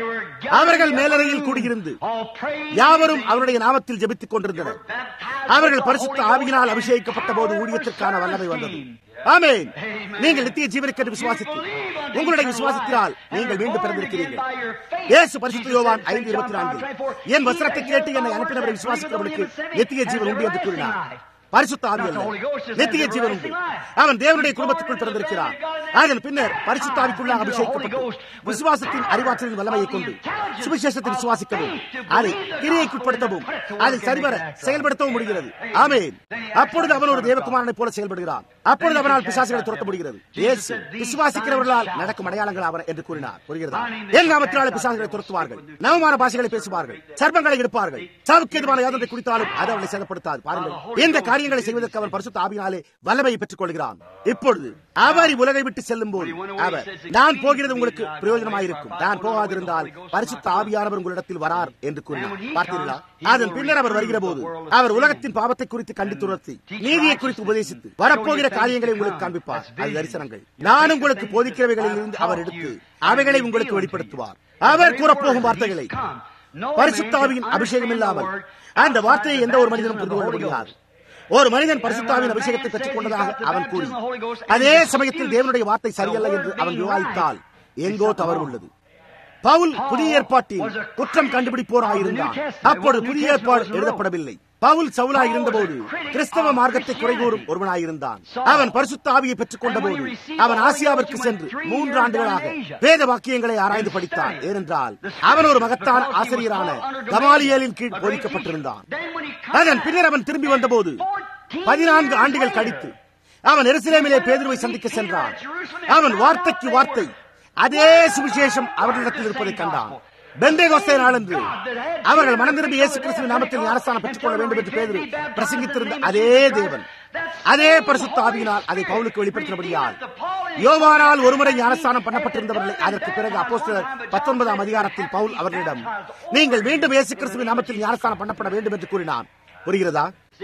அவர்கள் மேலறையில் கூடியிருந்து யாவரும் அவருடைய நாமத்தில் ஜெபித்துக் கொண்டிருந்தனர் அவர்கள் பரிசுத்த ஆவியினால் அபிஷேகிக்கப்பட்ட போது ஊழியத்திற்கான வல்லமை வந்தது ஆமேன் நீங்கள் நித்திய ஜீவனுக்கு விசுவாசித்து உங்களுடைய விசுவாசத்தினால் நீங்கள் மீண்டும் பிறந்திருக்கிறீர்கள் இயேசு பரிசுத்த யோவான் ஐந்து இருபத்தி நான்கு என் வசனத்தை கேட்டு என்னை அனுப்பினவரை விசுவாசிக்கிறவனுக்கு நித்திய ஜீவன் உண்டு என்று கூறினார் பரிசுத்த ஆவி அல்ல நித்திய ஜீவன் உண்டு அவன் தேவனுடைய குடும்பத்துக்குள் பிறந்திருக்கிறான் அதன் பின்னர் பரிசுத்த ஆவிக்குள்ளாக அபிஷேகிக்கப்பட்டு விசுவாசத்தின் அறிவாற்றலின் வல்லமையை கொண்டு சுவிசேஷத்தை விசுவாசிக்கவும் அதை கிரியைக்குட்படுத்தவும் அதை சரிவர செயல்படுத்தவும் முடிகிறது ஆமேன் அப்பொழுது அவன் ஒரு தேவகுமாரனை போல செயல்படுகிறான் அப்பொழுது அவனால் பிசாசுகளை துரத்த முடிகிறது இயேசு விசுவாசிக்கிறவர்களால் நடக்கும் அடையாளங்கள் அவர் என்று கூறினார் புரிகிறதா என் நாமத்தினால பிசாசுகளை துரத்துவார்கள் நவமான பாஷைகளை பேசுவார்கள் சர்பங்களை எடுப்பார்கள் சாவுக்கு எதுவான யாதத்தை குறித்தாலும் அது அவர்களை சேதப்படுத்தாது பாருங்கள் இந்த காரியங்களை செய்வதற்கு அவர் பரிசுத்த ஆவினாலே வல்லமையை பெற்றுக் கொள்கிறான் இப்பொழுது அவர் உலகை விட்டு செல்லும் போது அவர் நான் போகிறது உங்களுக்கு பிரயோஜனமாயிருக்கும் நான் போகாதிருந்தால் பரிசுத்த ஆவியானவர் உங்களிடத்தில் வரார் என்று கூறினார் பார்த்தீர்களா அதன் பின்னர் அவர் வருகிற போது அவர் உலகத்தின் பாவத்தை குறித்து கண்டித்துணர்த்தி நீதியை குறித்து உபதேசித்து வரப்போகிற காரியங்களை உங்களுக்கு காண்பிப்பார் அது தரிசனங்கள் நான் உங்களுக்கு போதிக்கிறவைகளில் இருந்து அவர் எடுத்து அவைகளை உங்களுக்கு வெளிப்படுத்துவார் அவர் கூறப்போகும் வார்த்தைகளை பரிசுத்தாவியின் அபிஷேகம் இல்லாமல் அந்த வார்த்தையை எந்த ஒரு மனிதனும் புரிந்து கொள்ள முடியாது ஒரு மனிதன் பரிசுத்தாவின் அபிஷேகத்தை பெற்றுக் கொண்டதாக அவன் கூறி அதே சமயத்தில் தேவனுடைய வார்த்தை சரியல்ல என்று அவன் விவாதித்தால் எங்கோ தவறு உள்ளது பவுல் புதிய ஏற்பாட்டில் குற்றம் கண்டுபிடிப்போராயிருந்தான் அப்பொழுது புதிய ஏற்பாடு எழுதப்படவில்லை பவுல் சவுலாய் இருந்தபோது கிறிஸ்தவ மார்க்கத்தை குறைகூறும் ஒருவனாயிருந்தான் அவன் பரிசுத்த ஆவியை பெற்றுக் கொண்ட போது அவன் ஆசியாவிற்கு சென்று மூன்று ஆண்டுகளாக வேத வாக்கியங்களை ஆராய்ந்து படித்தான் ஏனென்றால் அவன் ஒரு மகத்தான ஆசிரியரான கமாலியலின் கீழ் போதிக்கப்பட்டிருந்தான் அதன் பின்னர் அவன் திரும்பி வந்தபோது பதினான்கு ஆண்டுகள் கழித்து அவன் எருசலேமிலே பேதுருவை சந்திக்க சென்றான் அவன் வார்த்தைக்கு வார்த்தை அதே சுவிசேஷம் அவர்களிடத்தில் இருப்பதை கண்டான் பெந்தேகோஸ்தே நாளன்று அவர்கள் மனம் திரும்பி இயேசு கிறிஸ்துவின் நாமத்தில் ஞானஸ்தானம் பெற்றுக் கொள்ள வேண்டும் என்று பேரு பிரசங்கித்திருந்த அதே தேவன் அதே பரிசுத்த ஆவியினால் அதை பவுலுக்கு வெளிப்படுத்தினபடியால் யோவானால் ஒருமுறை ஞானஸ்தானம் பண்ணப்பட்டிருந்தவர்களை அதற்கு பிறகு அப்போஸ்தலர் பத்தொன்பதாம் அதிகாரத்தில் பவுல் அவர்களிடம் நீங்கள் மீண்டும் இயேசு கிறிஸ்துவின் நாமத்தில் ஞானஸ்தானம் பண்ணப்பட வேண்டும் என்று கூறினான் புரிகிறதா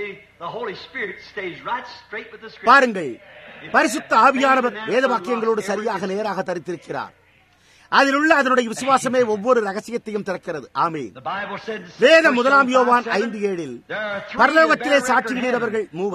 பாருங்கள் பரிசுத்த ஆவியானவர் வேத வாக்கியங்களோடு சரியாக நேராக தரித்திருக்கிறார் அதில் உள்ள அதனுடைய விசுவாசமே ஒவ்வொரு ரகசியத்தையும் திறக்கிறது ஆமே வேத முதலாம் யோவான் ஐந்து ஏழில் பரலோகத்திலே சாட்சியிடுகிறவர்கள் மூவர்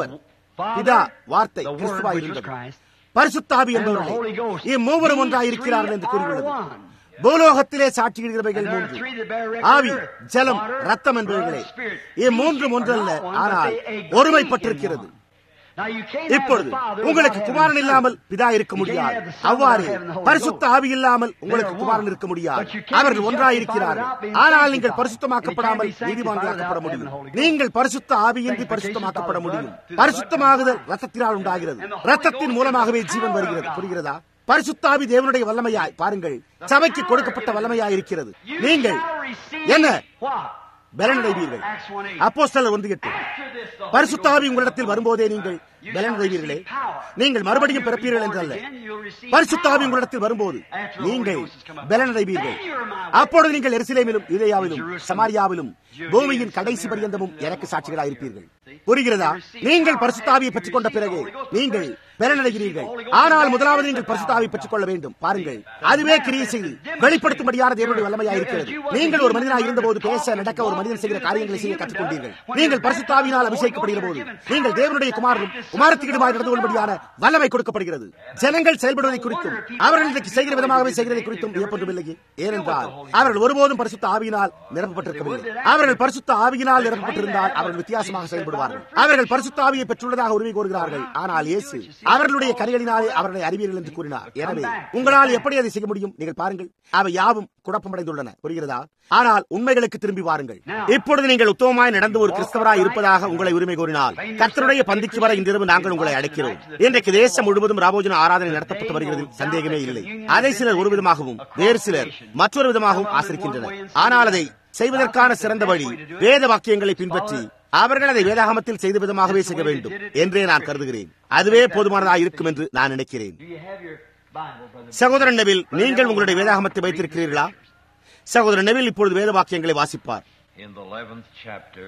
பிதா வார்த்தை
the Word
கிறிஸ்துவாய்
which was
இருந்தது
Christ,
பரிசுத்தாவி
and the
என்பவர்களே
Holy Ghost.
இம்மூவரும்
These
ஒன்றாயிருக்கிறார்கள் என்று
three are
கூறியுள்ளது
one.
பூலோகத்திலே சாட்சியிடுகிறவைகள்
And there are
மூன்று
three that bear record
ஆவி
of earth.
ஜலம்
Water,
ரத்தம்
blood,
என்பவைகளே
spirit.
இம்மூன்றும்
These
ஒன்றல்ல
are not one, but
ஆனால்
they agree
ஒருமைப்பட்டிருக்கிறது
in one. Now you can't have
இப்பொழுது
the Father
உங்களுக்கு
without
குமாரன்
having the
இல்லாமல்
Son.
பிதா இருக்க
You can't
முடியாது
have the Son
அவ்வாறு
without having the Holy
பரிசுத்த
Ghost.
ஆவி இல்லாமல் உங்களுக்கு
They're
குமாரன்
one.
இருக்க முடியாது
But you can't
அவர்கள்
be
ஒன்றாயிருக்கிறார்கள்
justified without being
ஆனால் நீங்கள்
sanctified.
பரிசுத்தமாக்கப்படாமல்
And you can't be
நீதிமான்களாக்கப்பட
sanctified
முடியும்
without having the Holy Ghost.
நீங்கள் பரிசுத்த ஆவியின்றி
Sanctification
பரிசுத்தமாக்கப்பட
by the
முடியும்
blood, through the
பரிசுத்தமாகுதல்
blood.
ரத்தத்தினால் உண்டாகிறது
And the Holy
ரத்தத்தின்
Ghost
மூலமாகவே
is the
ஜீவன்
power
வருகிறது
of God.
புரிகிறதா பரிசுத்தாவி தேவனுடைய வல்லமையாய் பாருங்கள் சபைக்கு கொடுக்கப்பட்ட வல்லமையாய் இருக்கிறது
You
நீங்கள்
shall receive
என்ன
what?
பலனடைவீர்கள்
Acts 1:8.
அப்போஸ்தலர் ஒன்று எட்டு
After this, the Holy
பரிசுத்தாவி
Ghost
உங்களிடத்தில்
will
வரும்போதே
come.
நீங்கள்
You
பலன்
shall
அடைவீர்களே
receive power.
நீங்கள் மறுபடியும்
When you
பிறப்பீர்கள்
be
என்றல்ல
born again, you'll receive
பரிசுத்தாவி
power.
உங்களிடத்தில் வரும்போது
After the Holy
நீங்கள்
Ghost has come upon
பலன்
you.
அடைவீர்கள்
Then you're my
அப்பொழுது நீங்கள் எருசலேமிலும் யூதேயாவிலும்
Jerusalem,
சமாரியாவிலும்
Judea,
பூமியின் கடைசி
Samaria,
பரியந்தமும்
and
எனக்கு
the
சாட்சிகளாயிருப்பீர்கள்
See?
புரிகிறதா
You receive
நீங்கள்
power
பரிசுத்தாவியை
after you
பெற்றுக் கொண்ட
receive the
பிறகு
Holy Ghost.
நீங்கள்
First,
பலனடைகிறீர்கள்
you receive the Holy Ghost,
ஆனால்
and
முதலாவது
then
நீங்கள்
the
பரிசுத்தாவை
power
பெற்றுக் கொள்ள வேண்டும் பாருங்கள்
See?
அதுவே
The
கிரியை செய்து
manifested
வெளிப்படுத்தும்படியான தேவனுடைய
demonstration.
வல்லமையாயிருக்கிறது
You- you
நீங்கள்
was
ஒரு
a
மனிதனாக
human
இருந்தபோது
being
பேச
to
நடக்க
talk
ஒரு
and
மனிதன் செய்கிற
do the
காரியங்களை
things
செய்ய
human
கற்றுக்கொண்டீர்கள்
does. When
நீங்கள்
you're
பரிசுத்தாவினால்
baptized with the
அபிஷேகப்படுகிற
Holy
போது
Ghost, you're given
நீங்கள்
power
தேவனுடைய
to
குமாரனும்
practice
குமாரத்திற்குமாய்
the
நடந்து
works of
கொள்ளும்படியான
God.
வல்லமை கொடுக்கப்படுகிறது ஜனங்கள் செயல்படுவதை குறித்தும் அவர்கள் இன்றைக்கு செய்கிற விதமாகவே செய்கிறதை குறித்தும் வியப்பொன்றும் இல்லையே ஏனென்றால் அவர்கள் ஒருபோதும் பரிசுத்த ஆவியினால் நிரப்பப்பட்டிருக்கவில்லை அவர்கள் பரிசுத்த ஆவியினால் நிரப்பப்பட்டிருந்தால் அவர்கள் வித்தியாசமாக செயல்படுவார்கள் அவர்கள் பரிசுத்த ஆவியை பெற்றுள்ளதாக உரிமை கோருகிறார்கள் ஆனால் இயேசு அவர்களுடைய கரைகளினாலே அவர்களை அறிவீர்கள் என்று கூறினார் எனவே உங்களால் எப்படி அதை செய்ய முடியும் நீங்கள் பாருங்கள் அவை யாவும் குழப்பமடைந்துள்ளன புரிகிறதா ஆனால் உண்மைகளுக்கு திரும்பி வாருங்கள் இப்பொழுது நீங்கள் உத்தமமாய் நடந்து ஒரு கிறிஸ்தவராய் இருப்பதாக உங்களை உரிமை கோரினால் கர்த்தருடைய பந்திக்கு வர இன்றிரவு நாங்கள் உங்களை அழைக்கிறோம் இன்றைக்கு தேசம் முழுவதும் ராபோஜன ஆராதனை நடத்தப்பட்டு வருகிறது சந்தேகமே இல்லை அதை சிலர் ஒரு விதமாகவும் வேறு சிலர் மற்றொரு விதமாகவும் ஆசிரிக்கின்றனர் ஆனால் அதை செய்வதற்கான சிறந்த வழி வேத வாக்கியங்களை பின்பற்றி அவர்கள் அதை வேதாகமத்தில் செய்த விதமாகவே செய்ய வேண்டும் என்றே நான் கருதுகிறேன் அதுவே போதுமானதாக இருக்கும் என்று நான் நினைக்கிறேன்
Do you have your Bible, brother?
சகோதரன் நெவில் நீங்கள் உங்களுடைய வேதாகமத்தை வைத்திருக்கிறீர்களா சகோதரன் நெவில் இப்பொழுது வேத வாக்கியங்களை வாசிப்பார்
in the 11th chapter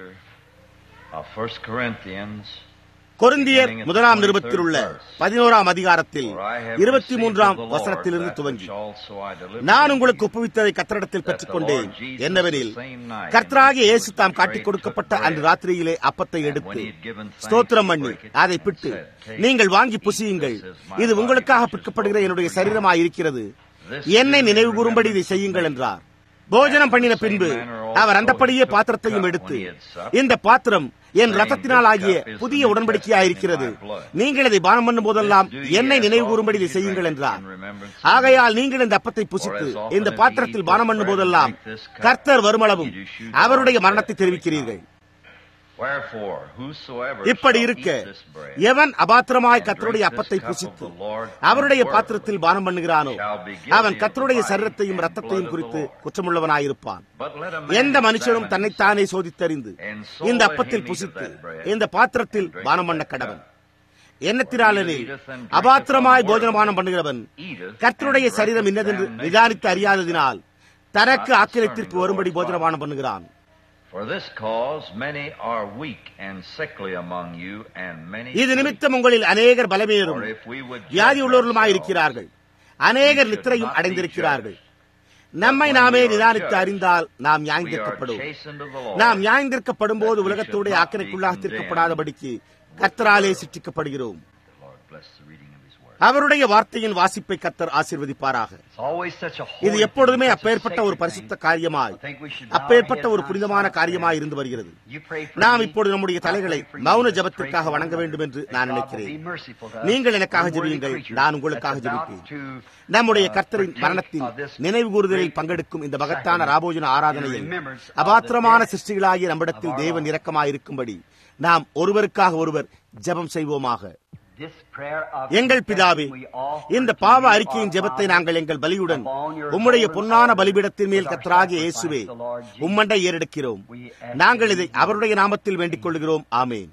of 1 Corinthians,
கொரிந்தியர் முதலாம் நிருபத்தில் உள்ள பதினோராம் அதிகாரத்தில்
for I have
இருபத்தி
received
மூன்றாம்
of the Lord
வசனத்திலிருந்து
that
துவங்கி
which also I delivered
நான்
unto
உங்களுக்கு
you,
ஒப்புவித்ததை கத்தரிடத்தில் பெற்றுக்கொண்டேன்
that the Lord Jesus
என்னவெனில்
the same night
கர்த்தராகிய
in which
இயேசு
he
தாம்
was
காட்டிக்
betrayed,
கொடுக்கப்பட்ட
took bread,
அன்று ராத்திரியிலே அப்பத்தை
and
எடுத்து
when he had given thanks,
ஸ்தோத்திரம்
he
பண்ணி
brake it
அதை
and
பிட்டு
said, Take,
நீங்கள் வாங்கி
eat,
புசியுங்கள்
this is my
இது
body
உங்களுக்காக
which is
பிற்கப்படுகிற
broken
என்னுடைய
for you.
சரீரமாய் இருக்கிறது
This
என்னை
do in
நினைவு கூறும்படி இதை
remembrance of
செய்யுங்கள்
me.
என்றார் போஜனம் பண்ணின பின்பு அவர் அந்தப்படியே பாத்திரத்தையும் எடுத்து இந்த பாத்திரம் என் ரத்தத்தினால் ஆகிய புதிய உடன்படிக்கையாயிருக்கிறது நீங்கள் இதை பானம் பண்ணும் போதெல்லாம் என்னை நினைவு கூறும்படி இதை செய்யுங்கள் என்றார் ஆகையால் நீங்கள் இந்த அப்பத்தை புசித்து இந்த பாத்திரத்தில் பானம் பண்ணும் போதெல்லாம் கர்த்தர் வருமளவும் அவருடைய மரணத்தை தெரிவிக்கிறீர்கள்
Wherefore, whosoever
இப்படி
shall
இருக்க
eat this bread
எவன் அபாத்திரமாய்
and
கர்த்தருடைய
drink
அப்பத்தை
this cup of
புசித்து
the Lord
அவருடைய
unworthily
பாத்திரத்தில் பானம் பண்ணுகிறானோ
shall be guilty
அவன்
of
கர்த்தருடைய
the body
சரீரத்தையும்
and
ரத்தத்தையும்
blood of
குறித்து
the Lord.
குற்றமுள்ளவனாயிருப்பான்
But let a man
எந்த மனுஷனும்
examine
தன்னைத்தானே சோதித்தறிந்து
And so
இந்த
let
அப்பத்தில்
him eat of
புசித்து
that bread
இந்த பாத்திரத்தில்
and drink
பானம்
of
பண்ண
that
கடவன்
cup.
எண்ணத்தினாலெனில் அபாத்திரமாய் போஜனமானம் பண்ணுகிறவன் கர்த்தருடைய சரீரம் இன்னதென்று நிதானித்து அறியாததினால் தனக்கு ஆக்கிரத்திற்கு வரும்படி போஜனமானம் பண்ணுகிறான்
For this cause many are weak and sickly among you, and many
இது
sleep.
நிமித்தம் உங்களில் அநேகர் பலவீனரும்
For if we would judge
வியாதி
ourselves,
உள்ளவர்களுமாயிருக்கிறார்கள் அநேகர் நித்திரையும் அடைந்திருக்கிறார்கள் நம்மை நாமே நிதானித்து அறிந்தால் நாம்
we are
நியாயந்திருக்கப்படும்
chastened of the Lord.
நாம் நியாயந்திருக்கப்படும் போது உலகத்துடைய ஆக்கிரைக்குள்ளாக தீர்க்கப்படாதபடிக்கு கர்த்தராலே சிற்றிக்கப்படுகிறோம்
The Lord bless the reading of His word.
அவருடைய வார்த்தையின் வாசிப்பை கர்த்தர் ஆசீர்வதிப்பாராக
It's always such a
இது
holy
எப்பொழுதுமே
thing, such a
அப்பேற்பட்ட ஒரு
sacred
பரிசுத்த
thing.
காரியமாய்
I think we should bow
அப்பேற்பட்ட
our
ஒரு
heads
புனிதமான
now.
காரியமாய் இருந்து வருகிறது
You pray for
நாம்
me.
இப்பொழுது நம்முடைய
I
தலைகளை
pray for you.
மௌன
Let's
ஜபத்திற்காக
pray
வணங்க
for
வேண்டும் என்று
that
நான்
God will
நினைக்கிறேன்
be merciful to us,
நீங்கள் எனக்காக
unworthy
ஜெபியுங்கள்
creatures
நான் உங்களுக்காக
that's about
ஜெபிப்பேன்
to,
நம்முடைய
uh,
கர்த்தரின்
partake
மரணத்தின்
of this
நினைவு கூறுதலில்
great
பங்கெடுக்கும் இந்த மகத்தான
sacrament
ராபோஜன ஆராதனையில்
in remembrance of the
அபாத்திரமான
death
சிருஷ்டிகளாகிய நம்மிடத்தில்
of our
தேவன்
Lord.
இரக்கமாயிருக்கும்படி நாம் ஒருவருக்காக ஒருவர் ஜெபம் செய்வோமாக
this prayer of
எங்கள் பிதாவே
confession we offer
இந்த
to
பாவ
you,
அறிக்கையின்
our
ஜெபத்தை
Father,
நாங்கள் எங்கள் பலியுடன்
upon your
உம்முடைய
golden
பொன்னான
altar
பலிபீடத்தின் மேல்
with our
கத்தராகிய
sacrifice,
இயேசுவே
the Lord Jesus.
உம்மண்டை ஏறெடுக்கிறோம்
We ask
நாங்கள்
in
இதை
His name.
அவருடைய நாமத்தில் வேண்டிக் கொள்கிறோம் ஆமேன்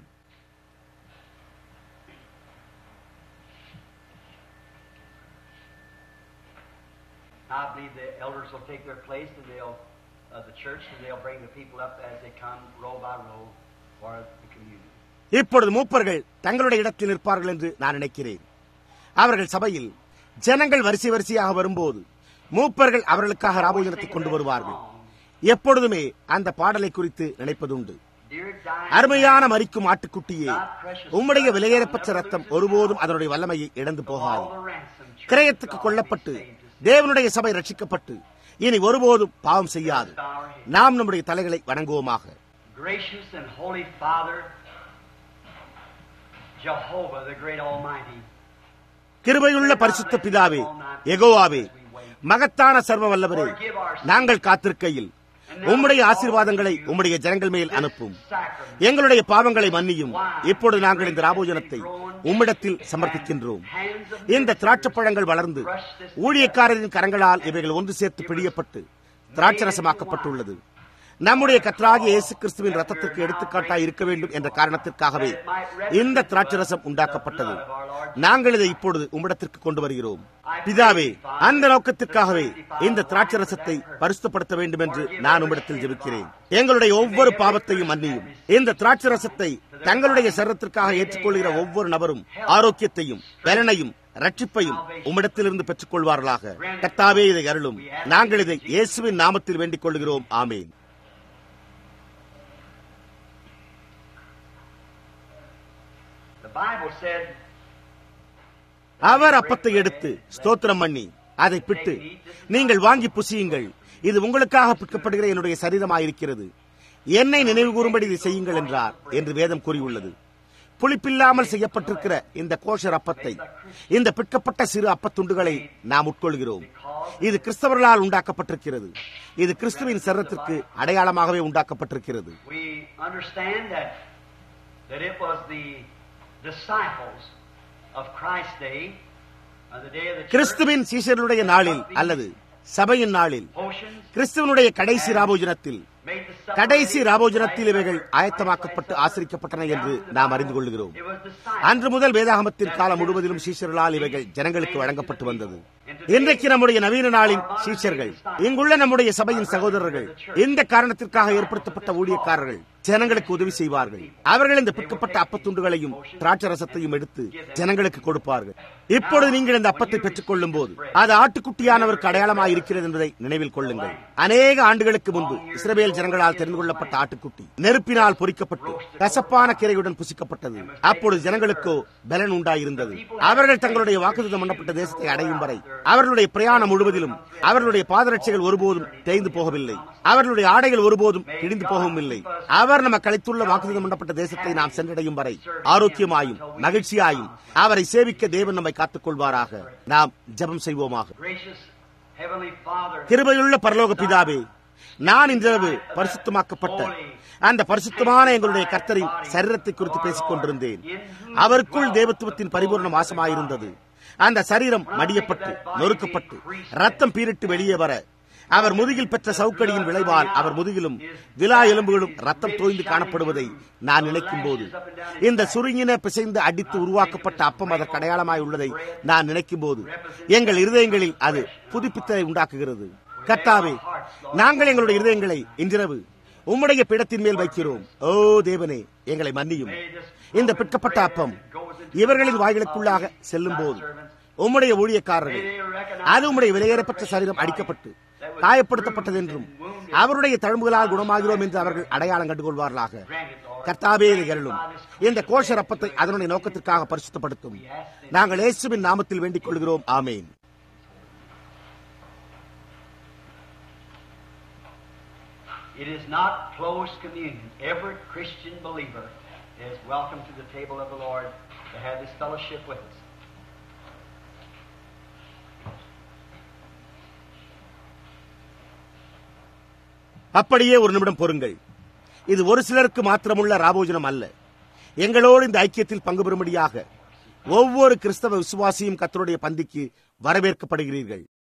I believe the elders will take their place and they'll, uh, the church, and they'll bring the people up as they come row by row for the communion.
இப்பொழுது மூப்பர்கள் தங்களுடைய இடத்தில் நிற்பார்கள் என்று நான் நினைக்கிறேன் அவர்கள் சபையில் ஜனங்கள் வரிசை வரிசையாக வரும்போது மூப்பர்கள் அவர்களுக்காக ராபோஜனத்தை கொண்டு வருவார்கள் எப்பொழுதுமே அந்த பாடலை குறித்து நினைப்பதுண்டு அருமையான மறிக்கும் ஆட்டுக்குட்டியே உம்முடைய விலையேறப்பட்ட ரத்தம் ஒருபோதும் அதனுடைய வல்லமையை இழந்து போகாது கிரயத்துக்கு கொல்லப்பட்டு தேவனுடைய சபை ரட்சிக்கப்பட்டு இனி ஒருபோதும் பாவம் செய்யாது நாம் நம்முடைய தலைகளை வணங்குவோமாக
Gracious and Holy Father, Jehovah, the great Almighty,
கிருபையுள்ள பரிசுத்த பிதாவே எகோவாவே மகத்தான சர்வ வல்லவரே நாங்கள் காத்திருக்கையில் உம்முடைய ஆசீர்வாதங்களை உம்முடைய ஜனங்கள் மேல் அனுப்பும் எங்களுடைய பாவங்களை மன்னியும் இப்பொழுது நாங்கள் இந்த ராபோஜனத்தை உம்மிடத்தில் சமர்ப்பிக்கின்றோம் இந்த திராட்சை பழங்கள் வளர்ந்து ஊழியக்காரரின் கரங்களால் இவைகள் ஒன்று சேர்த்து பிழியப்பட்டு திராட்சரசமாக்கப்பட்டுள்ளது நம்முடைய கத்ராகிய இயேசு கிறிஸ்துவின் ரத்தத்திற்கு எடுத்துக்காட்டாய் இருக்க வேண்டும் என்ற காரணத்திற்காகவே இந்த திராட்சரசம் உண்டாக்கப்பட்டது நாங்கள் இதை இப்பொழுது உம்மிடத்திற்கு கொண்டு வருகிறோம் பிதாவே அந்த நோக்கத்திற்காகவே இந்த திராட்சரசத்தை பரிசுத்தப்படுத்த வேண்டும் என்று நான் உம்மிடத்தில் ஜெபிக்கிறேன் எங்களுடைய ஒவ்வொரு பாவத்தையும் மன்னியும் இந்த திராட்சரசத்தை தங்களுடைய சரத்திற்காக ஏற்றுக்கொள்கிற ஒவ்வொரு நபரும் ஆரோக்கியத்தையும் பலனையும் ரட்சிப்பையும் உம்மிடத்திலிருந்து பெற்றுக் கொள்வார்களாக கத்தாவே இதை அருளும் நாங்கள் இதை இயேசுவின் நாமத்தில் வேண்டிக் கொள்கிறோம் ஆமேன்
the Bible said,
அவர் அப்பத்தை எடுத்து ஸ்தோத்திரம் பண்ணி அதை பிட்டு நீங்கள் வாங்கி புசியுங்கள் இது உங்களுக்காக பிற்கப்படுகிற என்னுடைய சரீரமாயிருக்கிறது என்னை நினைவு கூறும்படி இதை செய்யுங்கள் என்றார் என்று வேதம் கூறியுள்ளது புளிப்பில்லாமல் செய்யப்பட்டிருக்கிற இந்த கோஷர் அப்பத்தை இந்த பிற்கப்பட்ட சிறு அப்பத்துண்டுகளை நாம் உட்கொள்கிறோம் இது கிறிஸ்தவர்களால் உண்டாக்கப்பட்டிருக்கிறது இது கிறிஸ்துவின் சரத்திற்கு அடையாளமாகவே உண்டாக்கப்பட்டிருக்கிறது
we understand that, that it was the disciples of Christ's day, uh, the day of the church,
கிறிஸ்துவின் சீஷர்களுடைய நாளில் அல்லது சபையின் நாளில்
potions,
கிறிஸ்துவனுடைய கடைசி ராபோஜனத்தில்
made the
கடைசி
supper
ராபோஜனத்தில்
ready
இவைகள்
for
ஆயத்தமாக்கப்பட்டு ஆசிரிக்கப்பட்டன என்று நாம் அறிந்து கொள்கிறோம்
It was disciples.
அன்று முதல் வேதாகமத்தின் காலம் முழுவதிலும் சீஷர்களால் இவைகள் ஜனங்களுக்கு வழங்கப்பட்டு வந்தது இன்றைக்கு நம்முடைய நவீன நாளின் சீஷர்கள் இங்குள்ள நம்முடைய சபையின் சகோதரர்கள் இந்த காரணத்திற்காக ஏற்படுத்தப்பட்ட ஊழியக்காரர்கள் ஜனங்களுக்கு உதவி செய்வார்கள் அவர்கள் இந்த பிற்கப்பட்ட அப்பத்துண்டுகளையும் திராட்சரசத்தையும் எடுத்து ஜனங்களுக்கு கொடுப்பார்கள் இப்பொழுது நீங்கள் இந்த அப்பத்தை பெற்றுக் கொள்ளும் போது அது ஆட்டுக்குட்டியானவருக்கு அடையாளமாக இருக்கிறது என்பதை நினைவில் கொள்ளுங்கள் அநேக ஆண்டுகளுக்கு முன்பு இஸ்ரவேல் ஜனங்களால் தெரிந்து கொள்ளப்பட்ட ஆட்டுக்குட்டி நெருப்பினால் பொறிக்கப்பட்டு கசப்பான கீரையுடன் புசிக்கப்பட்டது அப்பொழுது ஜனங்களுக்கோ பலன் உண்டாயிருந்தது அவர்கள் தங்களுடைய வாக்குறுதம் பண்ணப்பட்ட தேசத்தை அடையும் வரை அவர்களுடைய பிரயாணம் முழுவதிலும் அவர்களுடைய பாதரட்சைகள் ஒருபோதும் தேய்ந்து போகவில்லை அவர்களுடைய ஆடைகள் ஒருபோதும் கிழிந்து போகவும் இல்லை அவர் நமக்கு அளித்துள்ள வாக்குறுதம் பண்ணப்பட்ட தேசத்தை நாம் சென்றடையும் வரை ஆரோக்கியமாயும் மகிழ்ச்சியாயும் அவரை சேவிக்க தேவன் நம்மை காத்துக் கொள்வாராக நாம் ஜெபம் செய்வோமாக
Gracious Heavenly Father,
கிருபையுள்ள பரலோக பிதாவே நான் இன்றிரவு பரிசுத்தமாக்கப்பட்ட அந்த பரிசுத்தமான எங்களுடைய கர்த்தரின் சரீரத்தை குறித்து பேசிக் கொண்டிருந்தேன் அவருக்குள் தேவத்துவத்தின் பரிபூர்ண மாசமாயிருந்தது அந்த சரீரம் மடியப்பட்டு நொறுக்கப்பட்டு ரத்தம் பீரிட்டு வெளியே வர அவர் முதுகில் பெற்ற சவுக்கடியின் விளைவால் அவர் முதுகிலும் விலா எலும்புகளும் ரத்தம் தோய்ந்து காணப்படுவதை நான் நினைக்கும் போது இந்த சுருங்கின பிசைந்து அடித்து உருவாக்கப்பட்ட அப்பம் அதற்கு அடையாளமாய் உள்ளதை நான் நினைக்கும் போது எங்கள் இருதயங்களில் அது புதுப்பித்தலை உண்டாக்குகிறது கர்த்தாவே நாங்கள் எங்களுடைய இருதயங்களை இன்றிரவு உம்முடைய பீடத்தின் மேல் வைக்கிறோம் ஓ தேவனே எங்களை மன்னியும் இந்த பிற்கப்பட்ட அப்பம் இவர்களின் வாய்களுக்குள்ளாக செல்லும் போது உம்முடைய ஊழியக்காரர்கள் அது உம்முடைய விலையேறப்பட்ட சரீரம் அடிக்கப்பட்டு காயப்படுத்தப்பட்டது என்றும் அவருடைய தழும்புகளால் குணமாகிறோம் என்று அவர்கள் அடையாளம் கண்டுகொள்வார்களாக கர்த்தாவே இதை அருளும் இந்த கோஷ ரப்பத்தை அதனுடைய நோக்கத்திற்காக பரிசுத்தப்படுத்தும் நாங்கள் இயேசுவின் நாமத்தில் வேண்டிக் கொள்கிறோம் ஆமேன்
it is not closed communion. Every Christian believer is welcome to the table of the Lord to have this fellowship with us.
அப்படியே ஒரு நிமிடம் பொறுங்கள் இது ஒரு சிலருக்கு மாத்திரமுள்ள ராபோஜனம் அல்ல எங்களோடு இந்த ஐக்கியத்தில் பங்கு பெறும்படியாக ஒவ்வொரு கிறிஸ்தவ விசுவாசியும் கத்தருடைய பந்திக்கு வரவேற்கப்படுகிறீர்கள்